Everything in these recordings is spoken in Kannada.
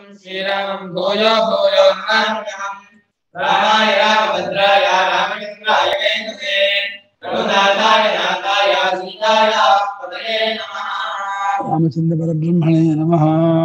श्रीरामम् भूयो भूयो नमाम्यहम् रामाय रामभद्राय रामचन्द्राय वेङ्कटे रघुनाथाय नाथाय सीताय पतये नमः ರಾಮಚಂದ್ರ ಪರಬ್ರಹ್ಮಣೇ ನಮಃ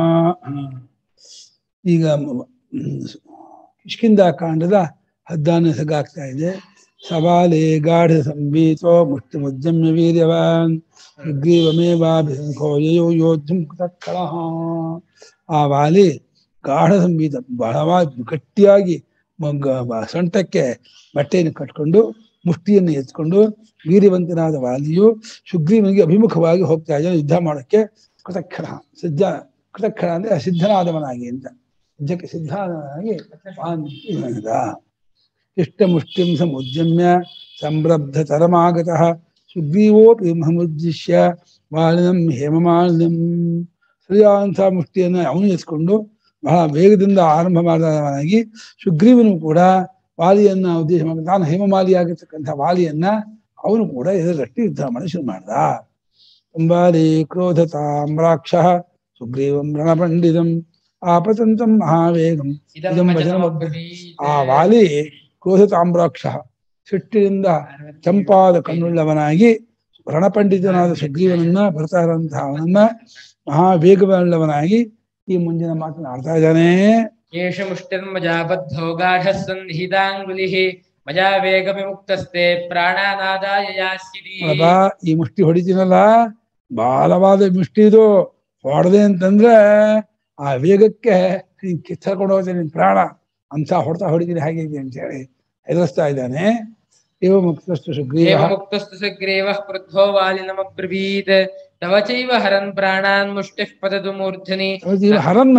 ಈಗ ಮ- ಕಿಷ್ಕಿಂದ ಕಾಂಡದ ಹದ್ದಾನ ಸಗಾಗ್ತಾ ಇದೆ ಸವಾಲೆ ಗಾಢ ಸಂಬೀತೋ ಮುಷ್ಟಿ ಮುದ್ಯಮ್ಯ ವೀರ್ಯವಾನ್ ಸುಗ್ರೀವಮೇವಾಭಿಸಂಖೋ ಯಯೋ ಯೋಧುಂ ಕೃತಕ್ಕಳಃ ಆ ವಾಲಿ ಗಾಢ ಸಂಬೀತ ಬಹಳವಾಗಿ ಗಟ್ಟಿಯಾಗಿ ಮಗ್ಗ- ಬ- ಸೊಂಟಕ್ಕೆ ಬಟ್ಟೆಯನ್ನು ಕಟ್ಕೊಂಡು ಮುಷ್ಟಿಯನ್ನು ಎತ್ಕೊಂಡು ವೀರ್ಯವಂತನಾದ ವಾಲಿಯು ಸುಗ್ರೀವನಿಗೆ ಅಭಿಮುಖವಾಗಿ ಹೋಗ್ತಾ ಇದ್ದಾನೆ ಯುದ್ಧ ಮಾಡೋಕ್ಕೆ ಕೃತಕ್ಷಣ ಸಿದ್ಧ ಕೃತಕ್ಷಣ ಅಂದ್ರೆ ಸಿದ್ಧನಾದವನಾಗಿ ಅಂತ ಯುದ್ಧಕ್ಕೆ ಸಿದ್ಧನಾದವನಾಗಿ ಆಂದ ಇಷ್ಟ ಮುಷ್ಟಿಂ ಸಮುದ್ಯಮ್ಯ ಸಂರಬ್ಧ ತರಮಾಗತಃ ಸುಗ್ರೀವೋಪಿ ಮಹಮುದ್ದೇಶ್ಯ ವಾಲಿನಂ ಹೇಮಮಾಲಿನಂ ಸರಿಯಾದಂತಹ ಮುಷ್ಟಿಯನ್ನು ಅವನು ಎತ್ಕೊಂಡು ಬಹಳ ವೇಗದಿಂದ ಆರಂಭ ಮಾಡಿದವನಾಗಿ ಸುಗ್ರೀವನು ಕೂಡ ವಾಲಿಯನ್ನ ಉದ್ದೇಶ ಮಾಡಿ ತಾನು ಹೇಮಮಾಲಿಯಾಗಿರ್ತಕ್ಕಂಥ ವಾಲಿಯನ್ನ ಅವನು ಕೂಡ ಎದುರಟ್ಟಿ ಯುದ್ಧ ಮಾಡಿ ಶುರು ಮಾಡ್ದ ಅಂಬಾಲಿ ಕ್ರೋಧತಾಮ್ರಾಕ್ಷ ಸುಗ್ರೀವಂ ರಣಪಂಡಿತಂ ಆಪತಂತಂ ಮಹಾವೇಗಂ ಇದಂ ವಚನಮಬ್ರ- ಆ ವಾಲಿ ಕ್ರೋಧತಾಮ್ರಾಕ್ಷ ಸಿಟ್ಟಿನಿಂದ ಚಂಪಾದ ಕಣ್ಣುಳ್ಳವನಾಗಿ ರಣಪಂಡಿತನಾದ ಸುಗ್ರೀವನನ್ನ ಬರ್ತಾ ಇರುವಂತಹ ಅವನನ್ನ ಮಹಾವೇಗವುಳ್ಳವನಾಗಿ ಈ ಮುಂದಿನ ಮಾತನಾಡ್ತಾ ಇದ್ದಾನೆ एष मुष्टिर्मजा बद्धो गाढः सन्निहिताङ्गुलिः मजा वेगविमुक्तस्ते प्राणानादाय यास्यति ಅಬ್ಬ ಈ ಮುಷ್ಟಿ ಹೊಡಿತೀನಲ್ಲ ಬಾಲವಾದ ಮುಷ್ಟಿ ಇದು ಹೊಡೆದೆ ಅಂತಂದ್ರೆ ಆ ವೇಗಕ್ಕೆ ನೀನ್ ಕಿತ್ತರ್ಕೊಂಡು ಹೋಗ್ತೀನಿ ನಿನ್ ಪ್ರಾಣ ಅಂತ ಹೊಡ್ತಾ ಹೊಡಿತೀನಿ ಹಾಗೆ ಇದೆ ಅಂತ ಹೇಳಿ ಹೆದರ್ಸ್ತಾ ಇದ್ದಾನೆ ಇವ ಮುಕ್ತಸ್ತು ಸುಗ್ರೀವ एवमुक्तस्तु सुग्रीवः क्रुद्धो वालिनमब्रवीत् तव चैव हरन् प्राणान् मुष्टिः पततु मूर्धनि ಈ ಹರನ್ನ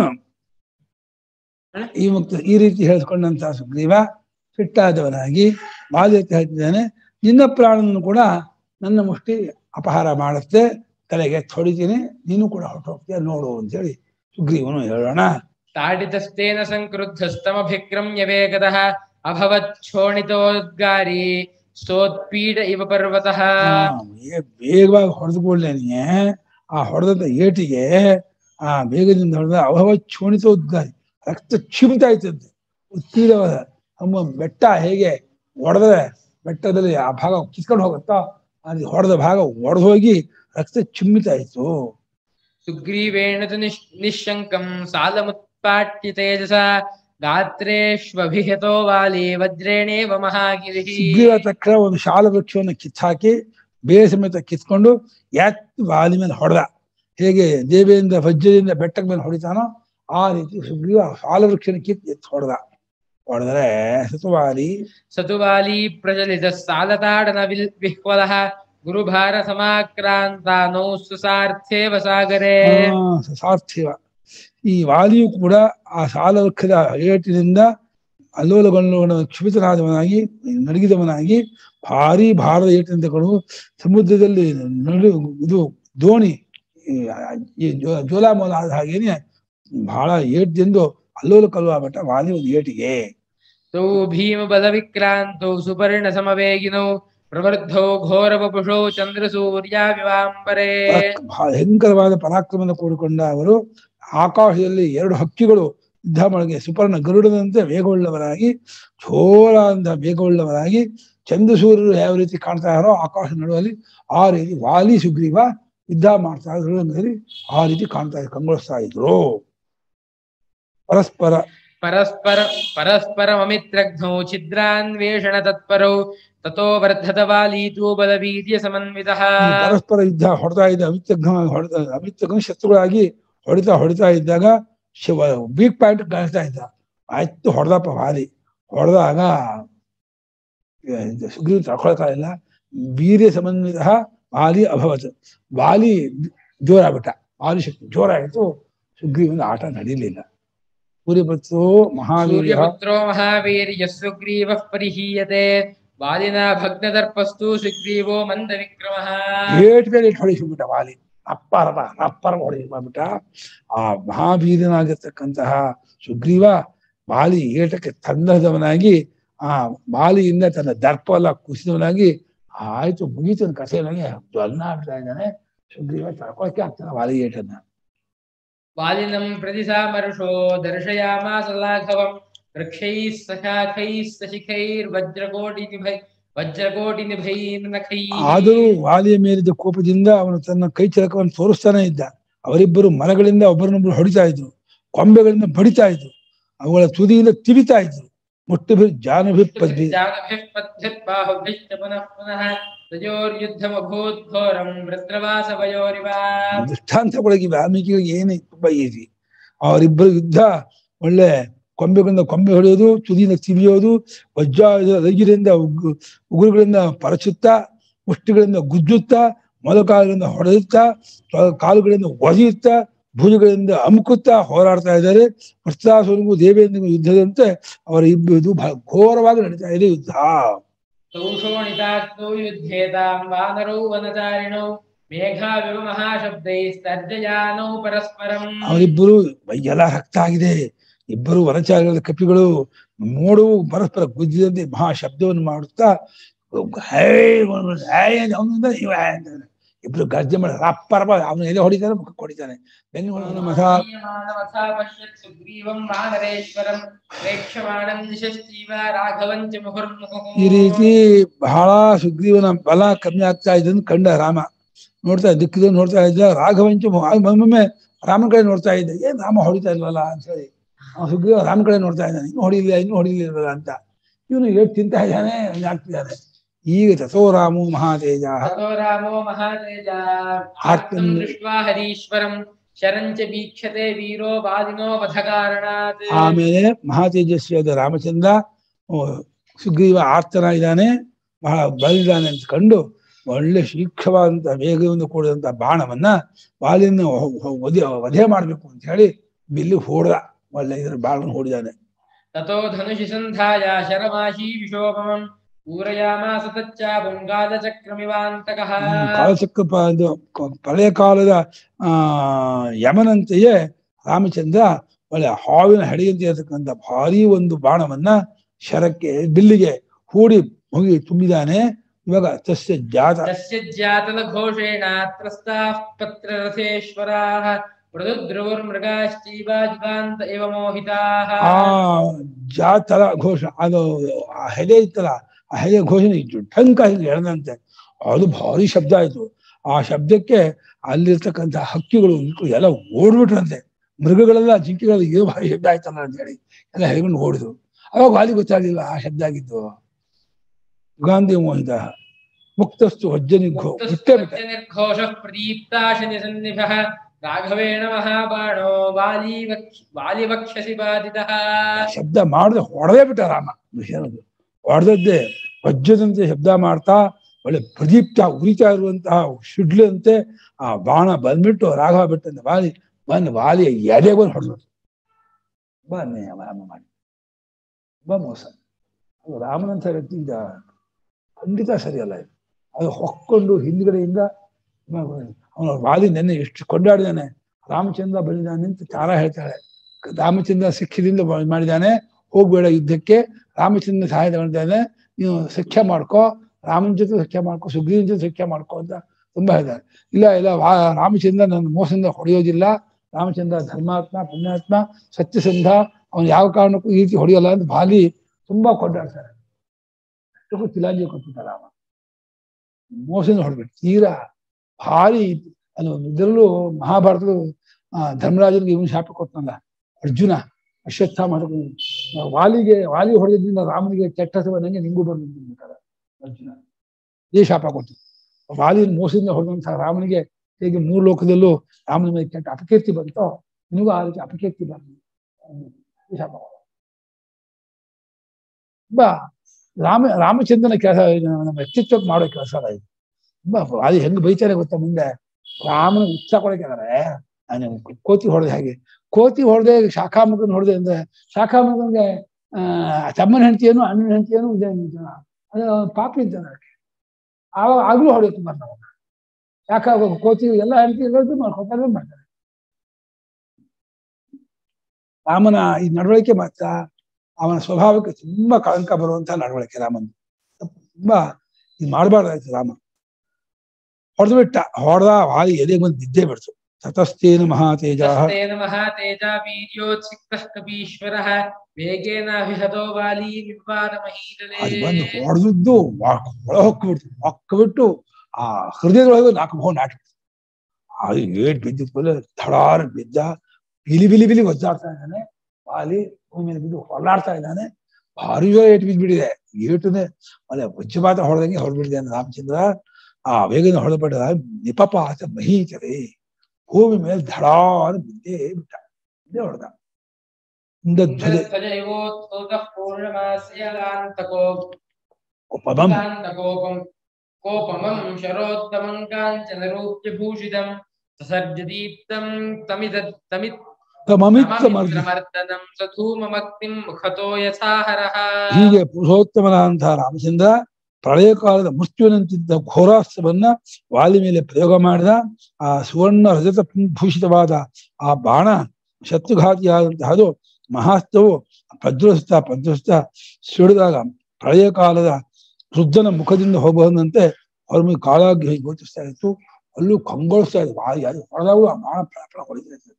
ಈ ಮುಕ್ತ ಈ ರೀತಿ ಹೇಳಿಸ್ಕೊಂಡಂತ ಸುಗ್ರೀವ ಸಿಟ್ಟಾದವನಾಗಿ ಬಾಲ್ಯತೆ ಹೇಳ್ತಿದ್ದಾನೆ ನಿನ್ನ ಪ್ರಾಣವನ್ನು ಕೂಡ ನನ್ನ ಮುಷ್ಟಿ ಅಪಹಾರ ಮಾಡುತ್ತೆ ತಲೆಗೆ ಹೊಡಿತೀನಿ ನೀನು ಕೂಡ ಹೊರಟು ಹೋಗ್ತೀಯ ನೋಡು ಅಂತೇಳಿ ಸುಗ್ರೀವನು ಹೇಳೋಣ ताडितस्तेन सङ्क्रुद्धस्तमभिक्रम्य वेगतः अभवच्छोणितोद्गारी स्तोत्पीड इव पर्वतः ಆ, ಏ- ವೇಗವಾಗಿ ಹೊಡೆದುಕೊಳ್ಳೇನೆ ಆ ಹೊಡೆದಂತ ಏಟಿಗೆ ಆ ವೇಗದಿಂದ ಹೊಡೆದ ಅವಹವ ಚೋಣಿತ ಉದ್ಗಾರಿ ರಕ್ತ ಚಿಮ್ತಾ ಇತ್ತಂತೆ ಉತ್ತೀರವಾದ ನಮ್ಮ ಬೆಟ್ಟ ಹೇಗೆ ಹೊಡೆದ್ರೆ ಬೆಟ್ಟದಲ್ಲಿ ಆ ಭಾಗ ಕಿತ್ಕೊಂಡು ಹೋಗುತ್ತಾ ಅಲ್ಲಿ ಹೊಡೆದ ಭಾಗ ಒಡೆದು ಹೋಗಿ ರಕ್ತ ಚಿಮ್ಮಿತಾ ಇತ್ತು सुग्रीवेण तु निश्- निःशङ्कम् सालमुत्पाट्य तेजसा गात्रेष्वभिहतो वाली वज्रेणेव महागिरिः ಸುಗ್ರೀವ ತಕ್ಷಣ ಒಂದು ಶಾಲ ವೃಕ್ಷವನ್ನು ಕಿತ್ತಾಕಿ ಬೇರೆ ಸಮೇತ ಕಿತ್ಕೊಂಡು ಎತ್ ವಾಲಿ ಮೇಲೆ ಹೊಡೆದ ಹೇಗೆ ದೇವಿಯಿಂದ ವಜ್ರದಿಂದ ಬೆಟ್ಟದ ಮೇಲೆ ಹೊಡಿತಾನೋ ಆ ರೀತಿ ಸುಗ್ರೀವ ಶಾಲ ವೃಕ್ಷನ ಕಿತ್ ಎತ್ತು ಹೊಡೆದ ಹೊಡೆದ್ರೆ ಸತುವಾಲಿ स तु वाली प्रचलितः सालताडन विल्- विह्वलः गुरुभार समाक्रान्तानौ सुसार्थेव सागरे ಆ, ಸಾರ್ಥಿವ ಈ ವಾಲಿಯು ಕೂಡ ಆ ಸಾಲ ವೃಕ್ಷದ ಏಟಿನಿಂದ ಅಲ್ಲೋಲಗೊಳ್ಳುವ ಕ್ಷುಭಿತನಾದವನಾಗಿ ನಡಗಿದವನಾಗಿ ಭಾರಿ ಭಾರದ ಏಟಿನಿಂದ ಕೊಂಡು ಸಮುದ್ರದಲ್ಲಿ ನಡು ಇದು ದೋಣಿ ಈ ಈ ಜೋ- ಜೋಲಾಮೋಲ ಆದ ಹಾಗೇನೆ ಬಹಳ ಏಟ್ದಿಂದ ಅಲ್ಲೋಲ ಕಲ್ಲುವ ವಾಲಿ ಒಂದು ಏಟಿಗೆ तौ भीमबलविक्रान्तौ सुपर्णसमवेगिनौ प्रवृद्धौ घोरवपुषौ चन्द्रसूर्याविवाम्बरे ಬಹಳ ಭಯಂಕರವಾದ ಪರಾಕ್ರಮದ ಕೂಡಿಕೊಂಡ ಅವರು ಆಕಾಶದಲ್ಲಿ ಎರಡು ಹಕ್ಕಿಗಳು ಯುದ್ಧ ಮಾಡಗೆ ಸುಪರ್ಣ ಗರುಡದಂತೆ ವೇಗವುಳ್ಳವರಾಗಿ ಜೋರಾದ ವೇಗವುಳ್ಳವರಾಗಿ ಚಂದ್ರಸೂರ್ಯರು ಯಾವ ರೀತಿ ಕಾಣ್ತಾ ಇರೋ ಆಕಾಶ ನಡುವಲ್ಲಿ ಆ ರೀತಿ ವಾಲಿ ಸುಗ್ರೀವ ಯುದ್ಧ ಮಾಡ್ತಾ ಇದ್ರು ರಂಗದಲ್ಲಿ ಆ ರೀತಿ ಕಾಣ್ತಾ ಇದ್ರು ಕಂಗೊಳಿಸ್ತಾ ಇದ್ರು ಪರಸ್ಪರ परस्पर परस्परममित्रघ्नौ छिद्रान्वेषणतत्परौ ततो वर्धत वाली तु बलवीर्यसमन्वितः ಈ ಪರಸ್ಪರ ಯುದ್ಧ ಹೊಡ್ತಾ ಇದ್ದ ಅಮಿತಘ್ನ ಹೊಡೆದ ಅಮಿತಘ್ನ ಶತ್ರುಗಳಾಗಿ ಹೊಡಿತಾ ಹೊಡಿತಾ ಇದ್ದಾಗ ಶಿವ ವೀಕ್ ಪಾಯಿಂಟ್ ಕಾಣಿಸ್ತಾ ಇದ್ದ ಆಯ್ತು ಹೊಡೆದಪ್ಪ ವಾಲಿ ಹೊಡೆದಾಗ ಸುಗ್ರೀವ ತಡ್ಕೊಳ್ತಾ ಇಲ್ಲ ವೀರ್ಯ ಸಮನ್ವಿತ ವಾಲಿ ಅಭವತ್ ವಾಲಿ ಜೋರಾಗ್ಬಿಟ್ಟ ವಾಲಿ ಶಕ್ತಿ ಜೋರಾಯಿತು ಸುಗ್ರೀವನ ಆಟ ನಡೀಲಿಲ್ಲ ಸೂರ್ಯಪುತ್ರೋ ಮಹಾವೀರ್ಯ सूर्यपुत्रो महावीर्यः सुग्रीवः परिहीयते वालिना भग्नदर्पस्तु सुग्रीवो मन्दविक्रमः ಏಟ್ ಮೇಲೆ ಇಟ್ಟು ಹೊಡಿಸಿಬಿಟ್ಟ ವಾಲಿ ಅಪ್ಪರಪ ಅಪ್ಪರ ಹೊಡಿಸ್ಬಿಟ್ಟ ಆ ಮಹಾವೀರನಾಗಿರ್ತಕ್ಕಂತಹ ಸುಗ್ರೀವ ಬಾಲಿ ಏಟಕ್ಕೆ ತಂದದವನಾಗಿ ಆ ಬಾಲಿಯಿಂದ ತನ್ನ ದರ್ಪ ಎಲ್ಲ ಕುಸಿದವನಾಗಿ ಆಯ್ತು ಮುಗೀತು ಕಥೆಯೊಳಗೆ ಜ್ವಲ್ನ ಆಗ್ತಾ ಇದ್ದಾನೆ ಸುಗ್ರೀವ ತಡ್ಕೊಳಕ್ಕೆ ಆಗ್ತಾನೆ ವಾಲಿ ಏಟನ್ನ वालिनं प्रति सामर्षो दर्शयामास लाघवं वृक्षैः सशाखैः सशिखैर्वज्रकोटिनिभै वज्रकोटिनिभैर्नखैः ಆದರೂ ವಾಲಿಯ ಮೇಲಿದ್ದ ಕೋಪದಿಂದ ಅವನು ತನ್ನ ಕೈ ಚಳಕವನ್ನು ತೋರಿಸ್ತಾನೆ ಇದ್ದ ಅವರಿಬ್ಬರು ಮರಗಳಿಂದ ಒಬ್ಬರನ್ನೊಬ್ಬರು ಹೊಡಿತಾ ಇದ್ರು ಕೊಂಬೆಗಳಿಂದ ಬಡಿತಾ ಇದ್ರು ಅವುಗಳ ತುದಿಯಿಂದ ತಿವಿತಾ ಇದ್ರು ಮುಟ್ಟುಭಿ ಜಾನುಭಿ ಪದ್ಭಿ जानभिः पद्भिर्बाहुभिश्च पुनः पुनः तयोर्युद्धमभूद्घोरं वृत्रवासवयोरिव ದೃಷ್ಟಾಂತಗಳಿಗೆ ವಾಲ್ಮೀಕಿಗೆ ಏನೇ ತುಂಬಾ ಈಸಿ ಅವರಿಬ್ಬರು ಯುದ್ಧ ಒಳ್ಳೆ ಕೊಂಬೆಗಳಿಂದ ಕೊಂಬೆ ಹೊಡೆಯೋದು ತುದಿಯಿಂದ ತಿವಿಯೋದು ವಜ್ರ ರೈಗಿರಿಂದ ಉಗ್ರು- ಉಗುರುಗಳಿಂದ ಪರಚುತ್ತಾ ಮುಷ್ಟಿಗಳಿಂದ ಗುಜ್ಜುತ್ತಾ ಮೊಲಕಾಲುಗಳಿಂದ ಹೊಡೆಯುತ್ತಾ ಕಾ- ಕಾಲುಗಳಿಂದ ಒದೆಯುತ್ತಾ ಭುಜಗಳಿಂದ ಅಮುಕುತ್ತಾ ಹೋರಾಡ್ತಾ ಇದ್ದಾರೆ ಕೃಷ್ಣಾಸುರನಿಗೂ ದೇವೇಂದ್ರಿಗೂ ಯುದ್ಧದಂತೆ ಅವರ ಇಬ್ಬರು ಇದು ಬಹಳ ಘೋರವಾಗಿ ನಡೀತಾ ಇದೆ ಯುದ್ಧ तौ शोणितास्तौ युध्येतां वानरौ वनचारिणौ मेघाविव महाशब्दैस्तर्जयानौ परस्परम् ಅವರಿಬ್ಬರು ಎಲ್ಲ ರಕ್ತ ಆಗಿದೆ ಇಬ್ಬರು ವನಚಾರಿಗಳ ಕಪಿಗಳು ನೋಡು ಪರಸ್ಪರ ಗುದ್ದಿದಂತೆ ಮಹಾ ಶಬ್ದವನ್ನು ಮಾಡುತ್ತಾ ಹೇ ಹೇ ಅವನಿಂದ ಇವ ಹೇ ಅಂತಾನೆ. ಇಬ್ರು ಗರ್ಜೆ ಮಾಡಿ ರಪ್ಪ ರಪ್ಪ ಅವನು ಎದೆ ಹೊಡಿತಾನೆ ಮುಖಕ್ಕೆ ಹೊಡಿತಾನೆ ಬೆನ್ನು ಮಸ मानवथा पश्यत् सुग्रीवं वानरेश्वरं प्रेक्षमाणं दिशश्चीव राघवं च मुहुर्मुहुः ಈ ರೀತಿ ಬಹಳ ಸುಗ್ರೀವನ ಬಲ ಕಮ್ಮಿ ಆಗ್ತಾ ಇದ್ದನ್ನು ಕಂಡ ರಾಮ ನೋಡ್ತಾ ದಿಕ್ಕಿದ ನೋಡ್ತಾ ಇದ್ದ ರಾಘವಂಚ ಒಮ್ಮೊಮ್ಮೆ ರಾಮನ ಕಡೆ ನೋಡ್ತಾ ಇದ್ದ ಏನ್ ರಾಮ ಹೊಡಿತಾ ಇಲ್ವಲ್ಲ ಅಂತ ಹೇಳಿ ಅವ್ನು ಸುಗ್ರೀವ ರಾಮನ ಕಡೆ ನೋಡ್ತಾ ಇದ್ದಾನೆ ಇನ್ನು ಹೊಡಿಲಿಲ್ಲ ಇನ್ನು ಹೊಡಿಲಿಲ್ಲ ಅಂತ ಇವನು ಏಟ್ ತಿಂತಾ ಇದ್ದಾನೆ ಆಗ್ತಿದ್ದಾನೆ ಈಗ ತಥೋ ರಾಮು ಮಹಾತೇಜ ततो रामो महातेजा आर्तम् आर्तं दृष्ट्वा हरीश्वरं शरं च वीक्षते वीरो वादिनो वधकारणात् ಆಮೇಲೆ ಮಹಾತೇಜಸ್ವಿಯಾದ ರಾಮಚಂದ್ರ ಓ, ಸುಗ್ರೀವ ಆರ್ತನಾಗಿದ್ದಾನೆ ಬಹಳ ಬಲಿದಾನೆ ಅಂತ ಕಂಡು ಒಳ್ಳೆ ಶೀಘ್ರವಾದಂತ ವೇಗದಿಂದ ಕೂಡಿದಂತ ಬಾಣವನ್ನ ವಾಲಿನ ಹೊ- ಹೊ- ವಧೆ ವಧೆ ಮಾಡ್ಬೇಕು ಅಂತ ಹೇಳಿ ಬಿಲ್ಲಿ ಹೊಡೆದ ಒಳ್ಳೆ ಇದ್ರ ಬಾಣನ ಹೊಡಿದಾನೆ ततो धनुषि सन्धाय शरमाशी विशोभमं पूरयामास तच्चापं गालचक्रमिवान्तकः ಕಾಲಚಕ್ರ ಪ- ಇದು ಕ- ಹಳೆಯ ಕಾಲದ ಆ ಯಮನಂತೆಯೇ ರಾಮಚಂದ್ರ ಒಳ್ಳೆ ಹಾವಿನ ಹಡೆಯಂತೆ ಇರತಕ್ಕಂಥ ಭಾರಿ ಒಂದು ಬಾಣವನ್ನ ಶರಕ್ಕೆ ಬಿಲ್ಲಿಗೆ ಹೂಡಿ ಮುಗಿ ತುಂಬಿದಾನೆ ಇವಾಗ ತಸ್ಯ ಜಾತ तस्य ज्यातलघोषेण त्रस्ताः पत्ररथेश्वराः मृदुद्रुवुर्मृगाश्चैवाजिगान्त इव मोहिताः ಆ ಜಾತಲ ಘೋಷ ಅದು ಆ ಹೆದೆ ಇತ್ತಲ್ಲ ಆ ಹೆದೆ ಘೋಷಣೆ ಠಂಕ ಹಿಂಗೆ ಎಳೆದಂತೆ ಅದು ಭಾರಿ ಶಬ್ದ ಆಯ್ತು ಆ ಶಬ್ದಕ್ಕೆ ಅಲ್ಲಿರ್ತಕ್ಕಂಥ ಹಕ್ಕಿಗಳು ಇಕ್ಳು ಎಲ್ಲ ಓಡ್ಬಿಟ್ರಂತೆ ಮೃಗಗಳೆಲ್ಲ ಜಿಂಕೆಗಳೆಲ್ಲ ಏನು ಭಾರಿ ಶಬ್ದ ಆಯ್ತಲ್ಲ ಅಂತ ಹೇಳಿ ಎಲ್ಲ ಹೆಲ್ಕೊಂಡು ಓಡಿದ್ರು ಅವಾಗ ವಾಲಿ ಗೊತ್ತಾಗ್ಲಿಲ್ಲ ಆ ಶಬ್ದ ಆಗಿದ್ದು ಗಾಂಧಿ ಮೋಹಿತ ಮುಕ್ತಸ್ತು ವಜ್ಜನಿಘೋ ಬಿಟ್ಟೇ ಬಿಟ್ಟ निर्घोषः प्रदीप्ताशनिसन्निभः राघवेण महाबाणो वाली वक्ष वालिवक्षसि बाधितः ಶಬ್ದ ಮಾಡದೆ ಹೊಡೆದೇ ಬಿಟ್ಟ ರಾಮ ವಿಷಯನದು ಹೊಡೆದದ್ದೇ ವಜ್ರದಂತೆ ಶಬ್ದ ಮಾಡ್ತಾ ಒಳ್ಳೆ ಪ್ರದೀಪ್ತ ಉರಿತಾ ಇರುವಂತಹ ಶಿಡ್ಲಂತೆ ಆ ಬಾಣ ಬಂದ್ಬಿಟ್ಟು ರಾಘವ ಬಿಟ್ಟಂತ ವಾಲಿ ಬಂದು ವಾಲಿಯ ಎದೆ ಬಂದು ಹೊಡೆದ್ರು ಬನ್ನಿ ರಾಮ ಮಾಡಿ ತುಂಬಾ ಮೋಸ ಅದು ರಾಮನಂತ ವ್ಯಕ್ತಿ ಈಗ ಖಂಡಿತ ಸರಿಯಲ್ಲ ಇದು ಅದು ಹೊಕ್ಕೊಂಡು ಹಿಂದ್ಗಡೆಯಿಂದ ಅವನ ವಾಲಿ ನೆನ್ನೆ ಎಷ್ಟು ಕೊಂಡಾಡಿದಾನೆ ರಾಮಚಂದ್ರ ಬಂದಿದ್ದಾನೆ ಅಂತ ತಾರ ಹೇಳ್ತಾಳೆ ರಾಮಚಂದ್ರ ಸಿಕ್ಕಿದಿಂದ ಬ- ಮಾಡಿದ್ದಾನೆ ಹೋಗ್ಬೇಡ ಯುದ್ಧಕ್ಕೆ ರಾಮಚಂದ್ರ ಸಹಾಯ ತಗೊಂಡಿದ್ದಾನೆ ನೀನು ಸಖ್ಯ ಮಾಡ್ಕೋ ರಾಮನ ಜೊತೆ ಸಖ್ಯ ಮಾಡ್ಕೋ ಸುಗ್ರೀವನ ಜೊತೆ ಸಖ್ಯ ಮಾಡ್ಕೋ ಅಂತ ತುಂಬಾ ಹೇಳಿದ್ದಾರೆ ಇಲ್ಲ ಇಲ್ಲ ವಾ- ರಾಮಚಂದ್ರ ನನ್ನ ಮೋಸದಿಂದ ಹೊಡೆಯೋದಿಲ್ಲ ರಾಮಚಂದ್ರ ಧರ್ಮಾತ್ಮ ಪುಣ್ಯಾತ್ಮ ಸತ್ಯಸಂಧ ಅವನು ಯಾವ ಕಾರಣಕ್ಕೂ ಈ ರೀತಿ ಹೊಡೆಯಲ್ಲ ಅಂತ ಬಾಲಿ ತುಂಬಾ ಕೊಂಡಾಡ್ತಾರೆ ಅಷ್ಟಕ್ಕೂ ತಿಲಾಂಜಿ ಕೊಟ್ಟಿದ್ದ ರಾಮ ಮೋಸದಿಂದ ಹೊಡೆದ್ಬಿಟ್ಟು ತೀರಾ ಭಾರಿ ಅದು ಇದರಲ್ಲೂ ಮಹಾಭಾರತದ ಧರ್ಮರಾಜನಿಗೆ ಇವನು ಶಾಪ ಕೊಟ್ಟನಲ್ಲ ಅರ್ಜುನ ಅಶ್ವತ್ಥಾಮ ಅದಕ್ಕೆ ವಾಲಿಗೆ ವಾಲಿ ಹೊಡೆದ್ರಿಂದ ರಾಮನಿಗೆ ಕೆಟ್ಟ ಹೆಸರು ಬಂದಂಗೆ ನಿಂಗೂ ಬಂದಿರ್ತಾರೆ ಅರ್ಜುನ ಇದೇ ಶಾಪ ಕೊಟ್ಟು ವಾಲಿನ ಮೋಸದಿಂದ ಹೊಡೆದಂತಹ ರಾಮನಿಗೆ ಹೇಗೆ ಮೂರು ಲೋಕದಲ್ಲೂ ರಾಮನ ಮೇಲೆ ಕೆಟ್ಟ ಅಪಕೀರ್ತಿ ಬಂತೋ ನಿನಗೂ ಆ ರೀತಿ ಅಪಕೀರ್ತಿ ಬಂತು ಈ ಶಾಪ ಕೊಟ್ಟ. ತುಂಬಾ ರಾಮ ರಾಮಚಂದ್ರನ ಕೆಲಸ ನಮ್ಮ ವ್ಯಕ್ತಿತ್ವಕ್ಕೆ ಮಾಡೋ ಕೆಲಸ ಅಲ್ಲ ಇದು ತುಂಬಾ ವಾಲಿ ಹೆಂಗ್ ಬೈತಾರೆ ಗೊತ್ತಾ ಮುಂದೆ ರಾಮನ ಉತ್ಸಾಹ ಕೊಡಕ್ಕಿದ್ದಾರೆ ನಾನು ಕೋತಿ ಹೊಡೆದೆ ಹಾಗೆ ಕೋತಿ ಹೊಡೆದೆ ಶಾಖಾಮುಖನ್ ಹೊಡೆದೆ ಅಂದ್ರೆ ಶಾಖಾಮುಖನ್ಗೆ ಆ ತಮ್ಮನ ಹೆಂಡತಿಯೇನು ಅಣ್ಣನ ಹೆಂಡತಿಯೇನು ಇದೆ ಅಂತಾನ. ಅದು ಪಾಪಿ ಅಂತಾನೆ ಅದಕ್ಕೆ ಆವಾಗ ಆಗ್ಲೂ ಹೊಡೆಯುತ್ತೆ ಬರ್ತಾವ ಶಾಖ ಕೋತಿ ಎಲ್ಲ ಹೆಂಡತಿ ಎಲ್ಲರೂ ಮಾಡ್ಕೊತಾರೆ ಮಾಡ್ತಾರೆ ರಾಮನ ಈ ನಡವಳಿಕೆ ಮಾತ್ರ ಅವನ ಸ್ವಭಾವಕ್ಕೆ ತುಂಬಾ ಕಳಂಕ ಬರುವಂತಹ ನಡವಳಿಕೆ ರಾಮನ್ ತುಂಬಾ ಇದು ಮಾಡಬಾರ್ದಾಯ್ತು ರಾಮ ಹೊಡೆದು ಬಿಟ್ಟ ಹೊಡೆದ ವಾಲಿ ಎದೆ ಬಂದು ಬಿದ್ದೇ ಬಿಡ್ತು ತತಸ್ತೇನ ಮಹಾತೇಜಾಹ तस्तेन महातेजा वीर्योत्सिक्तः कपीश्वरः वेगेनाभिहतो वाली ಅಲ್ಲಿ विपादमहीतले ಬಂದು ಹೊಡೆದದ್ದು ಒಳ ಹೊಕ್ಬಿಡ್ತು ಹೊಕ್ಬಿಟ್ಟು ಆ ಹೃದಯದೊಳಗೆ ನಾಲ್ಕು ಬಹು ನಾಟಿ ಅದು ಏಟ್ ಬಿದ್ದ ಥಳಾರ ಬಿದ್ದ ಬಿಲಿ ಬಿಲಿ ಬಿಲಿ ಒದ್ದಾಡ್ತಾ ಇದ್ದಾನೆ ವಾಲಿ ಭೂಮಿ ಮೇಲೆ ಬಿದ್ದು ಹೊರಲಾಡ್ತಾ ಇದ್ದಾನೆ ಭಾರಿ ಜೋರ ಏಟು ಬಿದ್ದ್ಬಿಟ್ಟಿದೆ ಏಟುನೆ ಅಲ್ಲೇ ವಜ್ರಪಾತ ಹೊಡೆದಂಗೆ ಹೊಡೆದ್ಬಿಟ್ಟಿದೆ ಅಂತ ರಾಮಚಂದ್ರ ಆ ವೇಗದ ಹೊಡೆದ್ಬಿಟ್ಟ ನಿಪಪಾತ ಮಹೀಚರೆ ಭೂಮಿ ಮೇಲೆ ಧಡಾರ ಬಿದ್ದೇ ಬಿಟ್ಟ ಬಿದ್ದೇ ಹೊಡೆದ ಇಂದ್ರಧ್ವಜ इन्द्रध्वजयोत्सुकः पूर्णमास्यलान्तको ಉಪಮಂ कान्तकोपम् कोपमं शरोत्तमं काञ्चनरूप्यभूषितं ससर्जदीप्तं तमिद तमित् ತಮಮಿತ್ತಮರ್ಧ तममित्रमर्दनं सधूममग्निं मुखतो यथाहरः ಹೀಗೆ ಪುರುಷೋತ್ತಮನಾದಂತಹ ರಾಮಚಂದ್ರ ಪ್ರಳಯ ಕಾಲದ ಮೃತ್ಯುವಿನಂತಿದ್ದ ಘೋರಾಸ್ತ್ರವನ್ನ ವಾಲಿ ಮೇಲೆ ಪ್ರಯೋಗ ಮಾಡಿದ ಆ ಸುವರ್ಣ ರಜತ ಭೂಷಿತವಾದ ಆ ಬಾಣ ಶತ್ರುಘಾತಿಯಾದಂತಹದು ಮಹಾಸ್ತ್ರವು ಪ್ರಜ್ವಲಿಸ್ತಾ ಪ್ರಜ್ವಲಿಸ್ತಾ ಸಿಡಿದಾಗ ಪ್ರಳಯ ಕಾಲದ ವೃದ್ಧನ ಮುಖದಿಂದ ಹೋಗಬಹುದಂತೆ ಹೊರಮಿ ಕಾಲಾಗಿ ಹೀಗೆ ಗೋಚಿಸ್ತಾ ಇತ್ತು ಅಲ್ಲೂ ಕಂಗೊಳಿಸ್ತಾ ಇತ್ತು ವಾಲಿ ಅದು ಹೊಡೆದಾಗೂ ಆ ಬಾಣ ಫಳ ಫಳ ಹೊಡಿತಾ ಇತ್ತು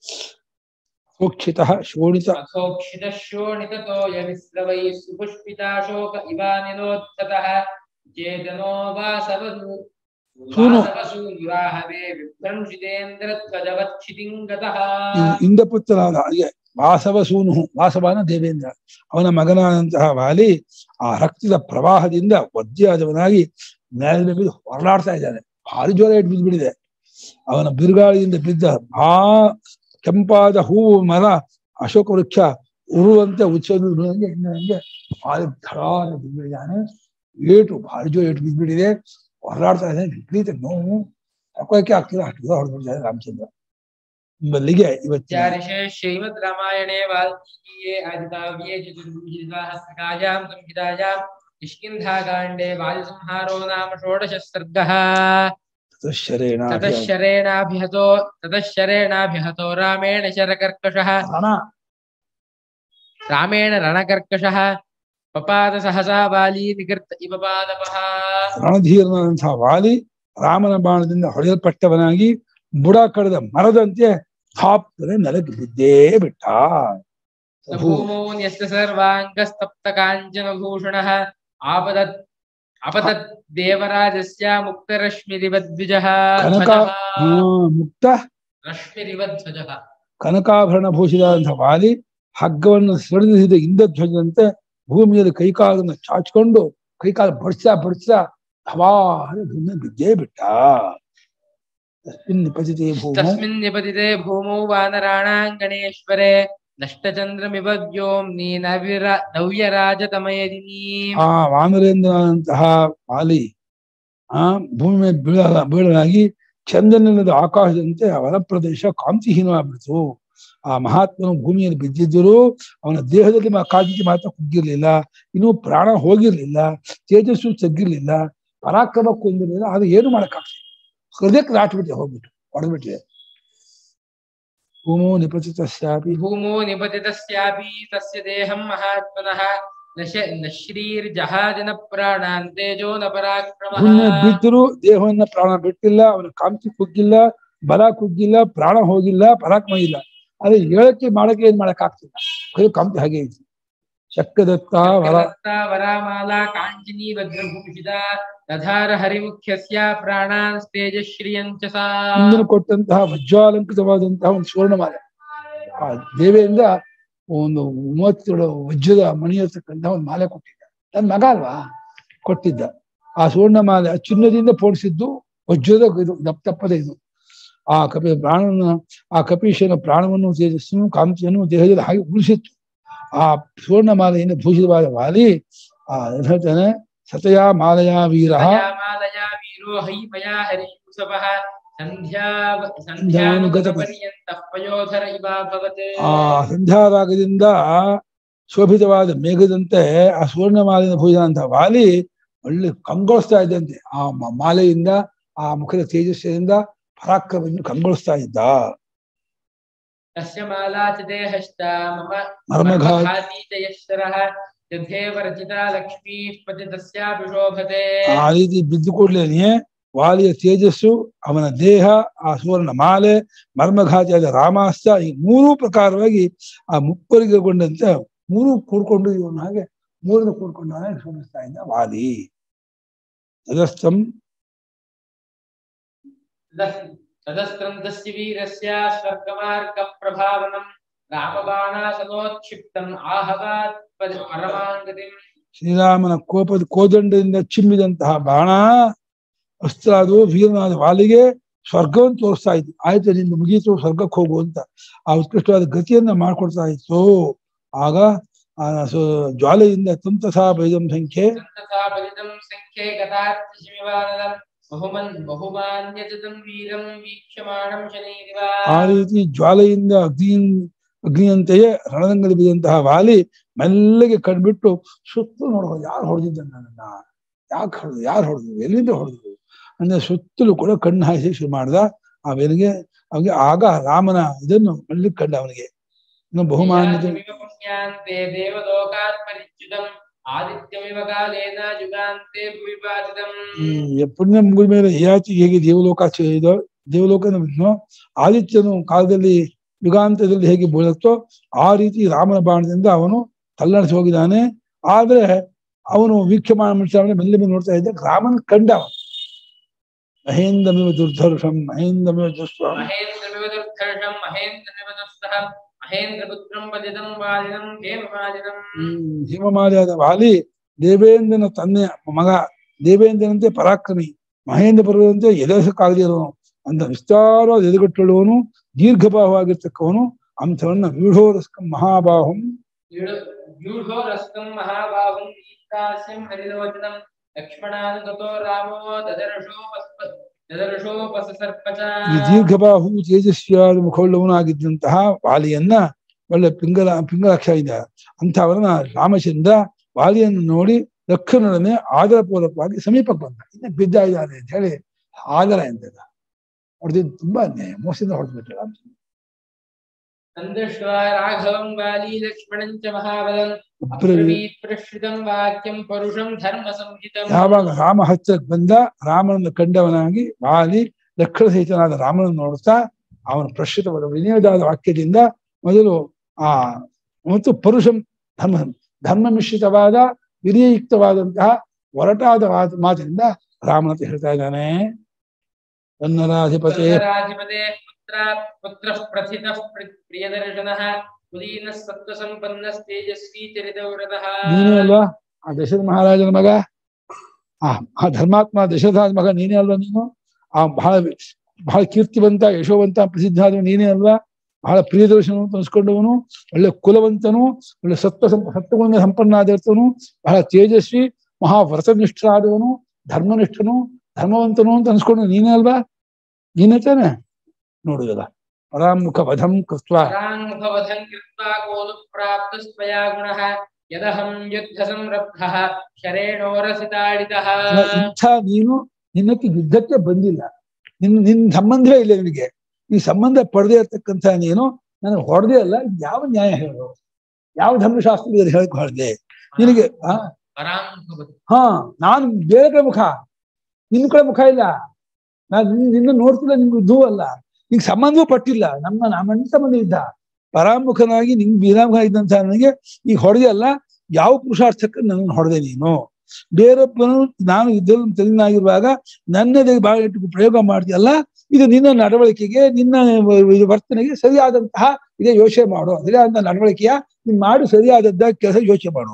ಸೋಕ್ಷಿತ ಶೋಣಿತ अथोक्षितशोणिततो यमिस्रवैः सुपुष्पिताशोक इवानिलोत्थतः चेतनो वासवसु सूनु। वासवसूनिवाहवे विभ्रंशितेन्द्रध्वजवच्छितिं गतः ಇ- ಇಂದ್ರಪುತ್ರನಾದ ಹಾಗೆ ವಾಸವಸೂನು ವಾಸವನ ದೇವೇಂದ್ರ ಅವನ ಮಗನಾದಂತಹ ವಾಲಿ ಆ ರಕ್ತದ ಪ್ರವಾಹದಿಂದ ಒದ್ದೆಯಾದವನಾಗಿ ಮೇಲೆ ಬಿದ್ದು ಹೊರಲಾಡ್ತಾ ಇದ್ದಾನೆ ಭಾರಿ ಜ್ವರ ಇಟ್ಟು ಬಿದ್ದುಬಿಟ್ಟಿದೆ ಅವನ ಬಿರುಗಾಳಿಯಿಂದ ಬಿದ್ದ ಆ ಕೆಂಪಾದ ಹೂವು ಮರ ಅಶೋಕ ವೃಕ್ಷ ಉರುವಂತೆ ಉಚ್ಚಂಗೆ ಹಂಗೆ ಭಾರಿ ಧಡಾರ ಬಿದ್ದುಬಿಟ್ಟಿದ್ದಾನೆ ಏಟು ಭಾರಿ ಜೋರ ಏಟು ಬಿದ್ದುಬಿಟ್ಟಿದೆ ಹೊರಲಾಡ್ತಾ ಇದ್ದಾನೆ ವಿಪರೀತ ನೋವು ತಕ್ಕೋಕೆ ಆಗ್ತಿಲ್ಲ ಅಷ್ಟು ದೂರ ಹೊಡೆದ್ಬಿಟ್ಟಿದ್ದಾನೆ ರಾಮಚಂದ್ರ ಇಲ್ಲಿಗೆ ಇವತ್ತಿನ चारिषे श्रीमद् रामायणे वाल्मीकीये आदिकाव्ये चतुर्विंशतिसहस्रकायां संहितायां किष्किन्धाकाण्डे वालिसंहारो नाम षोडशः सर्गः ತತಶ್ಚರೇಣ ततः शरेणाभिहतो ततः शरेणाभिहतो रामेण शरकर्कशः ರಣ रामेण रणकर्कशः पपात सहसा वाली निकृत इव पादपः ರಣಧೀರನಾದಂತಹ ವಾಲಿ ರಾಮನ ಬಾಣದಿಂದ ಹೊಡೆಯಲ್ಪಟ್ಟವನಾಗಿ ಬುಡ ಕಳೆದ ಮರದಂತೆ ಥಾಪ್ತನೆ ನೆಲಕ್ಕೆ ಬಿದ್ದೇ ಬಿಟ್ಟ स भूमौ न्यस्त सर्वाङ्गस्तप्तकाञ्चनभूषणः आपतत् अपतत् देवराजस्य मुक्तरश्मिरिवद्विजः ಕನಕ ध्वजः ಆ, ಮುಕ್ತ रश्मिरिवध्वजः ಕನಕಾಭರಣ ಭೂಷಿತವಾದಂತಹ ವಾಲಿ ಹಗ್ಗವನ್ನು ಸಿಡಿದಿದ ಇಂದ್ರಧ್ವಜದಂತೆ ಭೂಮಿಯಲ್ಲಿ ಕೈಕಾಲನ್ನು ಚಾಚಿಕೊಂಡು ಕೈಕಾಲು ಬಡ್ಸ್ತಾ ಬಡ್ಸ್ತಾ ಹವಾರಿ ಭೂಮಿ ಬಿದ್ದೇ ಬಿಟ್ಟ ತಸ್ಮಿನ್ ನಿಪತಿತೆ ಭೂಮೌ तस्मिन् निपतिते भूमौ वानराणाङ्गणेश्वरे नष्टचन्द्रमिव व्योम्नि नविर नव्यराजतमयदिनी ಆ ವಾನರೇಂದ್ರನಂತಹ ವಾಲಿ ಆ ಭೂಮಿ ಮೇಲೆ ಬೀಳ ಬೀಳಲಾಗಿ ಚಂದ್ರನಿಲ್ಲದ ಆಕಾಶದಂತೆ ಅವನ ಪ್ರದೇಶ ಕಾಂತಿಹೀನವಾಗಿಬಿಡ್ತು ಆ ಮಹಾತ್ಮನು ಭೂಮಿಯಲ್ಲಿ ಬಿದ್ದಿದ್ದರೂ ಅವನ ದೇಹದಲ್ಲಿ ಮಾ- ಕಾಂತಿ ಮಾತ್ರ ಕುಗ್ಗಿರ್ಲಿಲ್ಲ ಇನ್ನೂ ಪ್ರಾಣ ಹೋಗಿರ್ಲಿಲ್ಲ ತೇಜಸ್ಸು ತಗ್ಗಿರ್ಲಿಲ್ಲ ಪರಾಕ್ರಮ ಕೊಂದಿರ್ಲಿಲ್ಲ ಅದು ಏನು ಮಾಡಕ್ಕಾಗ್ತಿಲ್ಲ ಹೃದಯಕ್ಕೆ ದಾಟ್ಬಿಟ್ಟಿದೆ ಹೋಗ್ಬಿಟ್ಟು ಹೊಡೆದ್ಬಿಟ್ಟಿದೆ ಭೂಮೋ ನಿಪತಿತಸ್ಯಾಪಿ भूमौ निपतितस्यापि तस्य देहं महात्मनः न श- न श्रीर्जहादिन प्राणान् तेजो न पराक्रमः ಭೂಮಿ ಬಿದ್ದರೂ ದೇಹವನ್ನ ಪ್ರಾಣ ಬಿಟ್ಟಿಲ್ಲ ಅವನ ಕಾಂತಿ ಕುಗ್ಗಿಲ್ಲ ಬಲ ಕುಗ್ಗಿಲ್ಲ ಪ್ರಾಣ ಹೋಗಿಲ್ಲ ಪರಾಕ್ರಮ ಇಲ್ಲ ಆದ್ರೆ ಹೇಳಕ್ಕೆ ಮಾಡಕ್ಕೆ ಏನ್ ಮಾಡಕ್ ಆಗ್ತಿಲ್ಲ ಕೈ ಕಾಂತಿ ಹಾಗೆ ಐತಿ ಶಕ್ರದತ್ತ ವರ दत्ता वरामाला काञ्चिनी वज्रभूषिता दधार हरिमुख्यस्य प्राणान् तेजश्रियं च सा ಇಂದನು ಕೊಟ್ಟಂತಹ ವಜ್ರಾಲಂಕೃತವಾದಂತಹ ಒಂದು ಸುವರ್ಣಮಾಲೆ ಆ ದೇವಿಯಿಂದ ಒಂದು ಮೂವತ್ತೇಳು ವಜ್ರದ ಮಣಿ ಇರ್ತಕ್ಕಂತಹ ಒಂದು ಮಾಲೆ ಕೊಟ್ಟಿದ್ದ ನನ್ ಮಗ ಅಲ್ವಾ ಕೊಟ್ಟಿದ್ದ ಆ ಸುವರ್ಣ ಮಾಲೆ ಆ ಚಿನ್ನದಿಂದ ಪೋಣಿಸಿದ್ದು ವಜ್ರದ ಇದು ದಪ್ಪ ದಪ್ಪದ ಇದು ಆ ಕಪಿ ಪ್ರಾಣನ ಆ ಕಪೀಶನ ಪ್ರಾಣವನ್ನು ತೇಜಸ್ಸನ್ನು ಕಾಂತಿಯನ್ನು ದೇಹದಲ್ಲಿ ಹಾಗೆ ಉಳಿಸಿತ್ತು ಆ ಸುವರ್ಣ ಮಾಲೆಯಿಂದ ಭೂಷಿತವಾದ ವಾಲಿ ಆ ಏನ್ ಹೇಳ್ತಾನೆ ಸತಯಾ ಮಾಲಯಾ ವೀರ तया मालया वीरो है मया हरियूसवः सन्ध्या सन्ध्यानुगतपर्यन्तः पयोधर इवाभवत् ಆ ಸಂಧ್ಯಾರಾಗದಿಂದ ಶೋಭಿತವಾದ ಮೇಘದಂತೆ ಆ ಸುವರ್ಣ ಮಾಲೆಯಿಂದ ಭೂಷಿದಂತಹ ವಾಲಿ ಒಳ್ಳೆ ಕಂಗೊಳಿಸ್ತಾ ಇದ್ದಂತೆ ಆ ಮ- ಮಾಲೆಯಿಂದ ಆ ಮುಖದ ತೇಜಸ್ಸಿನಿಂದ ಪರಾಕ್ರಮವನ್ನು ಕಂಗೊಳಿಸ್ತಾ ಇದ್ದ तस्य माला च देहश्च मम ಮರ್ಮಘಾ मर्मघाती च यश्वरः यथेव रचिता लक्ष्मीः पतितस्यापि शोभते ಆ ರೀತಿ ಬಿದ್ದು ಕೂಡ್ಲೇನೆ ವಾಲಿಯ ತೇಜಸ್ಸು ಅವನ ದೇಹ ಆ ಸುವರ್ಣ ಮಾಲೆ ಮರ್ಮಘಾತಿಯಾದ ರಾಮಾಸ್ತ್ರ ಈ ಮೂರೂ ಪ್ರಕಾರವಾಗಿ ಆ ಮುಪ್ಪರಿಗೆಗೊಂಡಂತೆ ಮೂರು ಕೂಡ್ಕೊಂಡು ಇವನು ಹಾಗೆ ಮೂರನ್ನು ಕೂಡ್ಕೊಂಡು ಹಾಗೆ ಶೋಭಿಸ್ತಾ ಇದ್ದ ವಾಲಿ ತದಸ್ಥಂ तदस्त्रं तस्य वीरस्य स्वर्गमार्गप्रभावनं रामबाणासनोत्क्षिप्तम् आहवात् पद- परमाङ्गतिम् ಶ್ರೀರಾಮನ ಕೋಪದ ಕೋದಂಡದಿಂದ ಚಿಮ್ಮಿದಂತಹ ಬಾಣ ಅಸ್ತ್ರ ಅದು ವೀರನಾದ ವಾಲಿಗೆ ಸ್ವರ್ಗವನ್ನು ತೋರಿಸ್ತಾ ಇತ್ತು ಆಯ್ತು ನಿಂದು ಮುಗೀತು ಸ್ವರ್ಗಕ್ಕೆ ಹೋಗು ಅಂತ ಆ ಉತ್ಕೃಷ್ಟವಾದ ಗತಿಯನ್ನ ಮಾಡ್ಕೊಡ್ತಾ ಇತ್ತು ಆಗ ಆ ಸ- ಜ್ವಾಲೆಯಿಂದ ತಂತಸಾ ಬೈದಂ ಸಂಖ್ಯೆ सन्तता बलितं सङ्ख्ये गतार्थिशिमिवानलं बहुमन् बहुमान्यजतं वीरं वीक्षमाणं शनैरिव ಆ ರೀತಿ ಜ್ವಾಲೆಯಿಂದ ಅಗ್ನಿ ಅಗ್ನಿಯಂತೆಯೇ ರಣರಂಗದಲ್ಲಿ ಬಿದ್ದಂತಹ ವಾಲಿ ಮೆಲ್ಲಗೆ ಕಣ್ಬಿಟ್ಟು ಸುತ್ತಲೂ ನೋಡೋದು ಯಾರು ಹೊಡೆದಿದ್ದ ನನ್ನನ್ನ ಯಾಕೆ ಹೊಡೆದು ಯಾರು ಹೊಡೆದ್ರು ಎಲ್ಲಿಂದ ಹೊಡೆದ್ರು ಅಂದ್ರೆ ಸುತ್ತಲೂ ಕೂಡ ಕಣ್ಣು ಹಾಯಿಸಿ ಶುರು ಮಾಡ್ದ ಅವನಿಗೆ ಅವನಿಗೆ ಆಗ ರಾಮನ ಇದನ್ನು ಮೆಲ್ಲಗೆ ಕಂಡ ಅವನಿಗೆ ಇನ್ನು ಬಹುಮಾನ್ಯತೆ यान्त्रिमिव पुण्यान्ते देवलोकात् परिच्युतम् आदित्यमिव कालेन युगान्ते भुवि पातितम् ಈ ಪುಣ್ಯ ಮುಗಿದ ಮೇಲೆ ಯಾಚಿ ಹೇಗೆ ದೇವಲೋಕ ಚ- ಇದೋ ದೇವಲೋಕ ನಮ್ಮನ್ನು ಆದಿತ್ಯನು ಕಾಲದಲ್ಲಿ ಯುಗಾಂತದಲ್ಲಿ ಹೇಗೆ ಬೀಳುತ್ತೋ ಆ ರೀತಿ ರಾಮನ ಬಾಣದಿಂದ ಅವನು ತಲ್ಲಣಿಸಿ ಹೋಗಿದ್ದಾನೆ ಆದ್ರೆ ಅವನು ವೀಕ್ಷಮಾನ ಮನುಷ್ಯ ಮೆಲ್ಲ ಮೇಲೆ ನೋಡ್ತಾ ಇದ್ದ ರಾಮನ ಕಂಡ ಅವನು ಮಹೇಂದ್ರಮಿವ ದುರ್ಧರ್ಷಂ ಮಹೇಂದ್ರಮಿವ ದುಸ್ವಂ महेन्द्रमिव दुर्धर्षम् महेन्द्रमिव दुःसह महेन्द्रपुत्रं वदितं वालिनं हेमवालिनम् ಹ್ಮ್ ಹಿಮಮಾಲಿಯಾದ ವಾಲಿ ದೇವೇಂದ್ರನ ತಂದೆ ಮಗ ದೇವೇಂದ್ರನಂತೆ ಪರಾಕ್ರಮಿ ಮಹೇಂದ್ರ ಪರ್ವದಂತೆ ಎದೆಸಕ್ಕಾಗದೇ ಇರೋನು ಅಂತ ವಿಸ್ತಾರವಾದ ಎದೆಗಟ್ಟುಳ್ಳವನು ದೀರ್ಘಬಾಹುವಾಗಿರ್ತಕ್ಕವನು ಅಂಥವನ್ನ ವ್ಯೂಢೋರಸ್ಕಂ ಮಹಾಬಾಹುಂ व्यूढोरस्तं महाबाहुं दीप्तास्यं हरिलोचनं लक्ष्मणानुगतो रामो ददर्शोपस्प ददर्शोपसर्प ಈ ದೀರ್ಘಬಾಹು ತೇಜಸ್ವಿಯಾದ ಮುಖವುಳ್ಳವನಾಗಿದ್ದಂತಹ ವಾಲಿಯನ್ನ ಒಳ್ಳೆ ಪಿಂಗಲ ಪಿಂಗಲಾಕ್ಷ ಇದೆ ಅಂಥವರನ್ನ ರಾಮಚಂದ್ರ ವಾಲಿಯನ್ನು ನೋಡಿ ದಕ್ಷಿಣದೊಡನೆ ಆದರಪೂರ್ವಕವಾಗಿ ಸಮೀಪಕ್ಕೆ ಬಂದ ಇನ್ನು ಬಿದ್ದ ಇದ್ದಾನೆ ಅಂತ ಹೇಳಿ ಆದರ ಎಂತದ ಹೊಡೆದಿದ್ದು ತುಂಬಾ ಅನ್ಯಾಯ ಮೋಸದಿಂದ ಹೊಡೆದ್ಬಿಟ್ರೆ ರಾಮಚಂದ್ರ सन्दृष्ट्वा राघवं वाली लक्ष्मणं च महाबलम् ಅಬ್ರವೀತ್ अब्रवीत् प्रश्रितं वाक्यं परुषं धर्मसंहितम् ಯಾವಾಗ ರಾಮ ಹತ್ತಿರಕ್ಕೆ ಬಂದ ರಾಮನನ್ನು ಕಂಡವನಾಗಿ ವಾಲಿ ಲಕ್ಷಣ ಸಹಿತನಾದ ರಾಮನನ್ನು ನೋಡ್ತಾ ಅವನ ಪ್ರಶ್ರಿತವಾದ ವಿನಯದಾದ ವಾಕ್ಯದಿಂದ ಮೊದಲು ಆ ಮತ್ತು ಪರುಷಂ ಧರ್ಮ ಧರ್ಮ ಮಿಶ್ರಿತವಾದ ವಿನಯಯುಕ್ತವಾದಂತಹ ಒರಟಾದ ಮಾತು- ಮಾತಿನಿಂದ ರಾಮನ ಹತ್ರ ಹೇಳ್ತಾ ಇದ್ದಾನೆ ಕನ್ನರಾಧಿಪತೆ राजपदे पुत्र पुत्रः प्रथितः प्रि- प्रियदर्शनः कुलीनः सत्त्वसम्पन्नस्तेजस्वी चरितव्रतः ನೀನೇ ಅಲ್ವಾ ಆ ದಶರಥ ಮಹಾರಾಜನ ಮಗ ಆ ಆ ಧರ್ಮಾತ್ಮ ದಶರಥ ಮಗ ನೀನೇ ಅಲ್ವಾ ನೀನು ಆ ಬಹಳ ಬಹಳ ಕೀರ್ತಿವಂತ ಯಶೋವಂತ ಪ್ರಸಿದ್ಧಾದವ ನೀನೇ ಅಲ್ವಾ ಬಹಳ ಪ್ರಿಯದರ್ಶನ ಅಂತ ಅನ್ಸ್ಕೊಂಡವನು ಒಳ್ಳೆ ಕುಲವಂತನು ಒಳ್ಳೆ ಸತ್ವ ಸಂಪ ಸತ್ವಗುಣ ಸಂಪನ್ನಾದಿರ್ತವನು ಬಹಳ ತೇಜಸ್ವಿ ಮಹಾ ವ್ರತನಿಷ್ಠರಾದವನು ಧರ್ಮನಿಷ್ಠನು ಧರ್ಮವಂತನು ಅಂತ ಅನ್ಸ್ಕೊಂಡು ನೀನೇ ಅಲ್ವಾ ನೀನೇ ತಾನೆ ನೋಡುದಲ್ಲ ಪರಾಮುಖ ವಧಂ ಕೃತ್ವ पराङ्मुखवधं कृत्वा कोलु प्राप्तस्त्वया गुणः यदहं युद्धसंरब्धः शरेणोरसिताडितः ಅಲ್ಲ, ಇಂಥ ನೀನು ನಿನ್ನಕ್ಕೆ ಯುದ್ಧಕ್ಕೆ ಬಂದಿಲ್ಲ ನಿನ್ ನಿನ್ ಸಂಬಂಧವೇ ಇಲ್ಲ ನಿನಗೆ ಈ ಸಂಬಂಧ ಪಡೆದೇ ಇರ್ತಕ್ಕಂಥ ನೀನು ನನಗೆ ಹೊಡೆದೇ ಅಲ್ಲ ಯಾವ ನ್ಯಾಯ ಹೇಳು ಯಾವ ಧರ್ಮಶಾಸ್ತ್ರ ಹೇಳಕ್ ಹೊಡೆದೆ ನಿನಗೆ ಆ पराङ्मुखवधं ಹಾ ನಾನು ಬೇರೆ ಕಡೆ ಮುಖ ನಿನ್ನ ಕಡೆ ಮುಖ ಇಲ್ಲ ನಾನು ನಿನ್ನ- ನಿನ್ನ ನೋಡ್ತಿಲ್ಲ ನಿಮ್ಗೆ ಯುದ್ಧವೂ ಅಲ್ಲ ಈಗ ಸಂಬಂಧವೂ ಪಟ್ಟಿಲ್ಲ ನಮ್ಮ ನಮ್ಮ ಅಣ್ಣ ಸಂಬಂಧ ಇದ್ದ ಪರಾಮುಖನಾಗಿ ನಿಂಗ್ ಬೀರಾಮುಖ ಇದ್ದಂತ ನನಗೆ ಈಗ ಹೊಡೆದೆ ಅಲ್ಲ ಯಾವ ಪುರುಷಾರ್ಥಕ್ಕೆ ನನ್ನ ಹೊಡೆದೆ ನೀನು ಬೇರೊಬ್ಬನು ನಾನು ಯುದ್ಧದಲ್ಲಿ ತಲೆನಾಗಿರುವಾಗ ನನ್ನದೇ ಬಾಳ ಇಟ್ಟು ಪ್ರಯೋಗ ಮಾಡ್ತೀಯಲ್ಲ ಇದು ನಿನ್ನ ನಡವಳಿಕೆಗೆ ನಿನ್ನ ಇದು ವರ್ತನೆಗೆ ಸರಿಯಾದಂತಹ ಇದೇ ಯೋಚನೆ ಮಾಡು ಸರಿಯಾದಂತಹ ನಡವಳಿಕೆಯ ನೀನ್ ಮಾಡು ಸರಿಯಾದದ್ದ ಕೆಲಸ ಯೋಚನೆ ಮಾಡು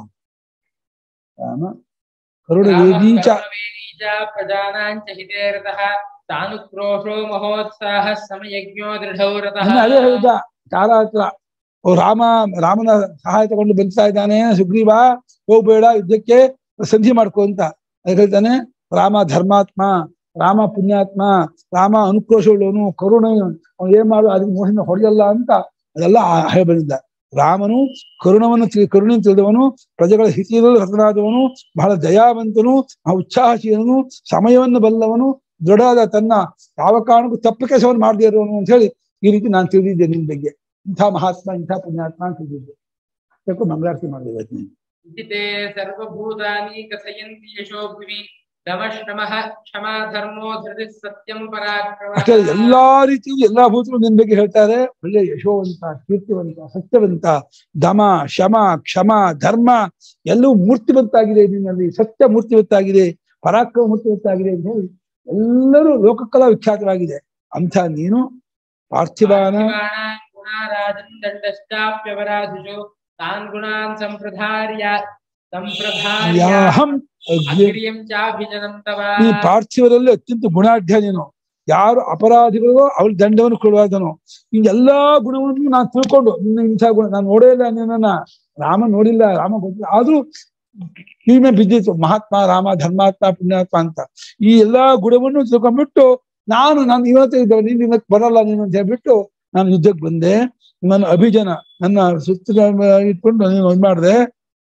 ರಾಮ ಕರುಣ ವೇದೀಚ कर्मवेदी च प्रजानां च हिते रतः तानुक्रोशो महोत्साहः समयज्ञो दृढौ रतः ಅನ್ನ ಅದೇ ಹೇಳಿದ ತಾರ ಹತ್ರ ಓ ರಾಮ ರಾಮನ ಸಹಾಯ ತಗೊಂಡು ಬರ್ತಾ ಇದ್ದಾನೆ ಸುಗ್ರೀವ ಹೋಗ್ಬೇಡ ಯುದ್ಧಕ್ಕೆ ಸಂಧಿ ಮಾಡ್ಕೊ ಅಂತ ಅದಕ್ಕೆ ಹೇಳ್ತಾನೆ ರಾಮ ಧರ್ಮಾತ್ಮ ರಾಮ ಪುಣ್ಯಾತ್ಮ ರಾಮ ಅನುಕ್ರೋಶವುಳ್ಳವನು ಕರುಣ ಅವನು ಏನ್ ಮಾಡು ಅದಕ್ಕೆ ಮೋಸದಿಂದ ಹೊಡೆಯಲ್ಲ ಅಂತ ಅದೆಲ್ಲ ಆ- ಹೇಳಿ ಬಂದಿದ್ದ ರಾಮನು ಕರುಣವನ್ನು ತಿಳಿ ಕರುಣೆಯನ್ನು ತಿಳಿದವನು ಪ್ರಜೆಗಳ ಹಿತಿಯಲ್ಲಿ ರತನಾದವನು ಬಹಳ ದಯಾವಂತನು ಆ ಉತ್ಸಾಹಶೀಲನು ಸಮಯವನ್ನು ಬಲ್ಲವನು ದೃಢವಾದ ತನ್ನ ಯಾವ ಕಾರಣಕ್ಕೂ ತಪ್ಪು ಕೆಲಸವನ್ನು ಮಾಡದೇ ಇರುವನು ಅಂತ ಹೇಳಿ ಈ ರೀತಿ ನಾನು ತಿಳಿದಿದ್ದೆ ನಿನ್ ಬಗ್ಗೆ ಇಂಥ ಮಹಾತ್ಮ ಇಂಥ ಪುಣ್ಯಾತ್ಮ ಅಂತ ತಿಳಿದಿದ್ದೆ ಅದಕ್ಕೂ ಮಂಗಳಾರತಿ ಮಾಡಿದೆ ಇವತ್ತು ನೀನು इति ते सर्वभूतानि कथयन्ति यशोभुवि ದಮಶ್ರಮಃ ಕ್ಷಮಾ ಧರ್ಮೋ ಧೃತಿ ಸತ್ಯಂ ಅಷ್ಟೇ ಪರಾಕ್ರಮ ಎಲ್ಲಾ ರೀತಿಯೂ ಎಲ್ಲಾ ಭೂತರು ನಿನ್ ಬಗ್ಗೆ ಹೇಳ್ತಾರೆ ಒಳ್ಳೆ ಯಶೋವಂತ ಕೀರ್ತಿವಂತ ಸತ್ಯವಂತ ದಮ ಶಮ ಕ್ಷಮ ಧರ್ಮ ಎಲ್ಲವೂ ಮೂರ್ತಿವಂತಾಗಿದೆ ನಿನ್ನಲ್ಲಿ ಸತ್ಯ ಮೂರ್ತಿವಂತಾಗಿದೆ ಪರಾಕ್ರಮ ಮೂರ್ತಿವಂತಾಗಿದೆ ಅಂತ ಹೇಳಿ ಎಲ್ಲರೂ ಲೋಕಕಲಾ ವಿಖ್ಯಾತವಾಗಿದೆ ಅಂತ ನೀನು ಪಾರ್ಥಿವಾನ ಗುಣಾರಾಜನ್ ದಂಡಶ್ಚಾಪ್ಯವರಾಧಿಷು ತಾನ್ ಗುಣಾನ್ ಸಂಪ್ರಧಾರ್ಯ ಸಂಪ್ರಧಾರ್ಯ ಯಾಹಂ ಅಗ್ನಿ ಅಗ್ರಿಯಂ ಚಾಭಿಜನಂ ತವ ಈ ಪಾರ್ಥಿವರಲ್ಲಿ ಅತ್ಯಂತ ಗುಣಾಢ್ಯ ನೀನು ಯಾರು ಅಪರಾಧಿಗಳು ಅವ್ರ ದಂಡವನ್ನು ಕೊಡುವಾದನು ಈ ಎಲ್ಲಾ ಗುಣವನ್ನು ನಾನು ತಿಳ್ಕೊಂಡು ನಿನ್ನ ಇಂಥ ಗುಣ ನಾನು ನೋಡೇ ಇಲ್ಲ ನಿನ್ನ ರಾಮ ನೋಡಿಲ್ಲ ರಾಮ ಗೊತ್ತಿಲ್ಲ ಆದ್ರೂ ಕೀಮೆ ಬಿದ್ದಿತ್ತು ಮಹಾತ್ಮ ರಾಮ ಧರ್ಮಾತ್ಮ ಪುಣ್ಯಾತ್ಮ ಅಂತ ಈ ಎಲ್ಲಾ ಗುಣವನ್ನು ತಿಳ್ಕೊಂಡ್ಬಿಟ್ಟು ನಾನು ನಾನು ಇವತ್ತೇ ಇದ್ದ ನೀನ್ ಇವತ್ತು ಬರಲ್ಲ ನೀನು ಅಂತ ಹೇಳ್ಬಿಟ್ಟು ನಾನು ಯುದ್ಧಕ್ಕೆ ಬಂದೆ ನನ್ನ ಅಭಿಜನ ನನ್ನ ಸುತ್ತ ಇಟ್ಕೊಂಡು ನೀನು ಇದು ಮಾಡಿದೆ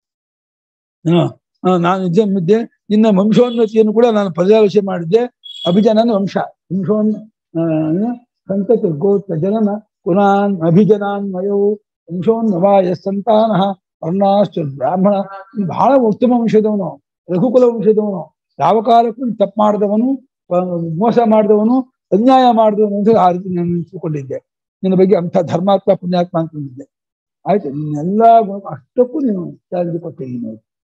ನಾನು ಯುದ್ಧ ಬಿದ್ದೆ ಇನ್ನ ವಂಶೋನ್ನತಿಯನ್ನು ಕೂಡ ನಾನು ಪರ್ಯಾಲೋಚನೆ ಮಾಡಿದ್ದೆ ಅಭಿಜನನ ವಂಶ ವಂಶೋನ್ ಸಂತತಿ ಗೋತ್ರ ಜನನ ಪುನಾನ್ ಅಭಿಜನಾನ್ ಮಯವು ವಂಶೋನ್ನವಾಯ ಸಂತಾನ ವರ್ಣಾಶ್ಚ ಬ್ರಾಹ್ಮಣ ಇವ್ನು ಬಹಳ ಉತ್ತಮ ವಂಶದವನು ರಘುಕುಲ ವಂಶದವನು ಯಾವ ಕಾಲಕ್ಕೂ ತಪ್ಪು ಮಾಡಿದವನು ಪ- ಮೋಸ ಮಾಡಿದವನು ಅನ್ಯಾಯ ಮಾಡಿದವನು ಅಂತ ಆ ರೀತಿ ನಾನು ನಿಂತ್ಕೊಂಡಿದ್ದೆ ನಿನ್ನ ಬಗ್ಗೆ ಅಂಥ ಧರ್ಮಾತ್ಮ ಪುಣ್ಯಾತ್ಮ ಅನ್ಕೊಂಡಿದ್ದೆ ಆಯ್ತು ನಿನ್ನೆಲ್ಲ ಗುಣ ಅಷ್ಟಕ್ಕೂ ನೀನು ಚಾರ್ಜ್ ಕೊಟ್ಟಿದ್ದೀನಿ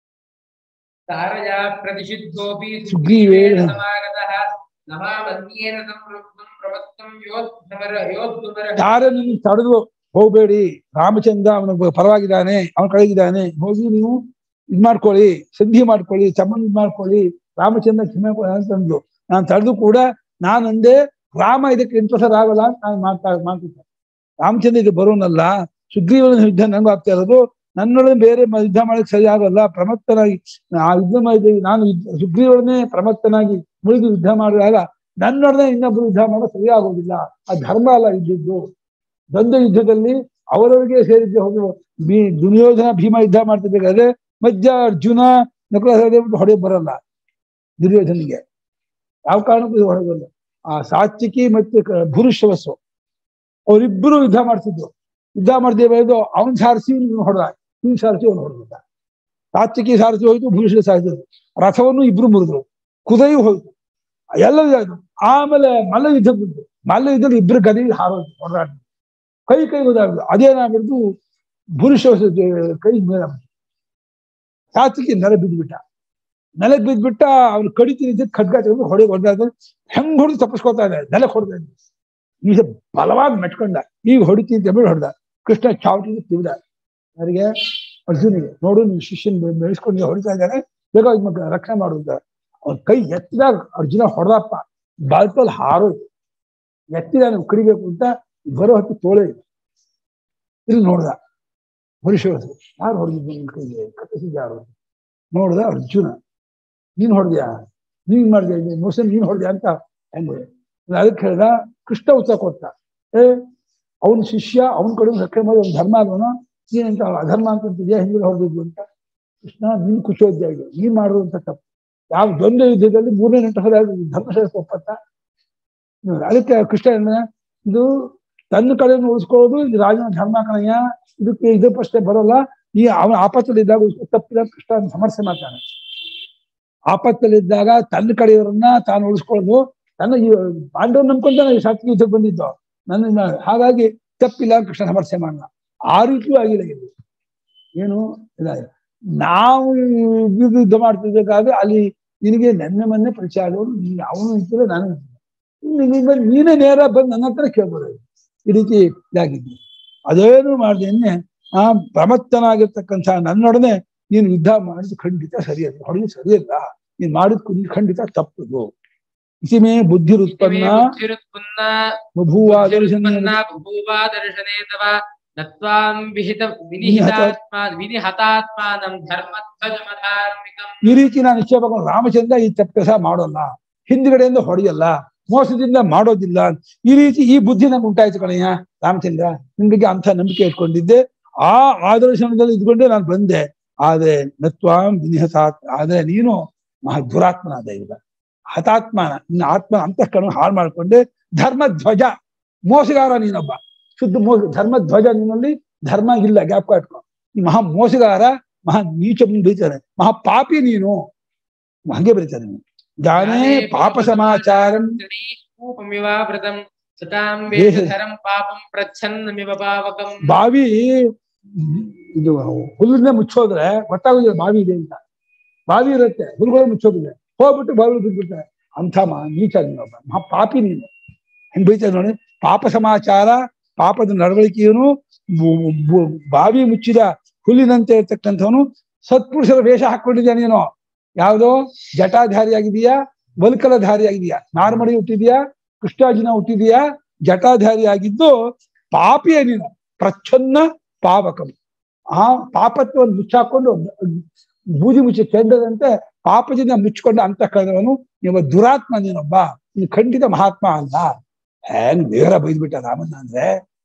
ತಾರಯಾ ಪ್ರತಿಷಿದ್ಧೋಪಿ ಸುಗ್ರೀವೇಣ ಸುಗ್ರೀವೇಣ ಸಮಾಗತಃ ನಮಾಮನ್ಯೇನ ಸಂವೃತ್ತಂ ಪ್ರವತ್ತಂ ಯೋದ್ಧಮರ ಯೋದ್ಧುಮರ ಯಾರೇ ನಿನ್ನ ತಡೆದು ಹೋಗ್ಬೇಡಿ ರಾಮಚಂದ್ರ ಅವನ ಪರವಾಗಿದ್ದಾನೆ ಅವನ ಕಡೆಗಿದ್ದಾನೆ ಹೋಗಿ ನೀವು ಇದ್ ಮಾಡ್ಕೊಳ್ಳಿ ಸಂಧಿ ಮಾಡ್ಕೊಳ್ಳಿ ಸಂಬಂಧ ಇದ್ ಮಾಡ್ಕೊಳ್ಳಿ ರಾಮಚಂದ್ರ ಕ್ಷಮೆ ಕೊಡಿ ಅಂತಂದು ನಾನು ತಡೆದು ಕೂಡ ನಾನಂದೆ ರಾಮ ಇದಕ್ಕೆ ಇಂಟ್ರೆಸ್ಟರ್ ಆಗಲ್ಲ ಅಂತ ನಾನು ಮಾತಾ ಮಾಡ್ತಿದ್ದೆ ರಾಮಚಂದ್ರ ಇದು ಬರೋನಲ್ಲ ಸುಗ್ರೀವನ ಯುದ್ಧ ನಂಗೂ ಆಗ್ತಾ ಇರೋದು ನನ್ನೊಳಗೆ ಬೇರೆ ಮ- ಯುದ್ಧ ಮಾಡಕ್ಕೆ ಸರಿ ಆಗಲ್ಲ ಪ್ರಮತ್ತನಾಗಿ ಆ ಯುದ್ಧ ಮಾಡಿದ ನಾನು ಯುದ್ಧ- ಸುಗ್ರೀವನೇ ಪ್ರಮತ್ತನಾಗಿ ಮುಳುಗಿ ಯುದ್ಧ ಮಾಡಿದಾಗ ನನ್ನೊಡನೆ ಇನ್ನೊಬ್ರು ಯುದ್ಧ ಮಾಡೋ ಸರಿ ಆಗೋದಿಲ್ಲ ಆ ಧರ್ಮ ಅಲ್ಲ ಇದ್ದಿದ್ದು ದ್ವಂದ್ವ ಯುದ್ಧದಲ್ಲಿ ಅವರವರಿಗೆ ಸೇರಿದ್ದೆ ಹೋಗಿ ಬಿ ದುರ್ಯೋಧನ ಭೀಮ ಯುದ್ಧ ಮಾಡ್ತಿರ್ಬೇಕಾದ್ರೆ ಮಧ್ಯ ಅರ್ಜುನ ನಕುಲ ಸಹದೇವ ಹೊಡೆ ಬರಲ್ಲ ದುರ್ಯೋಧನಿಗೆ ಯಾವ ಕಾರಣಕ್ಕೂ ಇದು ಹೊಡೆ ಬರಲ್ಲ ಆ ಸಾತ್ವಿಕಿ ಮತ್ತೆ ಕ- ಭೂರಿಶ್ರವಸ್ಸು ಅವರಿಬ್ಬರು ಯುದ್ಧ ಮಾಡ್ತಿದ್ರು ಯುದ್ಧ ಮಾಡ್ದೇವೆ ಇದು ಅವನ್ ಸಾರಿಸಿ ಇವ್ನು ಹೊಡೆದ ಇವ್ನು ಸಾರಿಸಿ ಅವನು ಹೊಡೆದ ಸಾತ್ವಿಕಿ ಸಾರಿಸಿ ಹೋಯ್ತು ಭೂರಿಶ್ರ ಸಾರಿಸಿದ್ರು ರಥವನ್ನು ಇಬ್ರು ಮುರಿದ್ರು ಕುದೆಯು ಹೋಯ್ತು ಎಲ್ಲ ಇದಾಯ್ತು ಆಮೇಲೆ ಮಲ್ಲ ಯುದ್ಧ ಬಂತು ಮಲ್ಲ ಯುದ್ಧದಲ್ಲಿ ಇಬ್ರು ಗದಿ ಹಾರೋಯ್ತು ಹೊಡೆದಾಟ ಕೈ ಕೈ ಹೋದಾಗ್ದು ಅದೇನಾಗ್ಬಿಡ್ತು ಭೂರಿಶ್ರ ಕೈ ಮೇಲೆ ಸಾತ್ವಿಕಿ ನೆಲ ಬಿದ್ದುಬಿಟ್ಟ ನೆಲಕ್ಕೆ ಬಿದ್ದುಬಿಟ್ಟ ಅವ್ನು ಕಡಿತೀನಿ ಅಂತ ಖಡ್ಗ ತಗೊಂಡು ಹೊಡೆ ಹೊಡೆದ ಹೆಂಗ್ ಹೊಡೆದು ತಪ್ಪಿಸ್ಕೊತಾ ಇದೆ ನೆಲಕ್ಕೆ ಹೊಡೆದ ಈಗ ಬಲವಾಗಿ ಮೆಟ್ಕೊಂಡ ಈಗ ಹೊಡಿತೀನಿ ಅಂತ ಹೇಳಿ ಹೊಡೆದ ಕೃಷ್ಣ ಚಾವಟಿ ತಿವಿದ ಯಾರಿಗೆ ಅರ್ಜುನಿಗೆ ನೋಡು ನಿನ್ ಶಿಷ್ಯನ್ ಬೆಳೆಸ್ಕೊಂಡು ಹೊಡಿತಾ ಇದ್ದಾನೆ ಬೇಗ ಇದ್ ಮಗ ರಕ್ಷಣೆ ಮಾಡುವಂತ ಅವ್ನ ಕೈ ಎತ್ತಿದಾಗ ಅರ್ಜುನ ಹೊಡೆದಪ್ಪ ಬಾಲ್ಪಲ್ ಹಾರೋಯ್ತು ಎತ್ತಿದಾನೆ ಕಡಿಬೇಕು ಅಂತ ಬರೋ ಹೊತ್ತು ತೋಳೆ ಇಲ್ಲ. ಇಲ್ಲಿ ನೋಡ್ದ ಪುರುಷರು ಯಾರು ಹೊಡೆದಿದ್ದು ನಿನ್ ಕೈಗೆ ಕಟ್ಟಿಸಿದ ಯಾರು ನೋಡ್ದ ಅರ್ಜುನ ನೀನ್ ಹೊಡೆದ್ಯಾ ನೀನ್ ಮಾಡಿದ್ಯಾ ಮೋಸ ನೀನ್ ಹೊಡೆದ್ಯಾ ಅಂತ ಹೆಂಗೆ ಅದಕ್ಕೆ ಹೇಳ್ದ ಕೃಷ್ಣ ಉತ್ತರ ಕೊಟ್ಟ ಏ ಅವನ ಶಿಷ್ಯ ಅವನ ಕಡೆ ರಕ್ಷಣೆ ಮಾಡಿ ಅವ್ನ ಧರ್ಮ ಅಲ್ವನ ನೀನಂತ ಅಧರ್ಮ ಅಂತಂತಿದ್ಯಾ ಹಿಂಗೆ ಹೊಡೆದಿದ್ದು ಅಂತ ಕೃಷ್ಣ ನೀನ್ ಕುಶೋದ್ಯ ಇದು ನೀನ್ ಮಾಡುವಂತ ತಪ್ಪು ಯಾವ ದ್ವಂದ್ವ ಯುದ್ಧದಲ್ಲಿ ಮೂರನೇ ನೆಂಟ ಸಲ ಧರ್ಮಶಾಸ್ತ್ರ ಒಪ್ಪತ್ತ ನೋಡಿ, ಅದಕ್ಕೆ ಕೃಷ್ಣ ಏನ ಇದು ತನ್ನ ಕಡೆಯನ್ನು ಉಳಿಸ್ಕೊಳ್ಳೋದು ಇದು ರಾಜನ ಧರ್ಮ ಕಣಯ್ಯ ಇದಕ್ಕೆ ಇದು ಪ್ರಶ್ನೆ ಬರೋಲ್ಲ ಈ ಅವನ ಆಪತ್ತಲ್ಲಿದ್ದಾಗ ಉಳಿಸ್ಕೊ ತಪ್ಪಿಲ್ಲ ಕೃಷ್ಣ ಅದನ್ನ ಸಮಸ್ಯೆ ಮಾಡ್ತಾನೆ ಆಪತ್ತಲ್ಲಿದ್ದಾಗ ತನ್ನ ಕಡೆಯವರನ್ನ ತಾನು ಉಳಿಸ್ಕೊಳ್ಳೋದು ತನ್ನ ಈ ಪಾಂಡವ್ ನಂಬ್ಕೊಂತಾನೆ ಈ ಸಾತ್ವಿಕ ಯುದ್ಧಕ್ಕೆ ಬಂದಿದ್ದು ನನ್ನ ಹಾಗಾಗಿ ತಪ್ಪಿಲ್ಲ ಅಂತ ಕೃಷ್ಣ ಸಮಸ್ಯೆ ಮಾಡೋಣ ಆ ರೀತಿಯೂ ಆಗಿಲ್ಲ ಇಲ್ಲಿ ಏನು ಇದಾಗಿದೆ ನಾವು ಇದು ಯುದ್ಧ ಮಾಡ್ತಿರ್ಬೇಕಾದ್ರೆ ಅಲ್ಲಿ ನಿನಗೆ ನೆನ್ನೆ ಮೊನ್ನೆ ಪರಿಚಯ ಆದವರು ನೀನು ಅವನು ಇದ್ದರೆ ನಾನು ಇದ್ದೆ. ನೀನು ನೀನೇ ನೇರ ಬಂದು ನನ್ನ ಹತ್ರ ಕೇಳ್ಬೋದು ಈ ರೀತಿ ಇದಾಗಿದ್ದೆ ಅದೇನು ಮಾಡ್ದೇನೆ ಆ ಪ್ರಮತ್ತನಾಗಿರ್ತಕ್ಕಂಥ ನನ್ನೊಡನೆ ನೀನು ಯುದ್ಧ ಮಾಡಿದ್ದು ಖಂಡಿತ ಸರಿಯಲ್ಲ ಹೊಡೆದು ಸರಿಯಲ್ಲ ನೀನ್ ಮಾಡಿದ ಖಂಡಿತ ತಪ್ಪದು ಇಸಿಮೇ ಬುದ್ಧಿರುತ್ಪನ್ನ ಬುದ್ಧಿರುತ್ಪನ್ನ ಬಭೂವಾದರ್ಶನ ಬುದ್ಧಿರುತ್ಪನ್ನ ಬಭೂವಾ ದರ್ಶನೇ ತವ ನತ್ವಾಂ ವಿಹಿತ ವಿನಿಹಿತಾತ್ಮ ವಿನಿಹತಾತ್ಮಾನಂ ಧರ್ಮಧ್ವಜಮಧಾರ್ಮಿಕಂ ಈ ರೀತಿ ನಾನು ನಿಶ್ಚಯ ಮಾಡ್ಕೊಂಡು ರಾಮಚಂದ್ರ ಈ ತಪ್ಪು ಕೆಲಸ ಮಾಡೋಲ್ಲ ಹಿಂದ್ಗಡೆಯಿಂದ ಹೊಡೆಯಲ್ಲ ಮೋಸದಿಂದ ಮಾಡೋದಿಲ್ಲ ಈ ರೀತಿ ಈ ಬುದ್ಧಿ ನಂಗೆ ಉಂಟಾಯ್ತು ಕಣಯ್ಯ ರಾಮಚಂದ್ರ ನಿನ್ ಬಗ್ಗೆ ಅಂಥ ನಂಬಿಕೆ ಇಟ್ಕೊಂಡಿದ್ದೆ ಆ ಆದರ್ಶನದಲ್ಲಿ ಇದ್ಕೊಂಡೆ ನಾನು ಬಂದೆ ಆದ್ರೆ ನತ್ವಾಂ ವಿನಿಹತಾತ್ ಆದ್ರೆ ನೀನು ಮಹಾ ದುರಾತ್ಮನಾದ ಈಗ ಹತಾತ್ಮನ ನಿನ್ನ ಆತ್ಮನ ಅಂತಃಕರಣ ಹಾಳು ಮಾಡ್ಕೊಂಡೆ ಧರ್ಮ ಧ್ವಜ ಮೋಸಗಾರ ನೀನೊಬ್ಬ ಶುದ್ಧ ಮೋಸ ಧರ್ಮ ಧ್ವಜ ನಿನ್ನಲ್ಲಿ ಧರ್ಮ ಇಲ್ಲ ಜ್ಞಾಪಕ ಇಟ್ಕೊ ಈ ಮಹಾ ಮೋಸಗಾರ ಮಹಾ ನೀಚ ಬರೀತಾನೆ ಮಹಾ ಪಾಪಿ ನೀನು ಹಂಗೆ ಬರೀತಾನೆ ನೀನು ಜಾನೇ ಪಾಪ ಸಮಾಚಾರಂ ಕೂಪಮಿವಾವೃತಂ ಸತಾಂ ದೇಹ- ವೇಷಧರಂ ಪಾಪಂ ಪ್ರಚ್ಛನ್ನಮಿವ ಪಾವಕಂ ಬಾವಿ ಇದು ಹುಲ್ಲಿಂದ ಮುಚ್ಚೋದ್ರೆ ಗೊತ್ತಾಗೋದಿಲ್ಲ ಬಾವಿ ಇದೆ ಅಂತ ಬಾವಿ ಇರುತ್ತೆ ಹುಲ್ಗಳು ಮುಚ್ಚೋದಿಲ್ಲ ಹೋಗ್ಬಿಟ್ಟು ಬಾವಿ ಬಿದ್ಬಿಡ್ತಾರೆ ಅಂಥ ಮಾ ನೀಚ ನೀನೊಬ್ಬ ಮಹಾ ಪಾಪಿ ನೀನು ಹೆಂಗ್ ಬೈತಾರೆ ನೋಡಿ ಪಾಪ ಸಮಾಚಾರ ಪಾಪದ ನಡವಳಿಕೆಯವನು ಬು- ಬು- ಬಾವಿ ಮುಚ್ಚಿದ ಹುಲ್ಲಿನಂತೆ ಇರ್ತಕ್ಕಂಥವನು ಸತ್ಪುರುಷರ ವೇಷ ಹಾಕೊಂಡಿದ್ಯಾ ನೀನು ಯಾವುದೋ ಜಟಾಧಾರಿಯಾಗಿದೆಯಾ ಬಲ್ಕಲಧಾರಿಯಾಗಿದೆಯಾ ನಾರ್ಮಡಿ ಹುಟ್ಟಿದ್ಯಾ ಕೃಷ್ಣಾಜಿನ ಹುಟ್ಟಿದ್ಯಾ ಜಟಾಧಾರಿಯಾಗಿದ್ದು ಪಾಪಿಯ ನೀನು ಪ್ರಚ್ಛನ್ನ ಪಾವಕಂ ಆ ಪಾಪತ್ವವನ್ನು ಮುಚ್ಚಾಕೊಂಡು ಬೂದಿ ಮುಚ್ಚಿ ಕೆಂಡದಂತೆ ಪಾಪದಿಂದ ಮುಚ್ಚಿಕೊಂಡ ಅಂತ ಕಳೆದವನು ನೀವು ದುರಾತ್ಮ ನೀನೊಬ್ಬ ನೀನು ಖಂಡಿತ ಮಹಾತ್ಮ ಅಲ್ಲ ಹೆಂಗ್ ನೇರ ಬೈದ್ಬಿಟ್ಟ ರಾಮಣ್ಣ ಅಂದ್ರೆ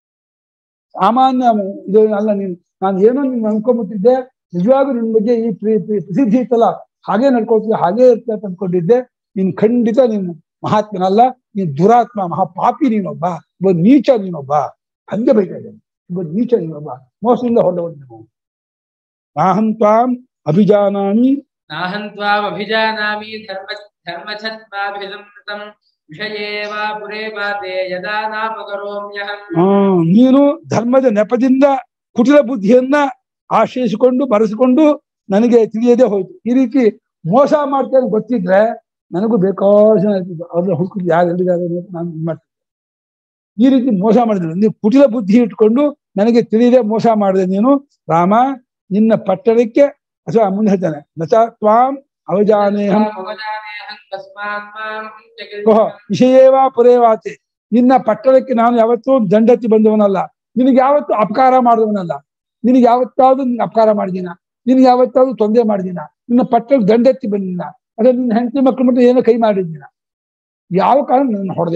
ಸಾಮಾನ್ಯ ಇದು ಅಲ್ಲ ನೀನು ನಾನು ಏನೋ ನೀನು ಅನ್ಕೊಂಬಿಟ್ಟಿದ್ದೆ ನಿಜವಾಗೂ ನಿನ್ ಬಗ್ಗೆ ಈ ಪ್ರಿ- ಪ್ರಿ- ಪ್ರಸಿದ್ಧಿ ಇತ್ತಲ್ಲ ಹಾಗೆ ನಡ್ಕೊಳ್ತಿದ್ದೆ ಹಾಗೆ ಇರ್ತದೆ ಅಂತ ಅನ್ಕೊಂಡಿದ್ದೆ ನೀನ್ ಖಂಡಿತ ನೀನು ಮಹಾತ್ಮನಲ್ಲ ನೀನ್ ದುರಾತ್ಮ ಮಹಾಪಾಪಿ ನೀನೊಬ್ಬ ಒಬ್ಬ ನೀಚ ನೀನೊಬ್ಬ ಹಂಗೆ ಬೈತಾ ಇದ್ದೇನೆ ಒಬ್ಬ ನೀಚ ನೀನೊಬ್ಬ ಮೋಸದಿಂದ ಹೊರಡವನು ನೀವು ನಾಹಂ ತ್ವಾಂ ಅಭಿಜಾನಾಮಿ ನಾಹಂ ತ್ವಾಮಭಿಜಾನಾಮಿ ಧರ್ಮ ಧರ್ಮಛತ್ವಾಭಿಸಂತಂ ವಿಷಯೇ ವಾ ಪುರೇ ಪಾತೆ ಯದಾ ನಾಪಕರೋಮ್ಯಹಂ ಆ, ನೀನು ಧರ್ಮದ ನೆಪದಿಂದ ಕುಟಿಲ ಬುದ್ಧಿಯನ್ನ ಆಶ್ರಯಿಸಿಕೊಂಡು ಬರೆಸಿಕೊಂಡು ನನಗೆ ತಿಳಿಯದೆ ಹೋಯ್ತು ಈ ರೀತಿ ಮೋಸ ಮಾಡ್ತೇನೆ ಗೊತ್ತಿದ್ರೆ ನನಗೂ ಬೇಕಾದ ಜನ ಇರ್ತಿದ್ರು ಅವ್ರನ್ನ ಹುಡುಕಿದ್ರು ಯಾರು ಎಲ್ಲಿದ್ದಾರೆ ಅಂತ ನಾನು ಇದ್ ಮಾಡ್ತಿದ್ದೆ ಈ ರೀತಿ ಮೋಸ ಮಾಡಿದ್ರು ನೀವು ಕುಟಿಲ ಬುದ್ಧಿ ಇಟ್ಕೊಂಡು ನನಗೆ ತಿಳಿಯದೆ ಮೋಸ ಮಾಡಿದೆ ನೀನು ರಾಮ ನಿನ್ನ ಪಟ್ಟಣಕ್ಕೆ ಅಥವಾ ಮುಂದೆ ಹೇಳ್ತಾನೆ ನಚ ತ್ವಾಂ ಅವಜಾನೇಹಂ ತ್ವಾಮವಜಾನೇಹಂ ತಸ್ಮಾತ್ ಮಾಂ ಓಹ ವಿಷಯೇವಾ ಪುರೇವಾತೆ ನಿನ್ನ ಪಟ್ಟಣಕ್ಕೆ ನಾನು ಯಾವತ್ತೂ ದಂಡತಿ ಬಂದವನಲ್ಲ ನಿನಗೆ ಯಾವತ್ತೂ ಅಪಕಾರ ಮಾಡಿದವನಲ್ಲ ನಿನಗೆ ಯಾವತ್ತಾದ್ರೂ ನಿನ್ಗೆ ಅಪಕಾರ ಮಾಡಿದೀನ ನಿನ್ಗೆ ಯಾವತ್ತಾದ್ರೂ ತೊಂದರೆ ಮಾಡಿದೀನ ನಿನ್ನ ಪಟ್ಟಣಕ್ಕೆ ದಂಡೆತ್ತಿ ಬಂದಿನ ಅದೇ ನಿನ್ನ ಹೆಂಡತಿ ಮಕ್ಕಳು ಮಟ್ಟು ಏನೋ ಕೈ ಮಾಡಿದ್ದೀನ ಯಾವ ಕಾರಣ ನನ್ನ ಹೊಡೆದೆ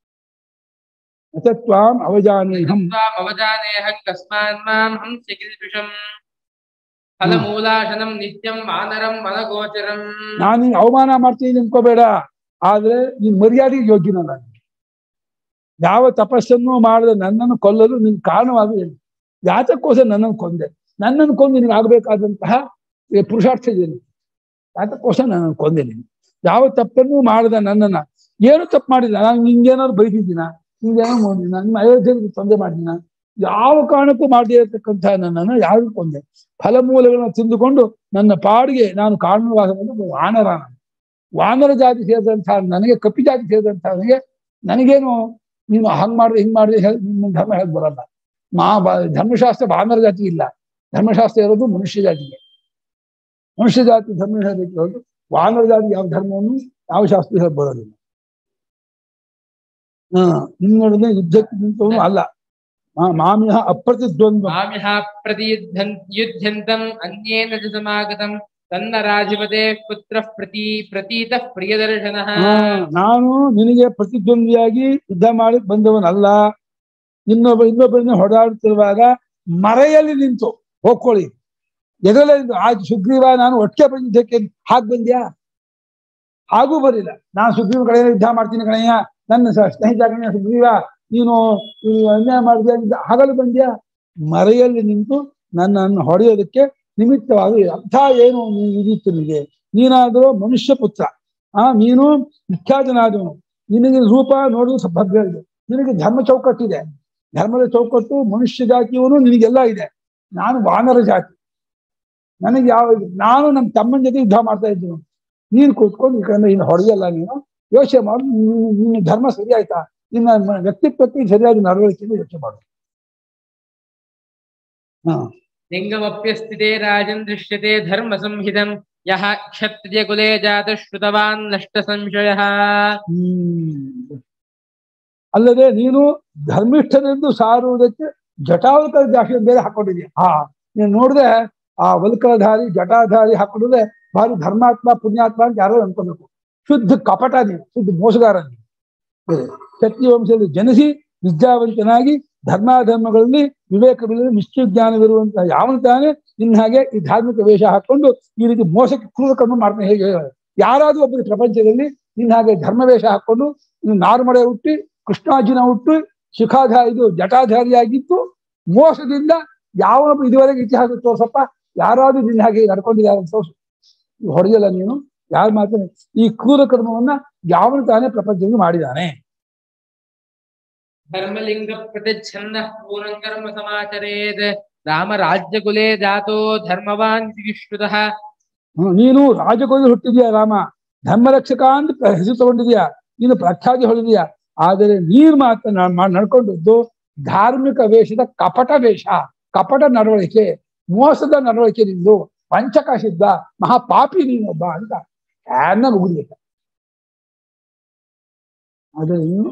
ಅಥ ತ್ವಾಂ ಅವಜಾನೇಹಂ ತ್ವಾಮವಜಾನೇಹಂ ತಸ್ಮಾತ್ ಮಾಂ ಹಂಸ್ಯ ಕಿಲ್ಬಿಷಂ ಫಲಮೂಲಾಶನಂ ನಿತ್ಯಂ ಮಾನರಂ ಮನಗೋಚರಂ ನಾನು ನಿಂಗೆ ಅವಮಾನ ಮಾಡ್ತೀನಿ ಅನ್ಕೋಬೇಡ ಆದ್ರೆ ನೀನ್ ಮರ್ಯಾದೆಗೆ ಯೋಗ್ಯನಲ್ಲ ನೀನು. ಯಾವ ತಪಸ್ಸನ್ನು ಮಾಡದೆ ನನ್ನನ್ನು ಕೊಲ್ಲಲು ನಿನ್ ಕಾರಣವಾಗಿ ಯಾತಕ್ಕೋಸ್ಕರ ನನ್ನನ್ನು ಕೊಂದೆ ನನ್ನನ್ನು ಕೊಂದು ನಿನಗೆ ಆಗಬೇಕಾದಂತಹ ಈ ಪುರುಷಾರ್ಥ ಇದೆ ಯಾತಕ್ಕೋಸ್ಕರ ನನ್ನನ್ನು ಕೊಂದೆ ನೀನು ಯಾವ ತಪ್ಪನ್ನು ಮಾಡದ ನನ್ನನ್ನ ಏನು ತಪ್ಪು ಮಾಡಿಲ್ಲ ನಾನು ನಿಂಗೇನಾದ್ರು ಬೈದಿದ್ದೀನ ನಿಂಗೇನೋ ಮಾಡಿದ್ದೀನ ನಿಮ್ಮ ಅಯೋಧ್ಯೆಗೆ ತೊಂದರೆ ಮಾಡಿದ್ದೀನ ಯಾವ ಕಾರಣಕ್ಕೂ ಮಾಡದೇ ಇರತಕ್ಕಂತಹ ನನ್ನನ್ನು ಯಾರು ಕೊಂದೆ ಫಲಮೂಲಗಳನ್ನು ತಿಂದುಕೊಂಡು ನನ್ನ ಪಾಡಿಗೆ ನಾನು ಕಾರಣವಾಗದಂತ ವಾನರ ನಾನು. ವಾನರ ಜಾತಿ ಸೇರಿದಂತಹ ನನಗೆ ಕಪ್ಪಿ ಜಾತಿ ಸೇರಿದಂತಹ ನನಗೆ ನನಗೇನು ನೀನು ಹಂಗ್ ಮಾಡಿದ್ರೆ ಹಿಂಗ್ ಮಾಡಿದ್ರೆ ಹೇಳಿ ನಿನ್ನ ಧರ್ಮ ಹೇಳಕ್ ಬರಲ್ಲ ಮಾ ಬ- ಧರ್ಮಶಾಸ್ತ್ರ ವಾನರ ಜಾತಿ ಇಲ್ಲ ಧರ್ಮಶಾಸ್ತ್ರ ಇರೋದು ಮನುಷ್ಯ ಜಾತಿಗೆ ಮನುಷ್ಯ ಜಾತಿ ಧರ್ಮ ಹೇಳಬೇಕು ಹೊರತು ವಾನರ ಜಾತಿ ಯಾವ ಧರ್ಮವನ್ನು ಯಾವ ಶಾಸ್ತ್ರ ಹೇಳಕ್ ಬರೋದಿಲ್ಲ ಹಾ ನಿನ್ನೊಡನೆ ಯುದ್ಧಕ್ಕೆ ನಿಂತವನು ಅಲ್ಲ ಮಾ- ಮಾಮಿಹ ಅಪ್ರತಿದ್ವಂದ್ವ ಮಾಮಿಹ ಪ್ರತಿಯುದ್ಧನ್ ಯುದ್ಧಂತಂ ಅನ್ಯೇನ ಚ ಸಮಾಗತಂ ತನ್ನ ರಾಜಪದೇ ಪುತ್ರ ಪ್ರತಿ ಪ್ರತೀತಃ ಪ್ರಿಯದರ್ಶನಃ ಹಾ, ನಾನು ನಿನಗೆ ಪ್ರತಿದ್ವಂದ್ವಿಯಾಗಿ ಯುದ್ಧ ಮಾಡಿ ಬಂದವನಲ್ಲ ಇನ್ನೊಬ್ಬ ಇನ್ನೊಬ್ಬರನ್ನ ಹೊಡೆದಾಡುತ್ತಿರುವಾಗ ಮರೆಯಲ್ಲಿ ನಿಂತು ಹೋಗ್ಕೊಳ್ಳಿ ಎದರಲ್ಲೇ ನಿಂತು ಆ ಸುಗ್ರೀವ ನಾನು ಒಟ್ಟಿಗೆ ಬಂದಿದ್ದಕ್ಕೆ ಹಾಗೆ ಬಂದ್ಯಾ ಹಾಗೂ ಬರಿಲ್ಲ ನಾನು ಸುಗ್ರೀವ ಕಡೆ ಯುದ್ಧ ಮಾಡ್ತೀನಿ ಕಣಯ್ಯ ನನ್ನ ಸ- ಸ್ನೇಹಿತ ಕಣಯ್ಯ ಸುಗ್ರೀವ ನೀನು ನೀನು ಅನ್ಯಾಯ ಮಾಡಿದ್ಯಾ ಅಂತ ಹಗಲು ಬಂದ್ಯಾ ಮರೆಯಲ್ಲಿ ನಿಂತು ನನ್ನನ್ನು ಹೊಡೆಯೋದಕ್ಕೆ ನಿಮಿತ್ತವಾಗಿ ಅರ್ಥ ಏನು ನೀನು ಇದಿತ್ತು ನಿನಗೆ ನೀನಾದರೂ ಮನುಷ್ಯ ಪುತ್ರ ಆ ನೀನು ವಿಖ್ಯಾತನಾದವನು ನಿನಗೆ ರೂಪ ನೋಡುವುದು ಸ್ವಲ್ಪ ಭವ್ಯ ಇದೆ ನಿನಗೆ ಧರ್ಮ ಚೌಕಟ್ಟಿದೆ ಧರ್ಮದ ಚೌಕಟ್ಟು ಮನುಷ್ಯ ಜಾತಿಯವನು ನಿನಗೆಲ್ಲ ಇದೆ ನಾನು ವಾನರ ಜಾತಿ ನನಗೆ ಯಾವ ನಾನು ನಮ್ಮ ತಮ್ಮನ ಜೊತೆ ಯುದ್ಧ ಮಾಡ್ತಾ ಇದ್ದೀನಿ ನೀನು ಕೂತ್ಕೊಂಡು ಈ ಕಡೆ ಇನ್ನು ಹೊಡೆಯಲ್ಲ ನೀನು ಯೋಚನೆ ಮಾಡು ನೀನು- ನಿನ್ನ ಧರ್ಮ ಸರಿ ಆಯ್ತಾ ನಿನ್ನ ಮ- ವ್ಯಕ್ತಿತ್ವಕ್ಕೆ ಸರಿಯಾದ ನಡವಳಿಕೆಯನ್ನು ಯೋಚನೆ ಮಾಡು ಹಾ ಲಿಂಗಮಪ್ಯಸ್ಥಿತೆ ರಾಜನ್ ದೃಶ್ಯತೆ ಧರ್ಮ ಸಂಹಿತಂ ಯಹ ಕ್ಷತ್ರಿಯ ಕುಲೇ ಜಾತ ಶ್ರುತವಾನ್ ನಷ್ಟ ಸಂಶಯಃ ಹ್ಮ್ ಅಲ್ಲದೆ ನೀನು ಧರ್ಮಿಷ್ಠನೆಂದು ಸಾರುವುದಕ್ಕೆ ಜಟಾವಲ್ಕರ ಜಾಸ್ತಿ ಬೇರೆ ಹಾಕೊಂಡಿದ್ಯಾ ಹಾ ನೀನು ನೋಡಿದ್ರೆ ಆ ವಲ್ಕಲಧಾರಿ ಜಟಾಧಾರಿ ಹಾಕೊಂಡಿದ್ರೆ ಭಾರಿ ಧರ್ಮಾತ್ಮ ಪುಣ್ಯಾತ್ಮ ಅಂತ ಯಾರೋ ಅನ್ಕೋಬೇಕು ಶುದ್ಧ ಕಪಟ ನೀನು ಶುದ್ಧ ಮೋಸಗಾರ ನೀನು ಬೇರೆ. ಕ್ಷತ್ರಿಯ ವಂಶದಲ್ಲಿ ಜನಿಸಿ ವಿದ್ಯಾವಂತನಾಗಿ ಧರ್ಮಾಧರ್ಮಗಳಲ್ಲಿ ವಿವೇಕವಿಲ್ಲದೆ ನಿಶ್ಚಯಜ್ಞಾನವಿರುವಂತಹ ಯಾವನು ತಾನೇ ನಿನ್ನ ಹಾಗೆ ಈ ಧಾರ್ಮಿಕ ವೇಷ ಹಾಕೊಂಡು ಈ ರೀತಿ ಮೋಸಕ್ಕೆ ಕ್ರೂರ ಕರ್ಮ ಮಾಡ್ತಾನೆ ಹೇಗೆ ಯಾರಾದ್ರೂ ಒಬ್ಬರು ಪ್ರಪಂಚದಲ್ಲಿ ನಿನ್ನ ಹಾಗೆ ಧರ್ಮವೇಷ ಹಾಕೊಂಡು ಇನ್ನು ನಾರ್ಮಡೆ ಹುಟ್ಟಿ ಕೃಷ್ಣಾಜಿನ ಹುಟ್ಟು ಶಿಖಾಧ ಇದು ಜಟಾಧಾರಿಯಾಗಿದ್ದು ಮೋಸದಿಂದ ಯಾವನೊಬ್ಬ ಇದುವರೆಗೆ ಇತಿಹಾಸ ತೋರ್ಸಪ್ಪ ಯಾರಾದ್ರೂ ನಿನ್ನ ಹಾಗೆ ನಡ್ಕೊಂಡಿದ್ದಾರೆ ಅಂತ ತೋರ್ಸು ಹೊಡೆಯಲ್ಲ ನೀನು ಯಾರು ಮಾಡ್ತಾನೆ ಈ ಕ್ರೂರ ಕರ್ಮವನ್ನ ಯಾವನು ತಾನೇ ಪ್ರಪಂಚದಲ್ಲಿ ಮಾಡಿದಾನೆ ಧರ್ಮಲಿಂಗ ಪ್ರತಿಚ್ಛನ್ನ ಪೂರ್ಣಂ ಕರ್ಮ ಸಮಾಚರೇತ್ ರಾಮ ರಾಜ್ಯಕುಲೆ ಜಾತೋ ಧರ್ಮವಾನ್ ವಿಶ್ರುತಃ ಹ್ಮ್, ನೀನು ರಾಜಕೋಲಿ ಹುಟ್ಟಿದ್ಯಾ ರಾಮ ಧರ್ಮರಕ್ಷಕ ಅಂತ ಪ್ರ- ಹೆಸರು ತಗೊಂಡಿದ್ಯಾ ನೀನು ಪ್ರಖ್ಯಾತಿ ಹೊಡೆದಿದ್ಯಾ ಆದರೆ ನೀನು ಮಾತ್ರ ನ- ಮಾ- ನಡ್ಕೊಂಡದ್ದು ಧಾರ್ಮಿಕ ವೇಷದ ಕಪಟ ವೇಷ ಕಪಟ ನಡವಳಿಕೆ ಮೋಸದ ನಡವಳಿಕೆ ನಿಂದು ಪಂಚಕ ಸಿದ್ಧ ಮಹಾಪಾಪಿ ನೀನೊಬ್ಬ ಅಂತ ಚೆನ್ನಾಗಿ ಉಗಿಲಿಕ ಆದರೆ ನೀನು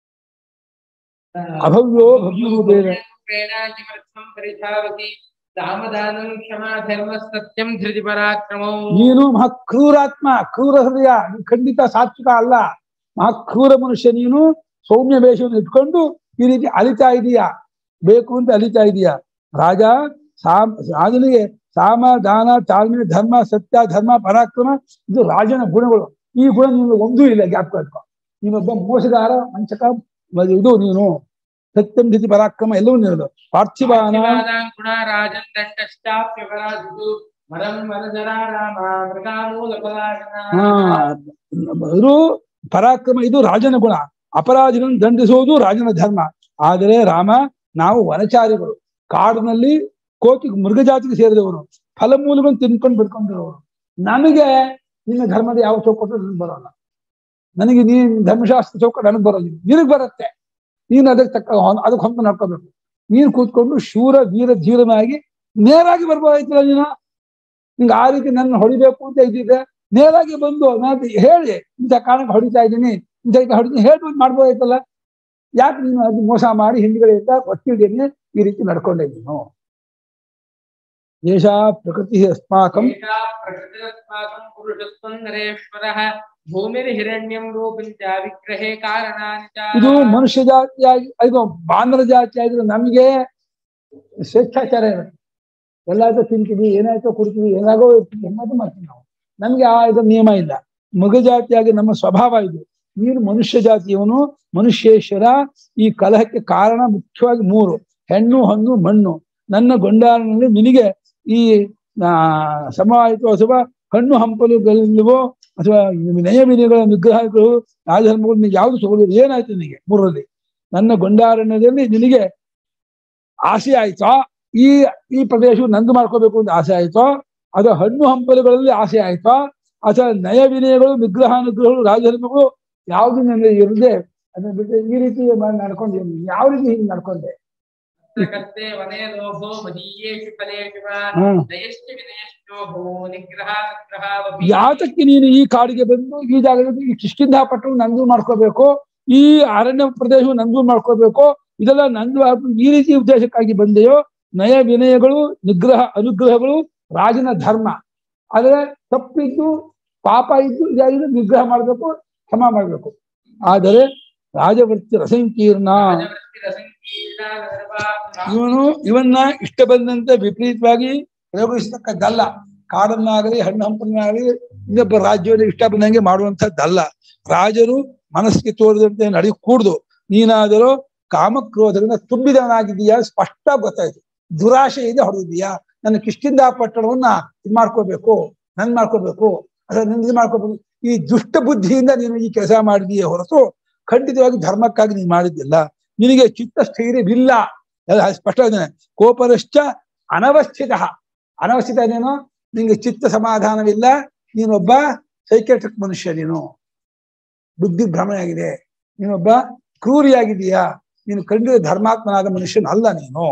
ಅಭವ್ಯೋ ಭವ್ಯರೂಪೇಣ ಪ್ರೇರಣಾಜಿಮರ್ಥಂ ಪರಿಧಾವತಿ ರಾಮದಾನಂ ಕ್ಷಮಾ ಧರ್ಮ ಸತ್ಯಂ ಧೃತಿ ಪರಾಕ್ರಮೌ ನೀನು ಮಹಾ ಕ್ರೂರಾತ್ಮ ಕ್ರೂರ ಹೃದಯ ನೀನು ಖಂಡಿತ ಸಾತ್ವಿಕ ಅಲ್ಲ ಮಹಾ ಕ್ರೂರ ಮನುಷ್ಯ ನೀನು ಸೌಮ್ಯ ವೇಷವನ್ನು ಇಟ್ಕೊಂಡು ಈ ರೀತಿ ಅಲಿತಾ ಇದೀಯಾ ಬೇಕು ಅಂತ ಅಲಿತಾ ಇದೀಯಾ ರಾಜ ಸಾಮ್ ರಾಜನಿಗೆ ಸಾಮ ದಾನ ತಾಳ್ಮೆ ಧರ್ಮ ಸತ್ಯ ಧರ್ಮ ಪರಾಕ್ರಮ ಇದು ರಾಜನ ಗುಣಗಳು ಈ ಗುಣ ನಿಮಗೆ ಒಂದೂ ಇಲ್ಲ ಜ್ಞಾಪಕ ಇಟ್ಕೊ ನೀನೊಬ್ಬ ಮೋಸಗಾರ ವಂಚಕ ಮ- ಇದು ನೀನು ಸತ್ಯಂ ಧಿತಿ ಪರಾಕ್ರಮ ಎಲ್ಲವೂ ನೀನು ಪಾರ್ಥಿವಾನ ಪಾರ್ಥಿವಾನಾಂ ಗುಣಾ ರಾಜನ್ ದಂಡಶ್ಚಾಪ್ಯಪರಾಧಿತು ಮರಂ ವನಜರಾ ರಾಮ ಮೃಗಾಮೂಲ ಹಾ ಇದು ಪರಾಕ್ರಮ ಇದು ರಾಜನ ಗುಣ ಅಪರಾಧಿಗಳನ್ನು ದಂಡಿಸುವುದು ರಾಜನ ಧರ್ಮ ಆದರೆ ರಾಮ ನಾವು ವನಚಾರಿಗಳು ಕಾಡಿನಲ್ಲಿ ಕೋತಿ ಮೃಗಜಾತಿಗೆ ಸೇರಿದವರು ಫಲಮೂಲಗಳನ್ನು ತಿನ್ಕೊಂಡು ಬಿಡ್ಕೊಂಡಿರೋರು ನನಗೆ ನಿನ್ನ ಧರ್ಮದ ಯಾವ ಚೌಕಟ್ಟು ನನಗೆ ಬರೋಲ್ಲ ನನಗೆ ನೀನ್ ಧರ್ಮಶಾಸ್ತ್ರ ಚೌಕಟ್ಟು ನನಗೆ ಬರೋಲ್ಲ ನಿನಗೆ ಬರುತ್ತೆ ನೀನು ಅದಕ್ಕೆ ತಕ್ಕ ಹೊಂದ್- ಅದಕ್ಕೆ ಹೊಂದ ನಡ್ಕೋಬೇಕು ನೀನು ಕೂತ್ಕೊಂಡು ಶೂರ ವೀರ ಧೀರನಾಗಿ ನೇರಾಗಿ ಬರ್ಬೋದಾಯ್ತಲ್ಲ ನೀನು ನಿಂಗೆ ಆ ರೀತಿ ನನ್ನ ಹೊಡಿಬೇಕು ಅಂತ ಇದ್ದಿದ್ದೆ ನೇರಾಗಿ ಬಂದು ನಾನು ಹೇಳಿ ಇಂಥ ಕಾರಣಕ್ಕೆ ಹೊಡಿತಾ ಇದ್ದೀನಿ ಇಂಥ ಇಂಥ ಹೊಡಿತೀನಿ ಹೇಳ್ಬಿಟ್ಟು ಮಾಡ್ಬೋದಾಯ್ತಲ್ಲ ಯಾಕೆ ನೀನು ಅದು ಮೋಸ ಮಾಡಿ ಹಿಂದ್ಗಡೆಯಿಂದ ಒಟ್ಟಿದ್ದೇನೆ ಈ ರೀತಿ ನಡ್ಕೊಂಡೆ ನೀನು ಏಷಾ ಪ್ರಕೃತಿ ಅಸ್ಮಾಕಂ ಏಷಾ ಪ್ರಕೃತಿರಸ್ಮಾಕಂ ಪುರುಷತ್ವಂ ನರೇಶ್ವರಃ ಭೂಮಿರ್ಹಿರಣ್ಯಂ ರೂಪಂ ಚ ವಿಗ್ರಹೇ ಕಾರಣಾನಿ ಚ ಇದು ಮನುಷ್ಯ ಜಾತಿಯಾಗಿ ಇದು ಬಾಂಧವ ಜಾತಿ ಆಗಿದ್ರೆ ನಮಗೆ ಸ್ವೇಚ್ಛಾಚಾರ ಇರುತ್ತೆ ಎಲ್ಲಾಯ್ತೋ ತಿಂತೀವಿ ಏನಾಯ್ತೋ ಕುಡ್ತೀವಿ ಏನಾಗೋ ಇರ್ತೀವಿ ಏನಾದ್ರು ಮಾಡ್ತೀವಿ ನಾವು ನಮ್ಗೆ ಆ ಇದು ನಿಯಮ ಇಲ್ಲ ಮೃಗ ಜಾತಿಯಾಗಿ ನಮ್ಮ ಸ್ವಭಾವ ಇದು ನೀನು ಮನುಷ್ಯ ಜಾತಿಯವನು ಮನುಷ್ಯೇಶ್ವರ ಈ ಕಲಹಕ್ಕೆ ಕಾರಣ ಮುಖ್ಯವಾಗಿ ಮೂರು ಹೆಣ್ಣು ಹಣ್ಣು ಮಣ್ಣು ನನ್ನ ಗೊಂಡಾರನಲ್ಲಿ ನಿನಗೆ ಈ ಆ, ಸಮವಾಯಿತು ಅಥವಾ ಹಣ್ಣು ಹಂಪಲುಗಳಿಲ್ವೋ ಅಥವಾ ನಯ ವಿನಯಗಳ ನಿಗ್ರಹಗಳು ರಾಜಧರ್ಮಗಳು ನಿನಗೆ ಯಾವುದು ತಗೊಳ್ಳೋದು ಏನಾಯ್ತು ನಿನಗೆ ಮೂರರಲ್ಲಿ ನನ್ನ ಗೊಂಡಾರಣ್ಯದಲ್ಲಿ ನಿನಗೆ ಆಸೆ ಆಯ್ತಾ ಈ ಈ ಪ್ರದೇಶವು ನಂದು ಮಾಡ್ಕೋಬೇಕು ಅಂತ ಆಸೆ ಆಯ್ತಾ ಅಥವಾ ಹಣ್ಣು ಹಂಪಲುಗಳಲ್ಲಿ ಆಸೆ ಆಯ್ತಾ ಅಥವಾ ನಯ ವಿನಯಗಳು ನಿಗ್ರಹ ಅನುಗ್ರಹಗಳು ರಾಜಧರ್ಮಗಳು ಯಾವುದು ನನಗೆ ಇರದೆ ಅದನ್ನ ಬಿಟ್ಟು ಈ ರೀತಿ ಮಾಡಿ ನಡ್ಕೊಂಡಿದ್ದೀನಿ ಯಾವ ರೀತಿ ಹಿಂಗೆ ನಡ್ಕೊಂಡೆ ಕರ್ತೆ ವನೇ ಲೋಭೋ ಮದೀಯೇಷು ಫಲೇಷು ವಾ ಹ್ಮ್ ದಯಶ್ಚ ವಿನಯಶ್ಚೋಭೋ ನಿಗ್ರಹ ನಿಗ್ರಹಾವಪಿ ಯಾತಕ್ಕೆ ನೀನು ಈ ಕಾಡಿಗೆ ಬಂದು ಈ ಜಾಗದಲ್ಲಿ ಈ ಕಿಷ್ಕಿಂಧ ಪಟ್ಟಣ ನಂದು ಮಾಡ್ಕೋಬೇಕು ಈ ಅರಣ್ಯ ಪ್ರದೇಶವು ನಂದು ಮಾಡ್ಕೋಬೇಕು ಇದೆಲ್ಲ ನಂದು ಆಗ್ಬೇಕು, ಈ ರೀತಿ ಉದ್ದೇಶಕ್ಕಾಗಿ ಬಂದೆಯೋ ನಯ ವಿನಯಗಳು ನಿಗ್ರಹ ಅನುಗ್ರಹಗಳು ರಾಜನ ಧರ್ಮ ಆದ್ರೆ ತಪ್ಪಿದ್ದು ಪಾಪ ಇದ್ದು ಇದಾಗಿದೆ ನಿಗ್ರಹ ಮಾಡಬೇಕು ಕ್ಷಮ ಮಾಡಬೇಕು ಆದರೆ ರಾಜವೃತ್ತಿ ರಸಂಕೀರ್ಣ ರಾಜವೃತ್ತಿರಸಂಕೀರ್ಣ ಗರ್ಭಾತ್ಮ ಇವನು ಇವನ್ನ ಇಷ್ಟ ಬಂದಂತೆ ವಿಪರೀತವಾಗಿ ಪ್ರಯೋಗಿಸತಕ್ಕದ್ದಲ್ಲ ಕಾಡನ್ನಾಗಲಿ ಹಣ್ಣು ಹಂಪನ್ನಾಗಲಿ ಇನ್ನೊಬ್ಬ ರಾಜ್ಯವನ್ನು ಇಷ್ಟ ಬಂದಂಗೆ ಮಾಡುವಂಥದ್ದಲ್ಲ ರಾಜರು ಮನಸ್ಸಿಗೆ ತೋರಿದಂತೆ ನಡಿ ಕೂಡ್ದು ನೀನಾದರೂ ಕಾಮಕ್ರೋಧದಿಂದ ತುಂಬಿದವನಾಗಿದ್ದೀಯಾ ಸ್ಪಷ್ಟ ಗೊತ್ತಾಯ್ತು ದುರಾಶೆಯಿಂದ ಹೊಡೆದಿದ್ದೀಯಾ ನನ್ನ ಕಿಷ್ಕಿಂದ ಪಟ್ಟಣವನ್ನ ಇದು ಮಾಡ್ಕೋಬೇಕು ನನ್ ಮಾಡ್ಕೋಬೇಕು ಅಥವಾ ನಿನ್ ಇದು ಮಾಡ್ಕೋಬೇಕು ಈ ದುಷ್ಟ ಬುದ್ಧಿಯಿಂದ ನೀನು ಈ ಕೆಲಸ ಮಾಡಿದೀಯ ಹೊರತು ಖಂಡಿತವಾಗಿ ಧರ್ಮಕ್ಕಾಗಿ ನೀನು ಮಾಡಿದ್ದಿಲ್ಲ ನಿನಗೆ ಚಿತ್ತ ಸ್ಥೈರ್ಯವಿಲ್ಲ ಎಲ್ಲ ಸ್ಪಷ್ಟ ಇದ್ದಾನೆ ಕೋಪರಶ್ಚ ಅನವಸ್ಥಿತ ಅನವಸ್ಥಿತ ನೀನು ನಿಂಗೆ ಚಿತ್ತ ಸಮಾಧಾನವಿಲ್ಲ ನೀನೊಬ್ಬ ಸೈಕೆಟ್ರಿಕ್ ಮನುಷ್ಯ ನೀನು ಬುದ್ಧಿ ಭ್ರಮೆಯಾಗಿದೆ ನೀನೊಬ್ಬ ಕ್ರೂರಿಯಾಗಿದೀಯಾ ನೀನು ಖಂಡಿತ ಧರ್ಮಾತ್ಮನಾದ ಮನುಷ್ಯನಲ್ಲ ನೀನು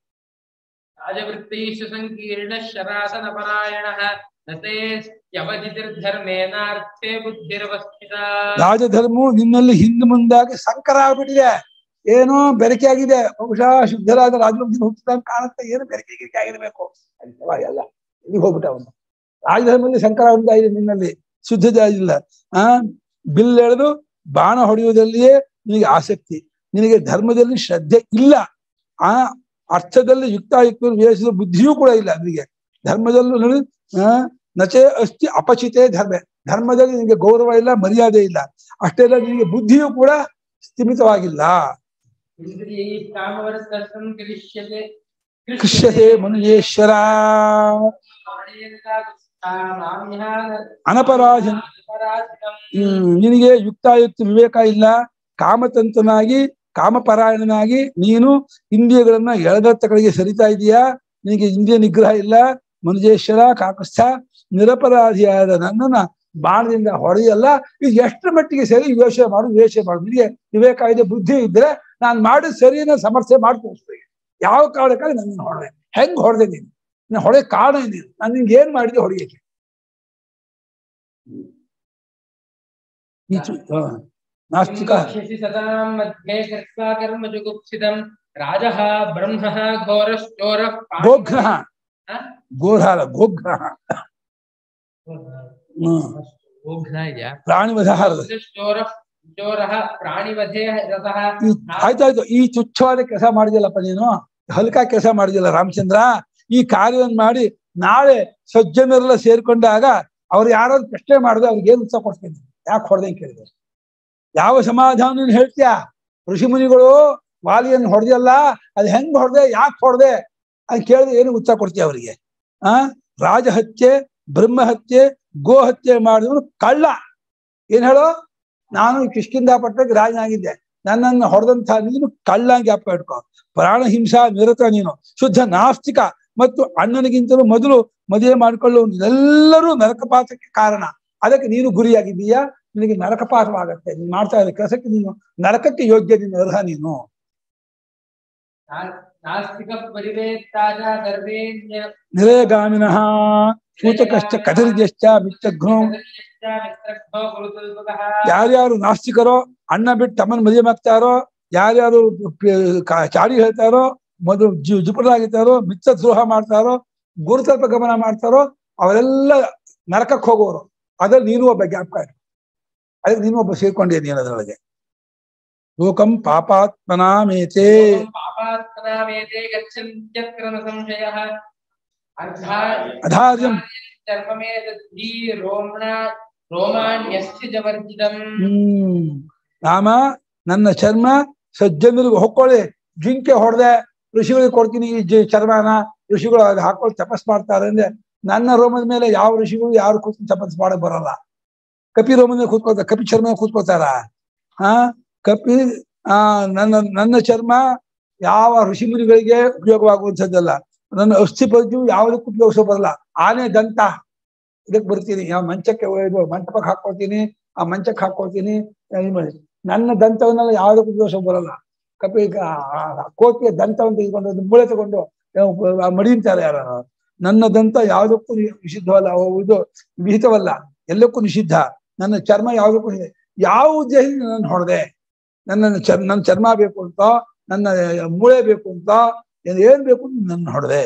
ರಾಜವೃತ್ತೈಷು ಸಂಕೀರ್ಣ ಶರಾಸನ ಪರಾಯಣಃ ನತೇ ಯವಧಿರ್ಧರ್ಮೇನಾರ್ಥೇ ಬುದ್ಧಿರವಸ್ಥಿತ ರಾಜಧರ್ಮವು ನಿನ್ನಲ್ಲಿ ಹಿಂದೆ ಮುಂದಾಗಿ ಸಂಕರ ಆಗ್ಬಿಟ್ಟಿದೆ ಏನೋ ಬೆರಕೆ ಆಗಿದೆ ಬಹುಶಃ ಶುದ್ಧರಾದ ರಾಜವಂಶ ಹುಟ್ಟಿದಂಗೆ ಕಾಣುತ್ತೆ ಏನು ಬೆರಕೆ ಗಿರಕೆ ಆಗಿರ್ಬೇಕು ಅಲ್ವಾ ಎಲ್ಲ ಎಲ್ಲಿಗೆ ಹೋಗ್ಬಿಟ್ಟ ಅವನು ರಾಜಧರ್ಮದಲ್ಲಿ ಸಂಕರ ಉಂಟಾಗಿದೆ ನಿನ್ನಲ್ಲಿ ಶುದ್ಧತೆ ಆಗಿಲ್ಲ ಆ ಬಿಲ್ ಎಳೆದು ಬಾಣ ಹೊಡೆಯುವುದಲ್ಲಿಯೇ ನಿನಗೆ ಆಸಕ್ತಿ ನಿನಗೆ ಧರ್ಮದಲ್ಲಿ ಶ್ರದ್ಧೆ ಇಲ್ಲ ಆ ಅರ್ಥದಲ್ಲಿ ಯುಕ್ತಾಯುಕ್ತ ವೇಷದ ಬುದ್ಧಿಯೂ ಕೂಡ ಇಲ್ಲ ನಿನಗೆ ಧರ್ಮದಲ್ಲೂ ನೋಡಿ ಆ ನಚೆ ಅಸ್ತಿ ಅಪಚಿತೆ ಧರ್ಮ ಧರ್ಮದಲ್ಲಿ ನಿನಗೆ ಗೌರವ ಇಲ್ಲ ಮರ್ಯಾದೆ ಇಲ್ಲ ಅಷ್ಟೇ ಅಲ್ಲ ನಿನಗೆ ಬುದ್ಧಿಯೂ ಕೂಡ ಸ್ಥಿಮಿತವಾಗಿಲ್ಲ ಇಂದ್ರಿಯೈ ಕಾಮವರ್ತಂ ಕರಿಷ್ಯತೆ ಕೃಷ್ಯತೆ ಮನುಜೇಶ್ವರ ಅನಪರಾಧಿ ಹ್ಮ್ ನಿನಗೆ ಯುಕ್ತಾಯುಕ್ತ ವಿವೇಕ ಇಲ್ಲ ಕಾಮತಂತ್ರನಾಗಿ ಕಾಮಪರಾಯಣನಾಗಿ ನೀನು ಇಂದ್ರಿಯಗಳನ್ನ ಎಳೆದತ್ತ ಕಡೆಗೆ ಸರಿತಾ ಇದೀಯಾ ನಿನಗೆ ಇಂದ್ರಿಯ ನಿಗ್ರಹ ಇಲ್ಲ ಮನುಜೇಶ್ವರ ಕಾಕಸ್ಥ ನಿರಪರಾಧಿಯಾದ ನನ್ನನ್ನ ಬಾಣದಿಂದ ಹೊಡೆಯಲ್ಲ ಇದು ಎಷ್ಟರ ಮಟ್ಟಿಗೆ ಸರಿ ಯೋಚನೆ ಮಾಡು ಯೋಚನೆ ಮಾಡು ನಿನಗೆ ವಿವೇಕ ಇದೆ ಬುದ್ಧಿ ಇದ್ರೆ ನಾನು ಮಾಡಿದ ಸರಿನ ಸಮಸ್ಯೆ ಮಾಡಿ ತೋರಿಸ್ತೀನಿ ಯಾವ ಕಾರಣಕ್ಕಾಗಿ ನನ್ನ ಹೊಡೆದೆ ಹೆಂಗ್ ಹೊಡೆದೆ ನೀನು ನಾನು ಹೊಡೆ ಕಾರಣ ನೀನು ನಾನು ನಿನ್ಗೆ ಏನ್ ಮಾಡಿದೆ ಹೊಡೆಯಕ್ಕೆ ಈ ಚು- ಆ, ನಾಸ್ತಿಕ ಸತಾಂ ಮಧ್ಯೆ ಕೃತ್ವಾ ಕರ್ಮ ಜುಗುಪ್ಸಿತಂ ರಾಜಃ ಬ್ರಹ್ಮಃ ಘೋರಶ್ಚೋರಃ ಗೋಗ್ರಹ ಗೋರ್ಹಾಲ ಗೋಗ್ರಹ ಹ್ಮ್ ಗೋಘ್ನ ಇದೆಯಾ ಪ್ರಾಣಿವಧ ಚೋರಃ ಚೋರಃ ಪ್ರಾಣಿವಧೇ ರಥಃ ಈ ಆಯ್ತಾಯ್ತು ಈ ತುಚ್ಛವಾದ ಕೆಲಸ ಮಾಡಿದ್ಯಲ್ಲಪ್ಪ ನೀನು ಹಲ್ಕ ಕೆಲಸ ಮಾಡಿದ್ಯಲ್ಲ ರಾಮಚಂದ್ರ ಈ ಕಾರ್ಯವನ್ನು ಮಾಡಿ ನಾಳೆ ಸಜ್ಜನರೆಲ್ಲ ಸೇರ್ಕೊಂಡಾಗ ಅವ್ರು ಯಾರಾದ್ರು ಪ್ರಶ್ನೆ ಮಾಡಿದ್ರೆ ಅವ್ರಿಗೆ ಏನ್ ಉತ್ಸಾಹ ಕೊಡ್ತೀನಿ ಯಾಕೆ ಹೊಡೆದೆ ಕೇಳಿದೆ ಯಾವ ಸಮಾಧಾನ ಹೇಳ್ತೀಯಾ ಋಷಿ ಮುನಿಗಳು ವಾಲಿಯನ್ನು ಹೊಡೆದಲ್ಲ ಅದು ಹೆಂಗ್ ಹೊಡೆದೆ ಯಾಕೆ ಹೊಡೆದೆ ಅಂತ ಕೇಳಿದ್ರೆ ಏನು ಉತ್ಸಾಹ ಕೊಡ್ತೀಯ ಅವರಿಗೆ ಆ ರಾಜಹತ್ಯೆ ಬ್ರಹ್ಮಹತ್ಯೆ ಗೋ ಹತ್ಯೆ ಮಾಡಿದವನು ಕಳ್ಳ ಏನ್ ಹೇಳೋ ನಾನು ಕಿಷ್ಕಿಂದ ಪಟ್ಟಕ್ಕೆ ರಾಜನಾಗಿದ್ದೆ ನನ್ನನ್ನು ಹೊಡೆದಂತಹ ನೀನು ಕಳ್ಳ ಜ್ಞಾಪಕ ಇಟ್ಕೋ ಪ್ರಾಣ ಹಿಂಸಾ ನಿರತ ನೀನು ಶುದ್ಧ ನಾಸ್ತಿಕ ಮತ್ತು ಅಣ್ಣನಿಗಿಂತಲೂ ಮೊದಲು ಮದುವೆ ಮಾಡಿಕೊಳ್ಳುವ ಎಲ್ಲರೂ ನರಕಪಾತಕ್ಕೆ ಕಾರಣ ಅದಕ್ಕೆ ನೀನು ಗುರಿಯಾಗಿದ್ದೀಯಾ ನಿನಗೆ ನರಕಪಾತವಾಗತ್ತೆ ನೀನು ಮಾಡ್ತಾ ಇರೋ ಕೆಲಸಕ್ಕೆ ನೀನು ನರಕಕ್ಕೆ ಯೋಗ್ಯ ನೀನು ಅರ್ಹ ನೀನು ನಾಸ್ತಿಕ ಪರಿವೇತ್ತಾಜ ಸರ್ವೇಣ್ಯ ನಿರೇಗಾಮಿನಃ ಸೂಚಕಶ್ಚ ಕದರ್ಜಶ್ಚ ಮಿತ್ತಘ್ನೋ ಮಿತ್ರಘ್ನೋ ಗುರುತಲ್ಪಕಃ ಯಾರ್ಯಾರು ನಾಸ್ತಿಕರೋ ಅಣ್ಣ ಬಿಟ್ಟು ತಮ್ಮನ ಮದುವೆ ಮಾಡ್ತಾರೋ ಯಾರ್ಯಾರು ಪ- ಕಾ- ಚಾಡಿ ಹೇಳ್ತಾರೋ ಮೊದಲು ಜಿ ಜುಪರಾಗಿದ್ದಾರೋ ಮಿತ್ರ ದ್ರೋಹ ಮಾಡ್ತಾರೋ ಗುರುತಲ್ಪ ಗಮನ ಮಾಡ್ತಾರೋ ಅವರೆಲ್ಲ ನರಕಕ್ಕೆ ಹೋಗೋರು ಅದ್ರಲ್ಲಿ ನೀನು ಒಬ್ಬ ಜ್ಞಾಪಕ ಇರು. ಅದಕ್ಕೆ ನೀನು ಒಬ್ಬ ಸೇರ್ಕೊಂಡಿಯ ನೀನು ಅದರೊಳಗೆ ಲೋಕಂ ಪಾಪಾತ್ಮನಾಮೇತೆ ಪಾಪಾತ್ಮನಾವೇದೇ ಗಚ್ಚನ್ತ್ಯತ್ರ ನ ಸಂಶಯಃ ಅಧಾರ್ಯಂ ಚರ್ಮಮೇ ದದ್ಧಿ ರೋಮ್ಣ ರೋಮಾಣ್ಯಸ್ತಿ ಜವರ್ಜಿತಂ ಹ್ಮ್ ರಾಮ ನನ್ನ ಚರ್ಮ ಸಜ್ಜನರಿಗೆ ಹೊಕ್ಕೊಳ್ಳಿ ಜಿಂಕೆ ಹೊಡೆದೆ ಋಷಿಗಳಿಗೆ ಕೊಡ್ತೀನಿ ಈ ಜಿ- ಚರ್ಮನ ಋಷಿಗಳು ಅದು ಹಾಕೊಂಡು ತಪಸ್ ಮಾಡ್ತಾರೆ ಅಂದ್ರೆ ನನ್ನ ರೋಮದ ಮೇಲೆ ಯಾವ ಋಷಿಗಳು ಯಾರು ಕೂತ್ಕೊಂಡು ತಪಸ್ ಮಾಡಕ್ ಬರಲ್ಲ ಕಪಿ ರೋಮದ ಮೇಲೆ ಕೂತ್ಕೊಳ್ತಾರೆ ಕಪಿ ಚರ್ಮ ಕೂತ್ಕೋತಾರ ಹಾ ಕಪಿ ಆ ನನ್ನ ನನ್ನ ಚರ್ಮ ಯಾವ ಋಷಿ ಮುನಿಗಳಿಗೆ ಉಪಯೋಗವಾಗುವಂಥದ್ದಲ್ಲ ನನ್ನ ಅಸ್ಥಿ ಪದ್ಯು ಯಾವುದಕ್ಕೂ ಉಪಯೋಗಿಸೋ ಬರಲ್ಲ ಆನೆ ದಂತ ಇದಕ್ಕೆ ಬರ್ತೀನಿ ಯಾವ ಮಂಚಕ್ಕೆ ಇದು ಮಂಟಪಕ್ಕೆ ಹಾಕೊಳ್ತೀನಿ ಆ ಮಂಚಕ್ಕೆ ಹಾಕೊಳ್ತೀನಿ ಇದು ಮಾಡಿ. ನನ್ನ ದಂತವನ್ನೆಲ್ಲ ಯಾವುದಕ್ಕೂ ಉಪಯೋಗಿಸೋ ಬರಲ್ಲ ಕಪಿ ಆ- ಆ ಕೋತಿಯ ದಂತವನ್ನು ತೆಗೆದುಕೊಂಡು ಅದು ಮೂಳೆ ತಗೊಂಡು ಆ ಮಡಿಂತಾರೆ ಯಾರು ನನ್ನ ದಂತ ಯಾವುದಕ್ಕೂ ನಿ- ನಿಷಿದ್ಧವಲ್ಲ ಅವು ಇದು ವಿಹಿತವಲ್ಲ ಎಲ್ಲಕ್ಕೂ ನಿಷಿದ್ಧ ನನ್ನ ಚರ್ಮ ಯಾವುದಕ್ಕೂ ನಿಷಿದ್ಧ. ಯಾವ ಉದ್ದೇಶದಿಂದ ನಾನು ಹೊಡೆದೆ ನನ್ನ ಚರ್ ನನ್ನ ಚರ್ಮ ಬೇಕು ಅಂತ ನನ್ನ ಮೂಳೆ ಬೇಕು ಅಂತ ಏನ್- ಏನ್ ಬೇಕು ಅಂತ ನನ್ನ ಹೊಡೆದೆ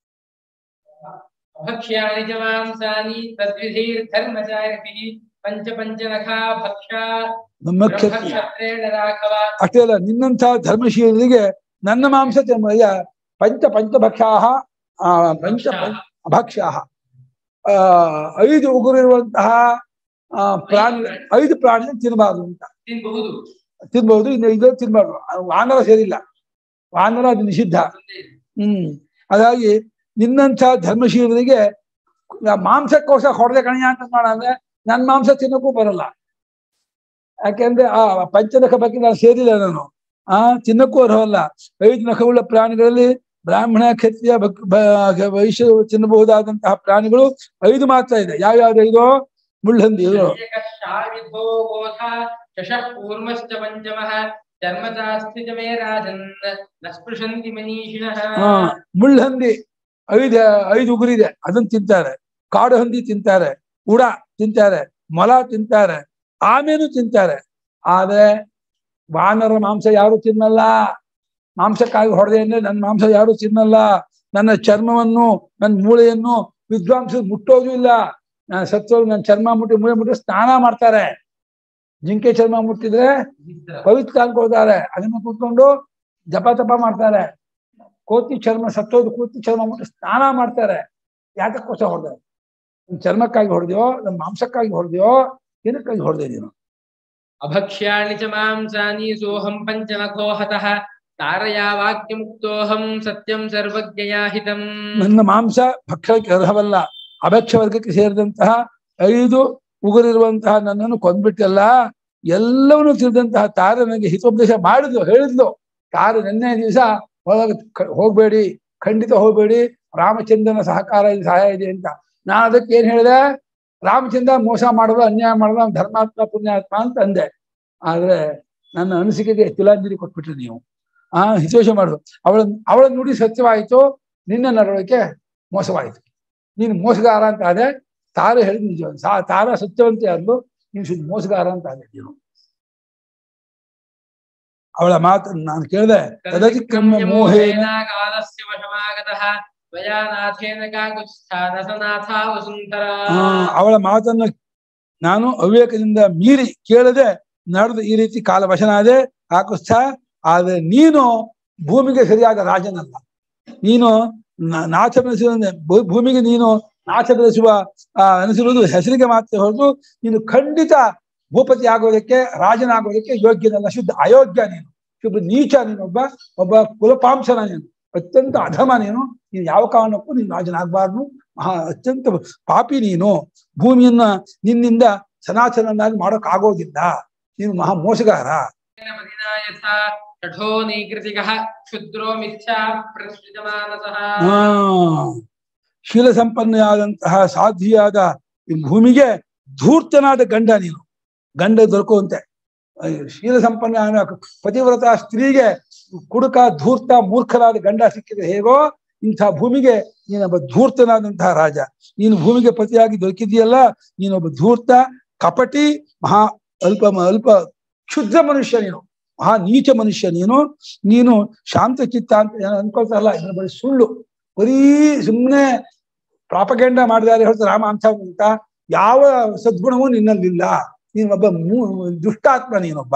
ಭಕ್ಷ್ಯಾಣಿ ಚ ಮಾಂಸಾನಿ ತದ್ವಿಧೈರ್ಧರ್ಮಚಾರಿಭಿಃ ಪಂಚ ಪಂಚನಖಾ ಭಕ್ಷಾ ನಮ್ಮ ಕ್ಷತ್ರಿಯ ಬ್ರಹ್ಮಕ್ಷತ್ರೇಣ ರಾಘವ ಅಷ್ಟೇ ಅಲ್ಲ ನಿನ್ನಂಥ ಧರ್ಮಶೀಲರಿಗೆ ನನ್ನ ಮಾಂಸ ಚರ್ಮಯ ಪಂಚ ಪಂಚಭಕ್ಷಾಹ ಆ ಪಂಚ ಭಕ್ಷ್ಯಾಹ ಆ ಐದು ಉಗುರಿರುವಂತಹ ಆ ಪ್ರಾಣಿ ಐದು ಪ್ರಾಣಿ ತಿನ್ನಬಾರದು ಅಂತ ತಿನ್ಬಹುದು ತಿನ್ಬಹುದು ಇನ್ನು ಇದು ತಿನ್ಬಾರ್ದು ವಾನರ ಸೇರಿಲ್ಲ ವಾನರ ಅದು ನಿಷಿದ್ಧ ಹ್ಮ್ ಹಾಗಾಗಿ ನಿನ್ನಂಥ ಧರ್ಮಶೀಲರಿಗೆ ಆ ಮಾಂಸಕ್ಕೋಸ್ಕರ ಹೊಡೆದೆ ಕಣಯ್ಯ ಅಂತ ಮಾಡ ಅಂದ್ರೆ ನನ್ ಮಾಂಸ ತಿನ್ನಕ್ಕೂ ಬರಲ್ಲ ಯಾಕೆಂದ್ರೆ ಆ ಪಂಚನಖ ಬಗ್ಗೆ ನಾನು ಸೇರಿಲ್ಲ ನಾನು ಆ ತಿನ್ನಕ್ಕೂ ಅರ್ಹವಲ್ಲ ಐದು ನಖವುಳ್ಳ ಪ್ರಾಣಿಗಳಲ್ಲಿ ಬ್ರಾಹ್ಮಣ ಕ್ಷತ್ರಿಯ ಭಕ್- ಬ- ವೈಶ್ಯ ತಿನ್ನಬಹುದಾದಂತಹ ಪ್ರಾಣಿಗಳು ಐದು ಮಾತ್ರ ಇದೆ ಯಾವ್ಯಾವ್ದು ಐದು ಮುಳ್ಳಂದಿ ಇದು ಶಾವಿಧೋ ಗೋಧ ಶಶಃ ಕೂರ್ಮಶ್ಚ ಪಂಚಮಃ ಚರ್ಮಚಾಸ್ತಿ ಚ ಮೇ ರಾಜನ್ ನ ಸ್ಪೃಶಂತಿ ಮನೀಷಿಣಃ ಹಾ ಮುಳ್ಳಹಂದಿ ಐದು ಐದು ಉಗುರಿದೆ ಅದನ್ನ ತಿಂತಾರೆ ಕಾಡು ಹಂದಿ ತಿಂತಾರೆ ಉಡ ತಿಂತಾರೆ ಮೊಲ ತಿಂತಾರೆ ಆಮೇನು ತಿಂತಾರೆ ಆದ್ರೆ ವಾನರ ಮಾಂಸ ಯಾರು ತಿನ್ನಲ್ಲ ಮಾಂಸಕ್ಕಾಗಿ ಹೊಡೆದೆ ಅಂದ್ರೆ ನನ್ನ ಮಾಂಸ ಯಾರು ತಿನ್ನಲ್ಲ ನನ್ನ ಚರ್ಮವನ್ನು ನನ್ನ ಮೂಳೆಯನ್ನು ವಿದ್ವಾಂಸ ಮುಟ್ಟೋದು ಇಲ್ಲ ನಾನು ಸತ್ತೋಗಿ ನನ್ನ ಚರ್ಮ ಮುಟ್ಟಿ ಮೂಳೆ ಮುಟ್ಟಿ ಸ್ನಾನ ಮಾಡ್ತಾರೆ ಜಿಂಕೆ ಚರ್ಮ ಮುಟ್ಟಿದ್ರೆ ಪವಿತ್ರ ಅನ್ಕೊಳ್ತಾರೆ ಅದನ್ನ ಕೂತ್ಕೊಂಡು ಜಪ ತಪ ಮಾಡ್ತಾರೆ ಕೋತಿ ಚರ್ಮ ಸತ್ತೋದು ಕೋತಿ ಚರ್ಮ ಮುಟ್ಟಿ ಸ್ನಾನ ಮಾಡ್ತಾರೆ ಯಾತಕ್ಕೋಸ್ಕರ ಹೊಡೆದೆ ನಿಮ್ ಚರ್ಮಕ್ಕಾಗಿ ಹೊಡೆದ್ಯೋ ನಮ್ಮ ಮಾಂಸಕ್ಕಾಗಿ ಹೊಡೆದ್ಯೋ ಏನಕ್ಕಾಗಿ ಹೊಡೆದೆ ನೀನು ಅಭಕ್ಷ್ಯಾಣಿ ಚ ಮಾಂಸಾನಿ ಸೋಹಂ ಪಂಚನಖೋ ಹತಃ ತಾರಯಾ ವಾಕ್ಯಮುಕ್ತೋಹಂ ಸತ್ಯಂ ಸರ್ವಜ್ಞಯಾ ಹಿತಂ ನನ್ನ ಮಾಂಸ ಭಕ್ಷಕ್ಕೆ ಅರ್ಹವಲ್ಲ ಅಭಕ್ಷ ವರ್ಗಕ್ಕೆ ಸೇರಿದಂತಹ ಐದು ಉಗುರಿರುವಂತಹ ನನ್ನನ್ನು ಕೊಂದ್ಬಿಟ್ಟಲ್ಲ ಎಲ್ಲವನ್ನೂ ತಿಳಿದಂತಹ ತಾರೆ ನನಗೆ ಹಿತೋಪದೇಶ ಮಾಡಿದ್ಲು ಹೇಳಿದ್ಲು ತಾರೆ ನಿನ್ನೆ ದಿವಸ ಒಳಗೆ ಕ- ಹೋಗ್ಬೇಡಿ ಖಂಡಿತ ಹೋಗ್ಬೇಡಿ ರಾಮಚಂದ್ರನ ಸಹಕಾರ ಇದೆ ಸಹಾಯ ಇದೆ ಅಂತ ನಾನು ಅದಕ್ಕೆ ಏನ್ ಹೇಳಿದೆ ರಾಮಚಂದ್ರ ಮೋಸ ಮಾಡೋದು ಅನ್ಯಾಯ ಮಾಡೋದು ಅವ್ನು ಧರ್ಮಾತ್ಮ ಪುಣ್ಯಾತ್ಮ ಅಂತ ಅಂದೆ ಆದ್ರೆ ನನ್ನ ಅನಿಸಿಕೆಗೆ ತಿಲಾಂಜಲಿ ಕೊಟ್ಬಿಟ್ರಿ ನೀವು ಆ ಹಿತೋಷ ಮಾಡುದು ಅವಳ ಅವಳ ನುಡಿ ಸತ್ಯವಾಯಿತು ನಿನ್ನ ನಡವಳಿಕೆ ಮೋಸವಾಯಿತು ನೀನು ಮೋಸಗಾರ ಅಂತ ಆದೆ ತಾರ ಹೇಳಿದ್ ನಿಜ ಸಾ ತಾರ ಸತ್ಯವಂತೆ ಆದ್ಲು ನೀನು ಶುದ್ಧ ಮೋಸಗಾರ ಅಂತ ಆದೆ ನೀನು ಅವಳ ಮಾತನ್ನು ನಾನು ಕೇಳಿದೆ ತದತಿಕ್ರಮ್ಯ ಮೋಹೇನ ಕಾಲಸ್ಯ ವಶಮಾಗತಃ ತ್ವಯಾ ನಾಥೇನ ಕಾಂಗುತ್ಸ್ಥಾನ ಸನಾಥ ವಸುಂಧರ ಆ, ಅವಳ ಮಾತನ್ನು ನಾನು ಅವಿವೇಕದಿಂದ ಮೀರಿ ಕೇಳದೆ ನಡೆದು ಈ ರೀತಿ ಕಾಲ ವಶನಾದೆ ಆಕುಸ್ಥ ಆದ್ರೆ ನೀನು ಭೂಮಿಗೆ ಸರಿಯಾದ ರಾಜನಲ್ಲ ನೀನು ನ- ನಾಚ ಬೆಳೆಸುವ ಭೂ- ಭೂಮಿಗೆ ನೀನು ನಾಚ ಬೆಳೆಸುವ ಆ, ಅನಿಸಿರುವುದು ಹೆಸರಿಗೆ ಮಾತ್ರ ಹೊರತು ನೀನು ಖಂಡಿತ ಭೂಪತಿ ಆಗೋದಕ್ಕೆ ರಾಜನಾಗೋದಕ್ಕೆ ಯೋಗ್ಯನಲ್ಲ ಶುದ್ಧ ಅಯೋಗ್ಯ ನೀನು ಶುದ್ಧ ನೀಚ ನೀನೊಬ್ಬ ಒಬ್ಬ ಕುಲಪಾಂಸನ ನೀನು ಅತ್ಯಂತ ಅಧಮ ನೀನು ನೀನು ಯಾವ ಕಾರಣಕ್ಕೂ ನೀನು ರಾಜನಾಗಬಾರ್ದು ಮಹಾ ಅತ್ಯಂತ ಪಾಪಿ ನೀನು ಭೂಮಿಯನ್ನ ನಿನ್ನಿಂದ ಸನಾತನನ್ನಾಗಿ ಮಾಡೋಕ್ ಆಗೋದಿಲ್ಲ ನೀನು ಮಹಾ ಮೋಸಗಾರ ಮದಿನಾ ಯಥಾ ಕಠೋ ನೀಕೃತಿಕಃ ಕ್ಷುದ್ರೋ ಮಿಥ್ಯಾ ಪ್ರಸೃಜಮಾನಸಃ ಆ ಶೀಲ ಸಂಪನ್ನೆಯಾದಂತಹ ಸಾಧ್ವಿಯಾದ ಈ ಭೂಮಿಗೆ ಧೂರ್ತನಾದ ಗಂಡ ನೀನು ಗಂಡ ದೊರಕುವಂತೆ ಅಯ್ಯೋ, ಶೀಲ ಸಂಪನ್ನ ಪತಿವ್ರತ ಸ್ತ್ರೀಗೆ ಕುಡುಕ ಧೂರ್ತ ಮೂರ್ಖರಾದ ಗಂಡ ಸಿಕ್ಕಿದ್ರೆ ಹೇಗೋ ಇಂಥ ಭೂಮಿಗೆ ನೀನೊಬ್ಬ ಧೂರ್ತನಾದಂತಹ ರಾಜ ನೀನು ಭೂಮಿಗೆ ಪತಿಯಾಗಿ ದೊರಕಿದೆಯಲ್ಲ ನೀನೊಬ್ಬ ಧೂರ್ತ ಕಪಟಿ ಮಹಾ ಅಲ್ಪ ಅಲ್ಪ ಕ್ಷುದ್ರ ಮನುಷ್ಯ ನೀನು ಮಹಾ ನೀಚ ಮನುಷ್ಯ ನೀನು ನೀನು ಶಾಂತ ಚಿತ್ತ ಅಂತ ಏನು ಅನ್ಕೊಳ್ತಾರಲ್ಲ ಇದ್ರ ಬರೀ ಸುಳ್ಳು ಬರೀ ಸುಮ್ಮನೆ ಪ್ರಾಪಗೆಂಡ ಮಾಡಿದಾರೆ ಹೊರತು ರಾಮ ಅಂತ ಅಂತ ಯಾವ ಸದ್ಗುಣವೂ ನಿನ್ನಲ್ಲಿಲ್ಲ ನೀನೊಬ್ಬ ಮೂ- ದುಷ್ಟಾತ್ಮ ನೀನೊಬ್ಬ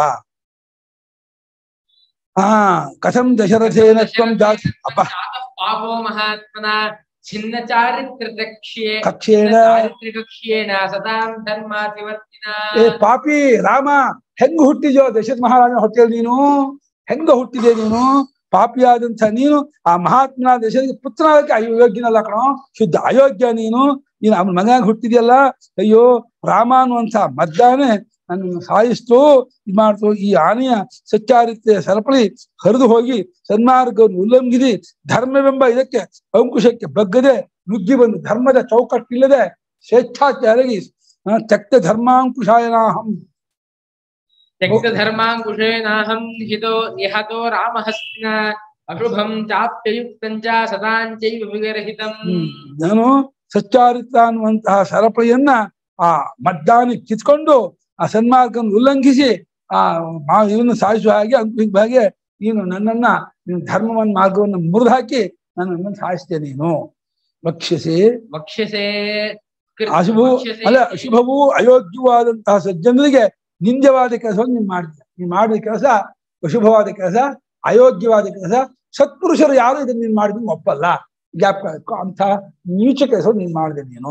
ಹಾ ಕಥಂ ದಶರಥೇನ ತ್ವಂ ಜಾತ ಅಪ್ಪ ಪಾಪೋ ಮಹಾತ್ಮನ ಛಿನ್ನ ಚಾರಿತ್ರದಕ್ಷ್ಯೇ ಕಕ್ಷೇಣ ಚಾರಿತ್ರಿಕಕ್ಷ್ಯೇಣ ಸದಾಂ ಧರ್ಮಾತಿವರ್ತಿನ ಏ ಪಾಪಿ ರಾಮ ಹೆಂಗ ಹುಟ್ಟಿದ್ಯೋ ದಶರಥ ಮಹಾರಾಜನ ಹೊಟ್ಟೆಯಲ್ಲಿ ನೀನು ಹೆಂಗ ಹುಟ್ಟಿದೆ ನೀನು ಪಾಪಿಯಾದಂಥ ನೀನು ಆ ಮಹಾತ್ಮನ ದಶರಥ ಪುತ್ರನಾಗಕ್ಕೆ ಅಯೋಗ್ಯನಲ್ಲ ಕಣೋ ಶುದ್ಧ ಅಯೋಗ್ಯ ನೀನು ನೀನು ಅವನ ಮಗನಾಗಿ ಹುಟ್ಟಿದ್ಯಲ್ಲ ಅಯ್ಯೋ ರಾಮ ಅನ್ನುವಂಥ ಮದ್ದಾನೆ ನನ್ನನ್ನು ಸಾಯಿಸ್ತು ಇದು ಮಾಡ್ತು ಈ ಆನೆಯ ಸಚ್ಚಾರಿತ್ಯ ಸರಪಳಿ ಹರಿದು ಹೋಗಿ ಸನ್ಮಾರ್ಗವನ್ನು ಉಲ್ಲಂಘಿಸಿ ಧರ್ಮವೆಂಬ ಇದಕ್ಕೆ ಅಂಕುಶಕ್ಕೆ ಬಗ್ಗದೆ ನುಗ್ಗಿ ಬಂದು ಧರ್ಮದ ಚೌಕಟ್ಟಿಲ್ಲದೆ ಸ್ವೇಚ್ಛಾಚಾರಗಿ ಆ, ತ್ಯಕ್ತ ಧರ್ಮಾಂಕುಶಾಯನಾಹಂ ತ್ಯಕ್ತ ಧರ್ಮಾಂಕುಶೇನಾಹಂ ಹಿತೋ ನಿಹತೋ ರಾಮಹಸ್ತಿನ ಅಶುಭಂ ಚಾಪ್ಯಯುಕ್ತಂ ಚ ಸದಾಂಚೈವ ವಿಗರಹಿತಂ ಹ್ಮ್. ನಾನು ಸಚ್ಚಾರಿತ್ರ ಅನ್ನುವಂತಹ ಸರಪಳಿಯನ್ನ ಆ ಮಡ್ಡಾನಿ ಕಿತ್ಕೊಂಡು ಆ ಸನ್ಮಾರ್ಗವನ್ನು ಉಲ್ಲಂಘಿಸಿ ಆ ಮಾ- ಇವನು ಸಾಯಿಸುವ ಹಾಗೆ ಅಂಕುಶ ಹಾಗೆ ನೀನು ನನ್ನನ್ನ ನೀನು ಧರ್ಮವನ್ನ ಮಾರ್ಗವನ್ನು ಮುರಿದು ಹಾಕಿ ನನ್ನನ್ನು ಸಾಯಿಸ್ತೇ ನೀನು ವಕ್ಷಸೆ ವಕ್ಷ್ಯಸೆ ಅಶುಭವು ಅಲ್ಲ ಅಶುಭವೂ ಅಯೋಗ್ಯವಾದಂತಹ ಸಜ್ಜನರಿಗೆ ನಿಂದ್ಯವಾದ ಕೆಲಸವನ್ನು ನೀನು ಮಾಡಿದ್ಯ ನೀನು ಮಾಡಿದ ಕೆಲಸ ಅಶುಭವಾದ ಕೆಲಸ ಅಯೋಗ್ಯವಾದ ಕೆಲಸ ಸತ್ಪುರುಷರು ಯಾರು ಇದನ್ನ ನೀನು ಮಾಡಿದ್ರು ಒಪ್ಪಲ್ಲ ಜ್ಞಾಪಕ ಇಟ್ಕೊ. ಅಂಥ ನೀಚ ಕೆಲಸವನ್ನು ನೀನು ಮಾಡಿದೆ ನೀನು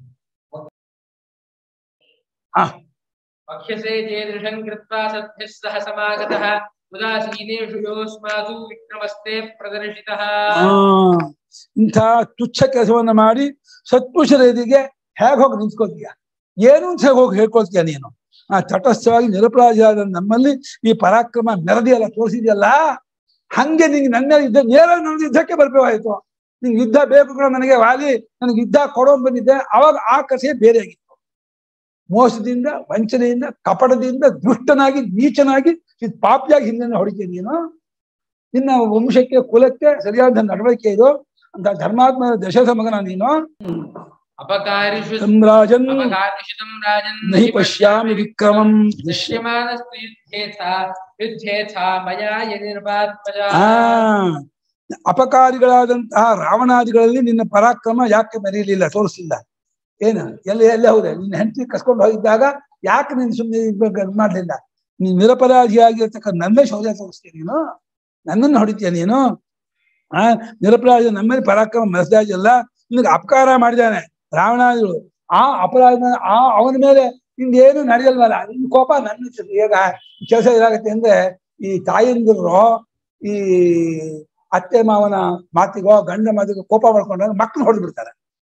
ವಕ್ಷ್ಯಸೆ ಚೇದೃಶಂ ಕೃತ್ವಾ ಸದ್ಭಿಃ ಸಹ ಸಮಾಗತಃ ಉದಾಸೀನೇಷು ಯೋಸ್ಮಾಸು ವಿಕ್ರಮಸ್ತೆ ಪ್ರದರ್ಶಿತಃ ಆ ಇಂಥ ತುಚ್ಛ ಕೆಲಸವನ್ನ ಮಾಡಿ ಸತ್ಪುರುಷರ ಎದುರಿಗೆ ಹೇಗೆ ಹೋಗಿ ನಿಂತ್ಕೋತೀಯ ಏನು ಅಂತ ಹೋಗಿ ಹೇಳ್ಕೊಳ್ತೀಯ ನೀನು ಆ ತಟಸ್ಥವಾಗಿ ನಿರಪರಾಧಿಯಾದ ನಮ್ಮಲ್ಲಿ ಈ ಪರಾಕ್ರಮ ಮೆರದಿಯಲ್ಲ ತೋರಿಸಿದ್ಯಲ್ಲ ಹಂಗೆ ನಿಂಗೆ ನನ್ನ ಯುದ್ಧ ನೇರ ನನ್ನ ಯುದ್ಧಕ್ಕೆ ಬರ್ಬೇಕಾಯ್ತು ನಿಂಗೆ ಯುದ್ಧ ಬೇಕು ಕೂಡ ನನಗೆ ವಾಲಿ ನನಗೆ ಯುದ್ಧ ಕೊಡೋ ಬಂದಿದ್ದೆ ಅವಾಗ ಆ ಕಥೆ ಬೇರೆ ಆಗಿತ್ತು ಮೋಸದಿಂದ ವಂಚನೆಯಿಂದ ಕಪಟದಿಂದ ದುಷ್ಟನಾಗಿ ನೀಚನಾಗಿ ಇದು ಪಾಪಿಯಾಗಿ ಹಿಂದೆ ಹೊಡಿತೀನಿ ನೀನು ನಿನ್ನ ವಂಶಕ್ಕೆ ಕುಲಕ್ಕೆ ಸರಿಯಾದ ನಡವಳಿಕೆ ಇದು ಅಂತ ಧರ್ಮಾತ್ಮ ದಶರಥ ಮಗನ ನೀನು ಅಪಕಾರಿಷು ರಾಜನ್ ಅಪಕಾರಿಷು ತಂ ರಾಜನ್ ನಹಿ ಪಶ್ಯಾಮಿ ವಿಕ್ರಮಂ ದೃಶ್ಯ ದೃಶ್ಯಮಾನಸ್ತು ಯುದ್ಧೇಥ ಯುದ್ಧೇಥ ಮಯಾ ಯನಿರ್ವಾತ್ಮಜ ಆ ಅಪಕಾರಿಗಳಾದಂತಹ ರಾವಣಾದಿಗಳಲ್ಲಿ ನಿನ್ನ ಪರಾಕ್ರಮ ಯಾಕೆ ಮೆರೀಲಿಲ್ಲ ತೋರಿಸ್ಲಿಲ್ಲ ಏನು ಎಲ್ಲಿ ಎಲ್ಲಿ ಹೌದೆ ನಿನ್ನ ಹೆಂಡತಿ ಕಸ್ಕೊಂಡು ಹೋಗಿದ್ದಾಗ ಯಾಕೆ ನೀನು ಸುಮ್ಮನೆ ಮಾಡ್ಲಿಲ್ಲ ನೀನು ನಿರಪರಾಧಿಯಾಗಿರ್ತಕ್ಕ ನನ್ನ ಶೌರ್ಯ ತೋರಿಸ್ತೀಯ ನೀನು ನನ್ನನ್ನು ಹೊಡಿತೀಯ ನೀನು ಆ ನಿರಪರಾಧ ನಮ್ಮಲ್ಲಿ ಪರಾಕ್ರಮ ಮೆರೆದಾಜಲ್ಲ ನಿನಗೆ ಅಪಕಾರ ಮಾಡಿದ್ದಾನೆ ರಾವಣಾದಿಗಳು ಆ ಅಪರಾಧ ಆ ಅವನ ಮೇಲೆ ನಿಂದೇನು ನಡೆಯಲ್ವಲ್ಲ ನಿನ್ ಕೋಪ ನನ್ನ ಈಗ ಕೆಲಸ ಏನಾಗುತ್ತೆ ಅಂದ್ರೆ ಈ ತಾಯಂದಿರು ಈ ಅತ್ತೆ ಮಾವನ ಮಾತಿಗೋ ಗಂಡ ಮಾತಿಗೋ ಕೋಪ ಮಾಡ್ಕೊಂಡಾಗ ಮಕ್ಕಳು ಹೊಡೆದು ಬಿಡ್ತಾರೆ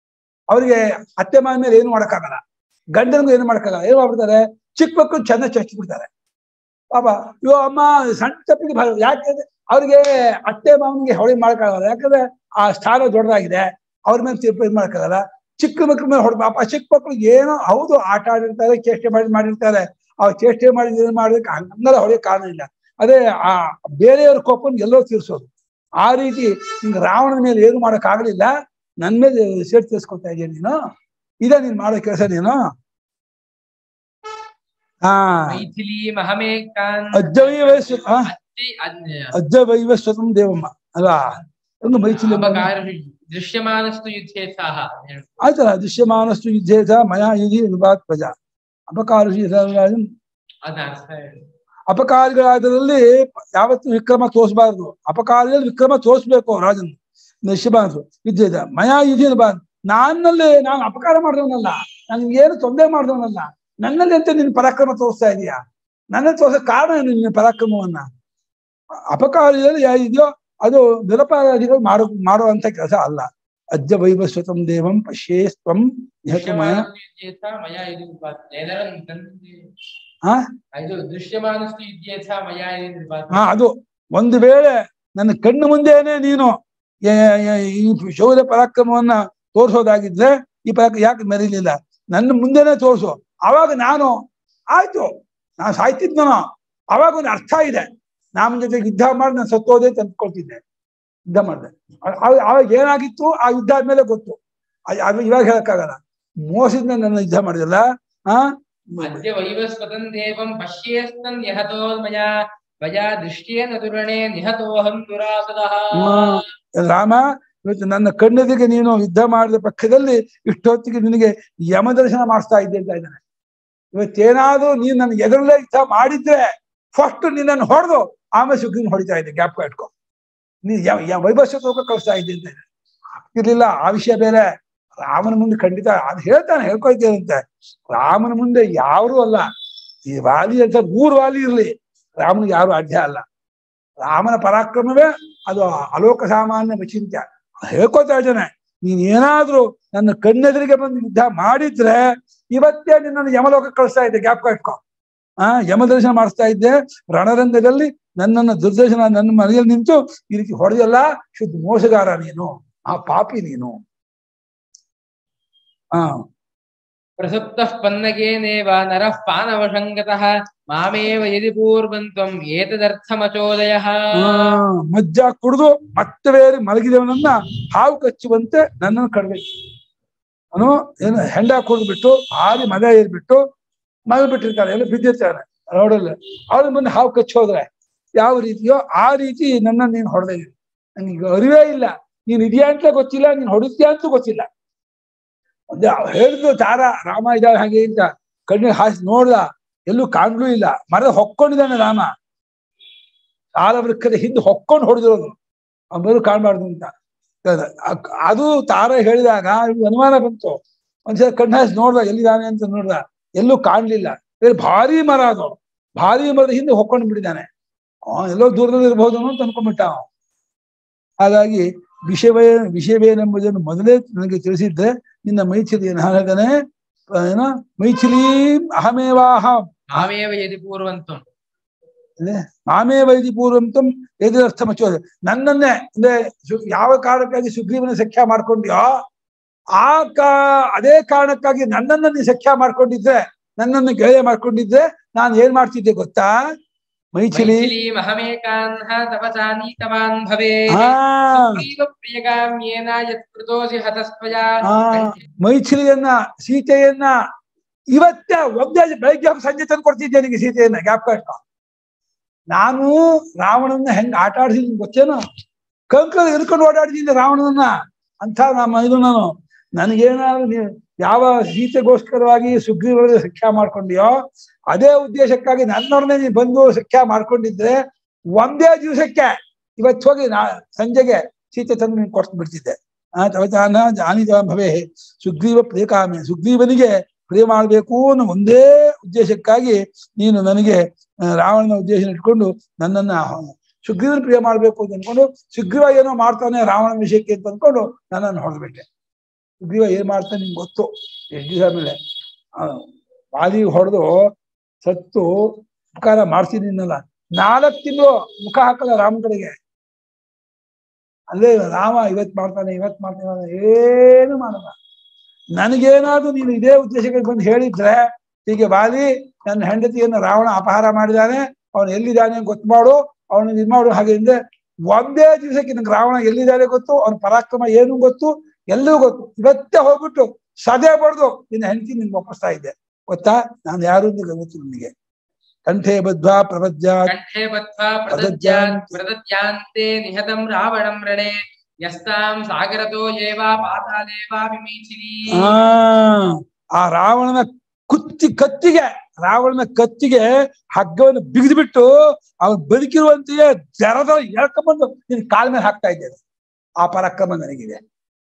ಅವರಿಗೆ ಅತ್ತೆ ಮಾವ ಮೇಲೆ ಏನು ಮಾಡಕ್ಕಾಗಲ್ಲ ಗಂಡನಿಗೂ ಏನು ಮಾಡಕ್ಕಾಗಲ್ಲ ಏನು ಮಾಡ್ಬಿಡ್ತಾರೆ ಚಿಕ್ಕ ಮಕ್ಕಳು ಚೆನ್ನಾಗಿ ಚರ್ಚ್ ಬಿಡ್ತಾರೆ ಪಾಪ ಇವ ಅಮ್ಮ ಸಣ್ಣ ತಪ್ಪಿಗೆ ಭಯ ಯಾಕಂದ್ರೆ ಅವ್ರಿಗೆ ಅತ್ತೆ ಮಾವನಿಗೆ ಹೊಳೆ ಮಾಡಕ್ಕಾಗಲ್ಲ ಯಾಕಂದ್ರೆ ಆ ಸ್ಥಾನ ದೊಡ್ಡದಾಗಿದೆ ಅವ್ರ ಮೇಲೆ ತೀರ್ಪು ಇದು ಮಾಡಕ್ಕಾಗಲ್ಲ ಚಿಕ್ಕ ಮಕ್ಳ ಮೇಲೆ ಹೊಡೆ ಪಾಪ ಚಿಕ್ಕ ಮಕ್ಳು ಏನೋ ಹೌದು ಆಟ ಆಡಿರ್ತಾರೆ ಚೇಷ್ಟೆ ಮಾಡಿ ಮಾಡಿರ್ತಾರೆ ಅವ್ರು ಚೇಷ್ಟೆ ಮಾಡಿ ಇದು ಮಾಡೋದಕ್ಕೆ ಹಂಗೆಲ್ಲ ಹೊಡೆಯೋ ಕಾರಣ ಇಲ್ಲ ಅದೇ ಆ ಬೇರೆಯವ್ರ ಕೋಪನ್ ಎಲ್ಲೋ ತೀರ್ಸೋದು ಆ ರೀತಿ ಹಿಂಗ್ ರಾವಣನ ಮೇಲೆ ಏನು ಮಾಡಕ್ ಆಗ್ಲಿಲ್ಲ ನನ್ ಮೇಲೆ ಸೇರ್ ತೀರ್ಸ್ಕೊತಾ ಇದೀಯ ನೀನು ಇದೇ ನೀನ್ ಮಾಡೋ ಕೆಲಸ ನೀನು ಹಾ ಮೈಥಿಲಿ ಮಹಮೇಕಾನ್ ಅಜ್ಜವೇ ವಯಸ್ಸು ಹಾ ಅಜ್ಜಿ ಅಜ್ಞ- ಅಜ್ಜ ವೈವಸ್ವತಂ ದೇವಮ್ಮ ಅಲ್ವಾ ಒಂದು ಮೈಥಿಲಿ ಅಪಕಾರ ದೃಶ್ಯಮಾನಸ್ತು ಯುದ್ಧೇಥಾಹ ಆಯ್ತಲ್ಲ ದೃಶ್ಯಮಾನಸ್ತು ಯುದ್ಧೇತ ಮಯಾ ಯುಧಿ ವಿಭಾತ್ ಪ್ರಜ ಅಪಕಾರುಷಿ ಅದ ಅರ್ಥ ಹೇಳಿ. ಅಪಕಾರಿಗಳಾದರಲ್ಲಿ ಯಾವತ್ತು ವಿಕ್ರಮ ತೋರಿಸಬಾರದು ಅಪಕಾರಿಯಲ್ಲಿ ವಿಕ್ರಮ ತೋರಿಸ್ಬೇಕು ರಾಜನ್ ನಿಶ್ಯಬಾರದು ಯುದ್ಧೇತ ಮಯಾ ಯುಧಿ ಬಾ ನನ್ನಲ್ಲಿ ನಾನು ಅಪಕಾರ ಮಾಡಿದವನಲ್ಲ ನನ್ಗೆ ಏನು ತೊಂದರೆ ಮಾಡಿದವನಲ್ಲ ನನ್ನಲ್ಲಿ ಅಂತ ನಿನ್ ಪರಾಕ್ರಮ ತೋರಿಸ್ತಾ ಇದೀಯಾ ನನ್ನಲ್ಲಿ ತೋರ್ಸೋ ಕಾರಣ ಏನು ನಿನ್ನ ಪರಾಕ್ರಮವನ್ನ ಅಪಕಾರಿಯಲ್ಲಿ ಇದೆಯೋ ಅದು ನಿರಪರಾಧಿಗಳು ಮಾಡೋ ಮಾಡುವಂತ ಕೆಲಸ ಅಲ್ಲ ಅಜ್ಜ ವೈವಸ್ವತಂ ದೇವಂ ಪಶ್ಯೇಸ್ತ್ವಂ ನಿಹತು ಮಯ ದೃಶ್ಯಮಾನಸ್ತು ಯುದ್ಧೇಥ ಮಯಾ ಇದು ವಿಭಾತ್. ಏನಾರ ತಂದೆ- ಹಾ ಇದು ದೃಶ್ಯಮಾನಸ್ತು ಯುದ್ಧೇಥ ಮಯಾ ಇದು ವಿಭಾತ್. ಹಾ ಅದು ಒಂದು ವೇಳೆ ನನ್ನ ಕಣ್ಣು ಮುಂದೆನೆ ನೀನು ಏ- ಏ- ಈ ಶೌರ್ಯ ಪರಾಕ್ರಮವನ್ನ ತೋರಿಸೋದಾಗಿದ್ರೆ ಈ ಪರಾಕ್ರಮ ಯಾಕೆ ಮೆರೀಲಿಲ್ಲ ನನ್ನ ಮುಂದೆನೆ ತೋರಿಸು ಅವಾಗ ನಾನು ಆಯ್ತು ನಾನು ಸಾಯ್ತಿದ್ನೋ ಅವಾಗ ಒಂದು ಅರ್ಥ ಇದೆ ನಮ್ಮ ಜೊತೆಗೆ ಯುದ್ಧ ಮಾಡಿ ನಾನು ಸತ್ತೋದೆ ಅಂತ ಅಂದ್ಕೊಳ್ತಿದ್ದೆ ಯುದ್ಧ ಮಾಡಿದೆ ಅವಾಗ ಅವಾಗ ಏನಾಗಿತ್ತು ಆ ಯುದ್ಧ ಆದ್ಮೇಲೆ ಗೊತ್ತು ಅದ್- ಅದು ಇವಾಗ ಹೇಳಕ್ಕಾಗಲ್ಲ ಮೋಸದಿಂದ ನನ್ನ ಯುದ್ಧ ಮಾಡಿದಲ್ಲ ಆ ಅದ್ಯ ವೈವಸ್ವತಂ ದೇವಂ ಪಶ್ಯೇಸ್ತನ್ ನಿಹತೋ ಮಯಾ ಮಯಾ ದೃಷ್ಟಿಯೇನ ದುರಣೆ ನಿಹತೋಹಂ ದುರಾಸದಃ ಹ್ಮ್. ರಾಮ ಇವತ್ತು ನನ್ನ ಕಣ್ಣೆದಿಗೆ ನೀನು ಯುದ್ಧ ಮಾಡಿದ ಪಕ್ಷದಲ್ಲಿ ಇಷ್ಟೊತ್ತಿಗೆ ನಿನಗೆ ಯಮ ದರ್ಶನ ಮಾಡಿಸ್ತಾ ಇದ್ದೆ ಅಂತ ಇದ್ದಾನೆ ಇವತ್ತೇನಾದ್ರೂ ನೀನ್ ನನ್ನ ಎದುರಲ್ಲೇ ಯುದ್ಧ ಮಾಡಿದ್ರೆ ಫಸ್ಟ್ ನಿನ್ನನ್ನು ಹೊಡೆದು ಆಮೇಲೆ ಸುಗ್ರೀನ್ ಹೊಡಿತಾ ಇದ್ದೆ ಗ್ಯಾಪ್ ಇಟ್ಕೊ ನೀ ವೈಭವ ತೋಕ ಕಳಿಸ್ತಾ ಇದ್ದೆ ಅಂತ ಇದ್ದಾನೆ. ಇರ್ಲಿಲ್ಲ ಆ ವಿಷಯ ಬೇರೆ ರಾಮನ ಮುಂದೆ ಖಂಡಿತ ಅದು ಹೇಳ್ತಾನೆ ಹೇಳ್ಕೊಳ್ತೇನಂತೆ ರಾಮನ ಮುಂದೆ ಯಾರು ಅಲ್ಲ ಈ ವಾಲಿ ಅಂತ ನೂರು ವಾಲಿ ಇರ್ಲಿ ರಾಮನಿಗೆ ಯಾರು ಅಡ್ಡ ಅಲ್ಲ ರಾಮನ ಪರಾಕ್ರಮವೇ ಅದು ಅಲೋಕ ಸಾಮಾನ್ಯ ವಿಚಿಂತ್ಯ ಹೇಳ್ಕೊತಾ ಇದ್ದಾನೆ ನೀನ್ ಏನಾದ್ರೂ ನನ್ನ ಕಣ್ಣೆದುರಿಗೆ ಬಂದು ಯುದ್ಧ ಮಾಡಿದ್ರೆ ಇವತ್ತೇ ನಿನ್ನನ್ನು ಯಮಲೋಕ ಕಳಿಸ್ತಾ ಇದ್ದೆ ಜ್ಞಾಪಕ ಇಟ್ಕೊ ಆ ಯಮ ದರ್ಶನ ಮಾಡಿಸ್ತಾ ಇದ್ದೆ ರಣರಂಗದಲ್ಲಿ ನನ್ನನ್ನು ದುರ್ದರ್ಶನ ನನ್ನ ಮನೆಯಲ್ಲಿ ನಿಂತು ಈ ರೀತಿ ಹೊಡೆಯಲ್ಲ ಶುದ್ಧ ಮೋಸಗಾರ ನೀನು ಆ ಪಾಪಿ ನೀನು ಆ ಪ್ರಸುಪ್ತಃ ಪನ್ನಗೇನೇವ ನರಃ ಪಾನವಶಂಗತಃ ಮಾಮೇವ ಯದಿ ಪೂರ್ವಂ ತ್ವಂ ಏತದರ್ಥಮಚೋದಯಃ ಆ, ಮಜ್ಜ ಕುಡಿದು ಮತ್ತೆ ಬೇರೆ ಮಲಗಿದವನನ್ನ ಹಾವು ಕಚ್ಚುವಂತೆ ನನ್ನನ್ನು ಕಡ್ಬೇಕು ಅವನು ಏನು ಹೆಂಡ ಕುಡಿದ್ಬಿಟ್ಟು ಭಾರಿ ಮದ ಏರ್ಬಿಟ್ಟು ಮಲಗ್ಬಿಟ್ಟಿರ್ತಾನೆ ಎಲ್ಲ ಬಿದ್ದಿರ್ತಾನೆ ರೋಡಲ್ಲಿ ಅವ್ರ ಮುಂದೆ ಹಾವು ಕಚ್ಚೋದ್ರೆ ಯಾವ ರೀತಿಯೋ ಆ ರೀತಿ ನನ್ನ ನೀನು ಹೊಡೆದ ನನಗೆ ಅರಿವೇ ಇಲ್ಲ ನೀನ್ ಇದೆಯಾ ಅಂತ ಗೊತ್ತಿಲ್ಲ ನೀನ್ ಹೊಡಿತೀಯಾ ಅಂತ ಗೊತ್ತಿಲ್ಲ ಒಂದೇ ಹೇಳಿದ್ರು ತಾರ ರಾಮ ಇದ್ದಾವೆ ಹಾಗೆ ಅಂತ ಕಣ್ಣಿಗೆ ಹಾಸಿ ನೋಡ್ದ ಎಲ್ಲೂ ಕಾಣ್ಲೂ ಇಲ್ಲ ಮರದ ಹೊಕ್ಕೊಂಡಿದ್ದಾನೆ ರಾಮ ಸಾಲ ವೃಕ್ಷದ ಹಿಂದೆ ಹೊಕ್ಕೊಂಡು ಹೊಡೆದಿರೋದು ಅವನು ಕಾಣ್ಬಾರ್ದು ಅಂತ ಅಕ್- ಅದು ತಾರ ಹೇಳಿದಾಗ ಇವ್ನಿಗೆ ಅನುಮಾನ ಬಂತು ಒಂದ್ಸಲ ಕಣ್ಣು ಹಾಸಿ ನೋಡ್ದ ಎಲ್ಲಿದ್ದಾನೆ ಅಂತ ನೋಡ್ದ ಎಲ್ಲೂ ಕಾಣ್ಲಿಲ್ಲ ಬೇರೆ ಭಾರಿ ಮರ ಅದು ಭಾರಿ ಮರದ ಹಿಂದೆ ಹೊಕ್ಕೊಂಡು ಬಿಟ್ಟಿದ್ದಾನೆ ಅವ ಎಲ್ಲೋ ದೂರದಲ್ಲಿ ಇರಬಹುದು ಅಂತ ಅನ್ಕೊಂಡ್ಬಿಟ್ಟ ಅವ ಹಾಗಾಗಿ ವಿಷಯವೇ ವಿಷಯವೇನೆಂಬುದನ್ನು ಮೊದಲೇ ನನಗೆ ತಿಳಿಸಿದ್ರೆ ನಿನ್ನ ಮೈಥಿಲಿ ಏನು ಹೇಳಿದಾನೆ ಏನೋ ಮೈಥಿಲಿ ಅಹಮೇವಾಹಂ ಮಾಮೇವ ಯದಿ ಪೂರ್ವಂ ತ್ವಂ ಮಾಮೇ ವೈದಿ ಪೂರ್ವಂತಂ ಎದುರರ್ಥ ಮಚ್ಚೋದು ನನ್ನನ್ನೇ ಅಂದ್ರೆ ಸು- ಯಾವ ಕಾರಣಕ್ಕಾಗಿ ಸುಗ್ರೀವನ ಸಖ್ಯ ಮಾಡ್ಕೊಂಡ್ಯೋ ಆ ಕಾ ಅದೇ ಕಾರಣಕ್ಕಾಗಿ ನನ್ನನ್ನ ನೀ ಸಖ್ಯ ಮಾಡ್ಕೊಂಡಿದ್ರೆ ನನ್ನನ್ನು ಗೆಳೆಯ ಮಾಡ್ಕೊಂಡಿದ್ರೆ ನಾನು ಏನ್ ಮಾಡ್ತಿದ್ದೆ ಗೊತ್ತಾ ಮೈಥಿಲಿ ಮೈಥಿಲಿ ಮಹಮೇಕಾನ್ಹ ತಪಸಾನೀತವಾನ್ ಭವೇ ಹಾ ಸುಗ್ರೀವ ಪ್ರಿಯಗಾಮ್ಯೇನ ಯತ್ಕೃತೋಸಿ ಹತಸ್ತ್ವಯಾ ಆ. ಮೈಥಿಲಿಯನ್ನ ಸೀತೆಯನ್ನ ಇವತ್ತೇ ಒಂದೇ ಬೆಳಗ್ಗೆ ಸಂಜೆ ತಂದು ಕೊಡ್ತಿದ್ದೆ ನಿನಗೆ ಸೀತೆಯನ್ನ ಜ್ಞಾಪಕ ಇಟ್ಕೊ ನಾನು ರಾವಣನ್ನ ಹೆಂಗ್ ಆಟ ಆಡಿಸಿದ್ದೀನಿ ಗೊತ್ತೇನು ಕಂಕಳ ಹಿಡ್ಕೊಂಡು ಓಡಾಡಿದ್ದೀನಿ ರಾವಣನನ್ನ ಅಂತ ನಮ್ಮ ಇದು ನಾನು ನನಗೇನಾದ್ರು ನೀ- ಯಾವ ಸೀತೆಗೋಸ್ಕರವಾಗಿ ಸುಗ್ರೀವರಿಗೆ ಶಿಕ್ಷಾ ಮಾಡ್ಕೊಂಡಿಯೋ ಅದೇ ಉದ್ದೇಶಕ್ಕಾಗಿ ನನ್ನವ್ರನ್ನೇ ನೀನು ಬಂದು ಶಿಕ್ಷಾ ಮಾಡ್ಕೊಂಡಿದ್ರೆ ಒಂದೇ ದಿವಸಕ್ಕೆ ಇವತ್ತು ಹೋಗಿ ನಾ ಸಂಜೆಗೆ ಸೀತೆ ತಂದು ನೀನು ಕೊಟ್ಟು ಬಿಡ್ತಿದ್ದೆ ಆ ತವಚಾನ ಜಾನಿತ ಭವೇ ಸುಗ್ರೀವ ಪ್ರಿಯಕಾಮೆ ಸುಗ್ರೀವನಿಗೆ ಪ್ರಿಯ ಮಾಡಬೇಕು ಅನ್ನೋ ಒಂದೇ ಉದ್ದೇಶಕ್ಕಾಗಿ ನೀನು ನನಗೆ ಆ, ರಾವಣನ ಉದ್ದೇಶ ಇಟ್ಕೊಂಡು ನನ್ನನ್ನ ಸುಗ್ರೀವನ ಪ್ರಿಯ ಮಾಡ್ಬೇಕು ಅಂತ ಅನ್ಕೊಂಡು ಸುಗ್ರೀವ ಏನೋ ಮಾಡ್ತಾನೆ ರಾವಣ ವಿಷಯಕ್ಕೆ ಅಂತ ಅನ್ಕೊಂಡು ನನ್ನನ್ನು ಹೊಡೆದ್ಬಿಟ್ಟೆ ಸುಗ್ರೀವ ಏನ್ ಮಾಡ್ತಾನೆ ನಿಮ್ಗೆ ಗೊತ್ತು ಎಷ್ಟು ದಿವಸ ಮೇಲೆ ಬಾಲಿ ಹೊಡೆದು ಸತ್ತು ಉಪಕಾರ ಮಾಡ್ತೀನಿ ನಿನ್ನಲ್ಲ ನಾಲ್ಕು ತಿಂಗಳು ಮುಖ ಹಾಕಲ್ಲ ರಾಮ ಕಡೆಗೆ ಅಲ್ಲೇ ರಾಮ ಇವತ್ ಮಾಡ್ತಾನೆ ಇವತ್ ಮಾಡ್ತಾನೆ ಅನ್ನೋದು ಏನು ಮಾಡಲ್ಲ ನನಗೇನಾದ್ರೂ ನೀನು ಇದೇ ಉದ್ದೇಶಕ್ಕೆ ಬಂದು ಹೇಳಿದ್ರೆ ಹೀಗೆ ಬಾಲಿ ನನ್ನ ಹೆಂಡತಿಯನ್ನು ರಾವಣ ಅಪಹಾರ ಮಾಡಿದಾನೆ ಅವನು ಎಲ್ಲಿದ್ದಾನೆ ಗೊತ್ತು ಮಾಡು ಅವನು ಇದು ಮಾಡು ಹಾಗೆ ಹಿಂದೆ ಒಂದೇ ದಿವಸಕ್ಕೆ ನಂಗೆ ರಾವಣ ಎಲ್ಲಿದ್ದಾನೆ ಗೊತ್ತು ಅವನ ಪರಾಕ್ರಮ ಏನು ಗೊತ್ತು ಎಲ್ಲವೂ ಗೊತ್ತು ಇವತ್ತೇ ಹೋಗ್ಬಿಟ್ಟು ಸದೆ ಬಡ್ದು ನಿನ್ನ ಹೆಂಡತಿ ನಿನ್ಗೆ ವಾಪಸ್ತಾ ಇದ್ದೆ ಗೊತ್ತಾ ನಾನು ಯಾರು ಅಂತ ಗೊತ್ತು ನಿನಗೆ ಕಂಠೆ ಬದ್ಧ ಪ್ರಪದ್ಯ ಕಂಠೆ ಬದ್ಧ್ವಾ ಪ್ರದಜ್ಯಾನ್ ಪ್ರದಜ್ಯಾಂತೆ ನಿಹತಂ ರಾವಣಂ ರಣೆ ಯಸ್ತಾಂ ಸಾಗರತೋ ಏವ ಪಾತಾಳೇ ವಾ ವಿಮೀಚಿನಿ ಆ ಆ ರಾವಣನ ಕುತ್ತಿ ಕತ್ತಿಗೆ ರಾವಣನ ಕತ್ತಿಗೆ ಹಗ್ಗವನ್ನು ಬಿಗಿದು ಬಿಟ್ಟು ಅವ್ನು ಬದುಕಿರುವಂತೆಯೇ ಜರದ ಎಳ್ಕೊಂಬಂದು ನಿನ್ ಕಾಲ ಮೇಲೆ ಹಾಕ್ತಾ ಇದ್ದೇನೆ ಆ ಪರಾಕ್ರಮ ನನಗಿದೆ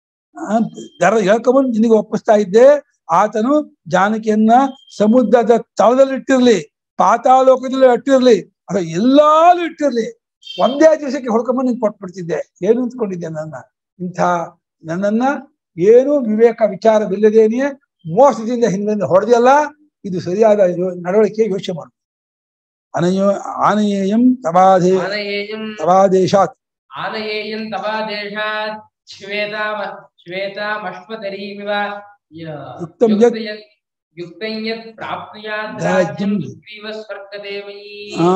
ಆ ಜರ ಎಳ್ಕೊಂಬಂದು ನಿನಗೆ ಒಪ್ಪಿಸ್ತಾ ಇದ್ದೆ ಆತನು ಜಾನಕಿಯನ್ನ ಸಮುದ್ರದ ತಳದಲ್ಲಿ ಇಟ್ಟಿರ್ಲಿ ಪಾತಾಳೋಕದಲ್ಲಿ ಇಟ್ಟಿರ್ಲಿ ಅಥವಾ ಎಲ್ಲಾಲು ಇಟ್ಟಿರ್ಲಿ ಒಂದೇ ದಿವಸಕ್ಕೆ ಹೊಡ್ಕೊಂಬಂದು ನಿನ್ ಕೊಟ್ಬಿಡ್ತಿದ್ದೆ ಏನು ಅಂದ್ಕೊಂಡಿದ್ದೆ ನನ್ನ ಇಂಥ ನನ್ನನ್ನ ಏನು ವಿವೇಕ ವಿಚಾರವಿಲ್ಲದೇನೆಯೇ ಮೋಸದಿಂದ ಹಿಂದಿಂದ ಹೊಡೆದಲ್ಲ ಇದು ಸರಿಯಾದ ಯೋ- ನಡವಳಿಕೆ ಯೋಚನೆ ಮಾಡು ಅನಯೋ ಆನಯೇಯಂ ತವಾಧೇ ಆನಯೇಯಂ ತವಾದೇಶಾತ್ ಆನಯೇಯಂ ತವಾದೇಶಾತ್ ಶ್ವೇತಾಮ ಶ್ವೇತಾಮಶ್ವತರೀಮಿವ ಯ- ಯುಕ್ತಂ ಯತ್ ಯುಕ್ತಯತ್- ಯುಕ್ತಂ ಯತ್ ಪ್ರಾಪ್ನುಯಾತ್ ರಾಜ್ಯಂ ರಾಜ್ಯಂ ಸುಗ್ರೀವ ಸ್ವರ್ಗದೇವೈ ಆ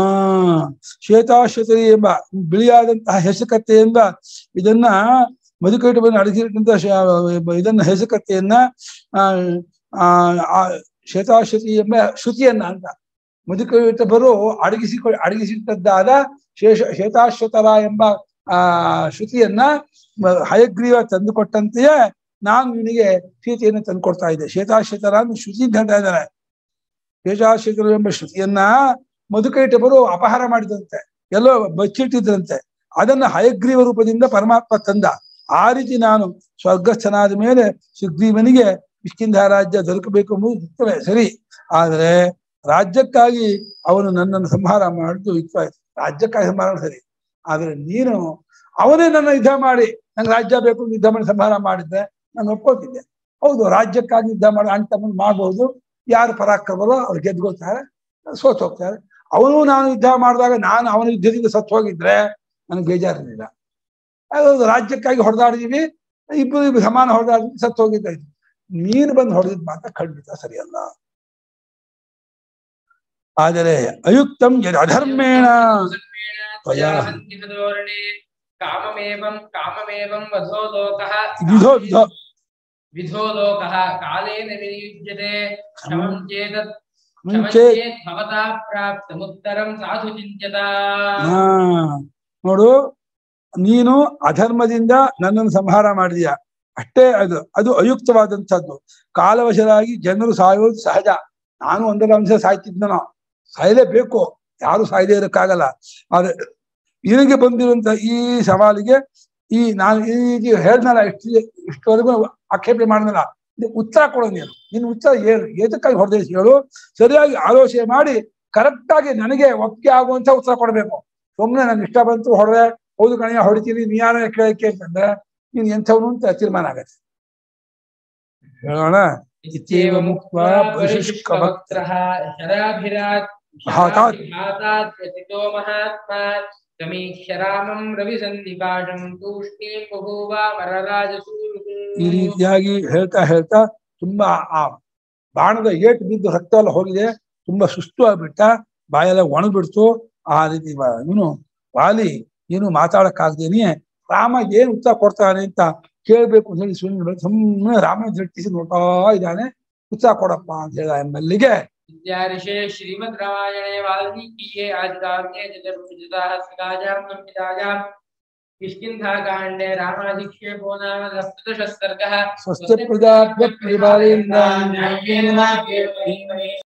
ಶ್ವೇತಾಶ್ವತರಿ ಎಂಬ ಬಿಳಿಯಾದಂತಹ ಹೆಸಕತ್ತೆ ಎಂಬ ಇದನ್ನ ಮಧುಕೈಟವನ್ನು ಅಡಗಿಸಿಟ್ಟಂತಹ ಶ- ಇದನ್ನ ಹೆಸಕತ್ತೆಯನ್ನ ಆ ಆ ಆ ಶ್ವೇತಾಶ್ವತಿ ಎಂಬ ಶ್ರುತಿಯನ್ನ ಅಂತ ಮಧುಕೈಟಭರು ಅಡಗಿಸಿಕೊ ಅಡಗಿಸಿಟ್ಟದ್ದಾದ ಶೇಷ ಶ್ವೇತಾಶ್ವತರ ಎಂಬ ಆ ಶ್ರುತಿಯನ್ನ ಮ- ಹಯಗ್ರೀವ ತಂದುಕೊಟ್ಟಂತೆಯೇ ನಾನು ನಿನಗೆ ಸೀತೆಯನ್ನು ತಂದುಕೊಡ್ತಾ ಇದ್ದೆ ಶ್ವೇತಾಶ್ವತರ ಅಂತ ಶ್ರುತಿ ಅಂತ ಹೇಳ್ತಾ ಇದ್ದಾರೆ ಶ್ವೇತಾಶ್ವತರು ಎಂಬ ಶ್ರುತಿಯನ್ನ ಮಧುಕೈಟಭರು ಅಪಹಾರ ಮಾಡಿದಂತೆ ಎಲ್ಲೋ ಬಚ್ಚಿಟ್ಟಿದ್ರಂತೆ ಅದನ್ನ ಹಯಗ್ರೀವ ರೂಪದಿಂದ ಪರಮಾತ್ಮ ತಂದ ಆ ರೀತಿ ನಾನು ಸ್ವರ್ಗಸ್ಥನಾದ ಮೇಲೆ ಸುಗ್ರೀವನಿಗೆ ಕಿಷ್ಕಿಂಧ ರಾಜ್ಯ ದೊರಕಬೇಕು ಎಂಬುದು ಯುಕ್ತವೇ ಸರಿ ಆದ್ರೆ ರಾಜ್ಯಕ್ಕಾಗಿ ಅವನು ನನ್ನನ್ನು ಸಂಹಾರ ಮಾಡಿದ್ದು ಯುಕ್ತವಾಯ್ತು ರಾಜ್ಯಕ್ಕಾಗಿ ಸಂಹಾರ ಮಾಡೋದು ಸರಿ ಆದ್ರೆ ನೀನು ಅವನೇ ನನ್ನ ಯುದ್ಧ ಮಾಡಿ ನಂಗೆ ರಾಜ್ಯ ಬೇಕು ಅಂತ ಯುದ್ಧ ಮಾಡಿ ಸಂಹಾರ ಮಾಡಿದ್ರೆ ನಾನು ಒಪ್ಕೋತಿದ್ದೆ ಹೌದು ರಾಜ್ಯಕ್ಕಾಗಿ ಯುದ್ಧ ಮಾಡಿ ಅಣ್ಣ ತಮ್ಮನ್ ಮಾಡ್ಬೋದು ಯಾರು ಪರಾಕ್ರಮರೋ ಅವ್ರು ಗೆದ್ಕೊಳ್ತಾರೆ ಸೋತ್ ಹೋಗ್ತಾರೆ ಅವನು ನಾನು ಯುದ್ಧ ಮಾಡಿದಾಗ ನಾನು ಅವನ ಯುದ್ಧದಿಂದ ಸತ್ತು ಹೋಗಿದ್ರೆ ನನಗೆ ಬೇಜಾರಿರಲಿಲ್ಲ ಅದು ರಾಜ್ಯಕ್ಕಾಗಿ ಹೊಡೆದಾಡಿದೀವಿ ಇಬ್ಬರು ಇಬ್ಬರು ಸಮಾನ ಹೊಡೆದಾಡಿದ್ವಿ ಸತ್ತು ಹೋಗಿದ್ದಾಯ್ತು ನೀನು ಬಂದು ಹೊಡೆದಿದ್ ಮಾತ್ರ ಖಂಡಿತ ಸರಿಯಲ್ಲ ಆದರೆ ಅಯುಕ್ತಂ ಯದ್ ಅಧರ್ಮೇಣ ತ್ವಯಾ ಸಂಧಿತಧೋರಣೆ ಕಾಮಮೇವಂ ಕಾಮಮೇವಂ ವಧೋ ಲೋಕಃ ವಿಧೋ ವಿಧೋ ವಿಧೋ ಲೋಕಃ ಕಾಲೇನ ವಿನಿಯುಜ್ಯತೆ ಕ್ಷಮಂ ಚೇತತ್ ಮುಂಚೆ ಕ್ಷಮಂ ಭವತಾ ಪ್ರಾಪ್ತಮುತ್ತರಂ ಸಾಧು ಚಿಂತ್ಯತಾ ಹಾ ನೋಡು ನೀನು ಅಧರ್ಮದಿಂದ ನನ್ನನ್ನು ಸಂಹಾರ ಮಾಡಿದೀಯ ಅಷ್ಟೇ ಅದು ಅದು ಅಯುಕ್ತವಾದಂಥದ್ದು ಕಾಲವಶರಾಗಿ ಜನರು ಸಾಯೋದು ಸಹಜ ನಾನು ಒಂದರ ಅಂಶ ಸಾಯ್ತಿದ್ನೋ ಸಾಯಲೇಬೇಕು ಯಾರು ಸಾಯದೇ ಇರಕ್ಕಾಗಲ್ಲ ಆದ್ರೆ ನಿನಗೆ ಬಂದಿರುವಂತ ಈ ಸವಾಲಿಗೆ ಈ ನಾನು ಈ ರೀತಿ ಹೇಳ್ದಲ್ಲ ಇಷ್ಟು ಇಷ್ಟವರೆಗೂ ಆಕ್ಷೇಪಣೆ ಮಾಡಿದ್ನಲ್ಲ ಇದಕ್ಕೆ ಉತ್ತರ ಕೊಡೋ ನೀನು ನಿನ್ನ ಉತ್ತರ ಏನು ಏತಕ್ಕಾಗಿ ಹೊಡೆದ ಹೇಳು ಸರಿಯಾಗಿ ಆಲೋಚನೆ ಮಾಡಿ ಕರೆಕ್ಟ್ ಆಗಿ ನನಗೆ ಒಪ್ಪಿಗೆ ಆಗುವಂತ ಉತ್ತರ ಕೊಡಬೇಕು ಸುಮ್ಮನೆ ನನ್ಗೆ ಇಷ್ಟ ಬಂತು ಹೊಡೆದೆ ಹೌದು ಕಣಯ್ಯ ಹೊಡಿತೀನಿ ನೀ ಯಾರ ಕೇಳಕ್ಕೆ ಅಂತಂದ್ರೆ ನೀನು ಎಂಥವನು ಅಂತ ತೀರ್ಮಾನ ಆಗತ್ತೆ ಹೇಳೋಣ ಇತ್ಯೇವ ಮುಕ್ತ್ವಾ ಪರಿಶುಷ್ಕವಕ್ತ್ರಃ ಶರಾಭಿರಾತ್ ಭಾತಾತ್. ಭಾತಾತ್ ವ್ಯತಿತೋ ಮಹಾತ್ಮಾ ಸಮೀಕ್ಷ್ಯ ರಾಮಂ ರವಿಸನ್ನಿಪಾಶಂ ತೂಷ್ಣೀಂ ಬಭೂವ ವರರಾಜಸೂನುಃ. ಈ ರೀತಿಯಾಗಿ ಹೇಳ್ತಾ ಹೇಳ್ತಾ ತುಂಬಾ ಆ ಬಾಣದ ಏಟು ಬಿದ್ದು ರಕ್ತ ಎಲ್ಲ ಹೋಗಿದೆ ತುಂಬಾ ಸುಸ್ತು ಆಗ್ಬಿಟ್ಟ ಬಾಯೆಲ್ಲ ಒಣಗ್ಬಿಡ್ತು ಆ ರೀತಿ ಇವನು ವಾಲಿ ಏನು ಮಾತಾಡಕ್ಕಾಗ್ದೇನೆ ರಾಮ ಏನ್ ಉತ್ತರ ಕೊಡ್ತಾನೆ ಅಂತ ಕೇಳ್ಬೇಕು ಅಂತ ಹೇಳಿ ಸುಮ್ಮನೆ ಸುಮ್ಮನೆ ರಾಮನ ದೃಷ್ಟಿಸಿ ನೋಡ್ತಾ ಇದ್ದಾನೆ ಉತ್ತರ ಕೊಡಪ್ಪ ಅಂತ ಹೇಳ ಎಂಬಲ್ಲಿಗೆ इत्यार्षे श्रीमद् रामायणे वाल्मीकीये आदिकाव्ये चतुर्भुजताः सकाजां संहितायां किष्किन्धाकाण्डे रामाधिक्षेपो नाम सप्तदशः सर्गः ಸ್ವಸ್ತಿ ಪ್ರಜಾಭ್ಯ ಪರಿಪಾಲಯನ್ನ न्याय्येन मार्गेण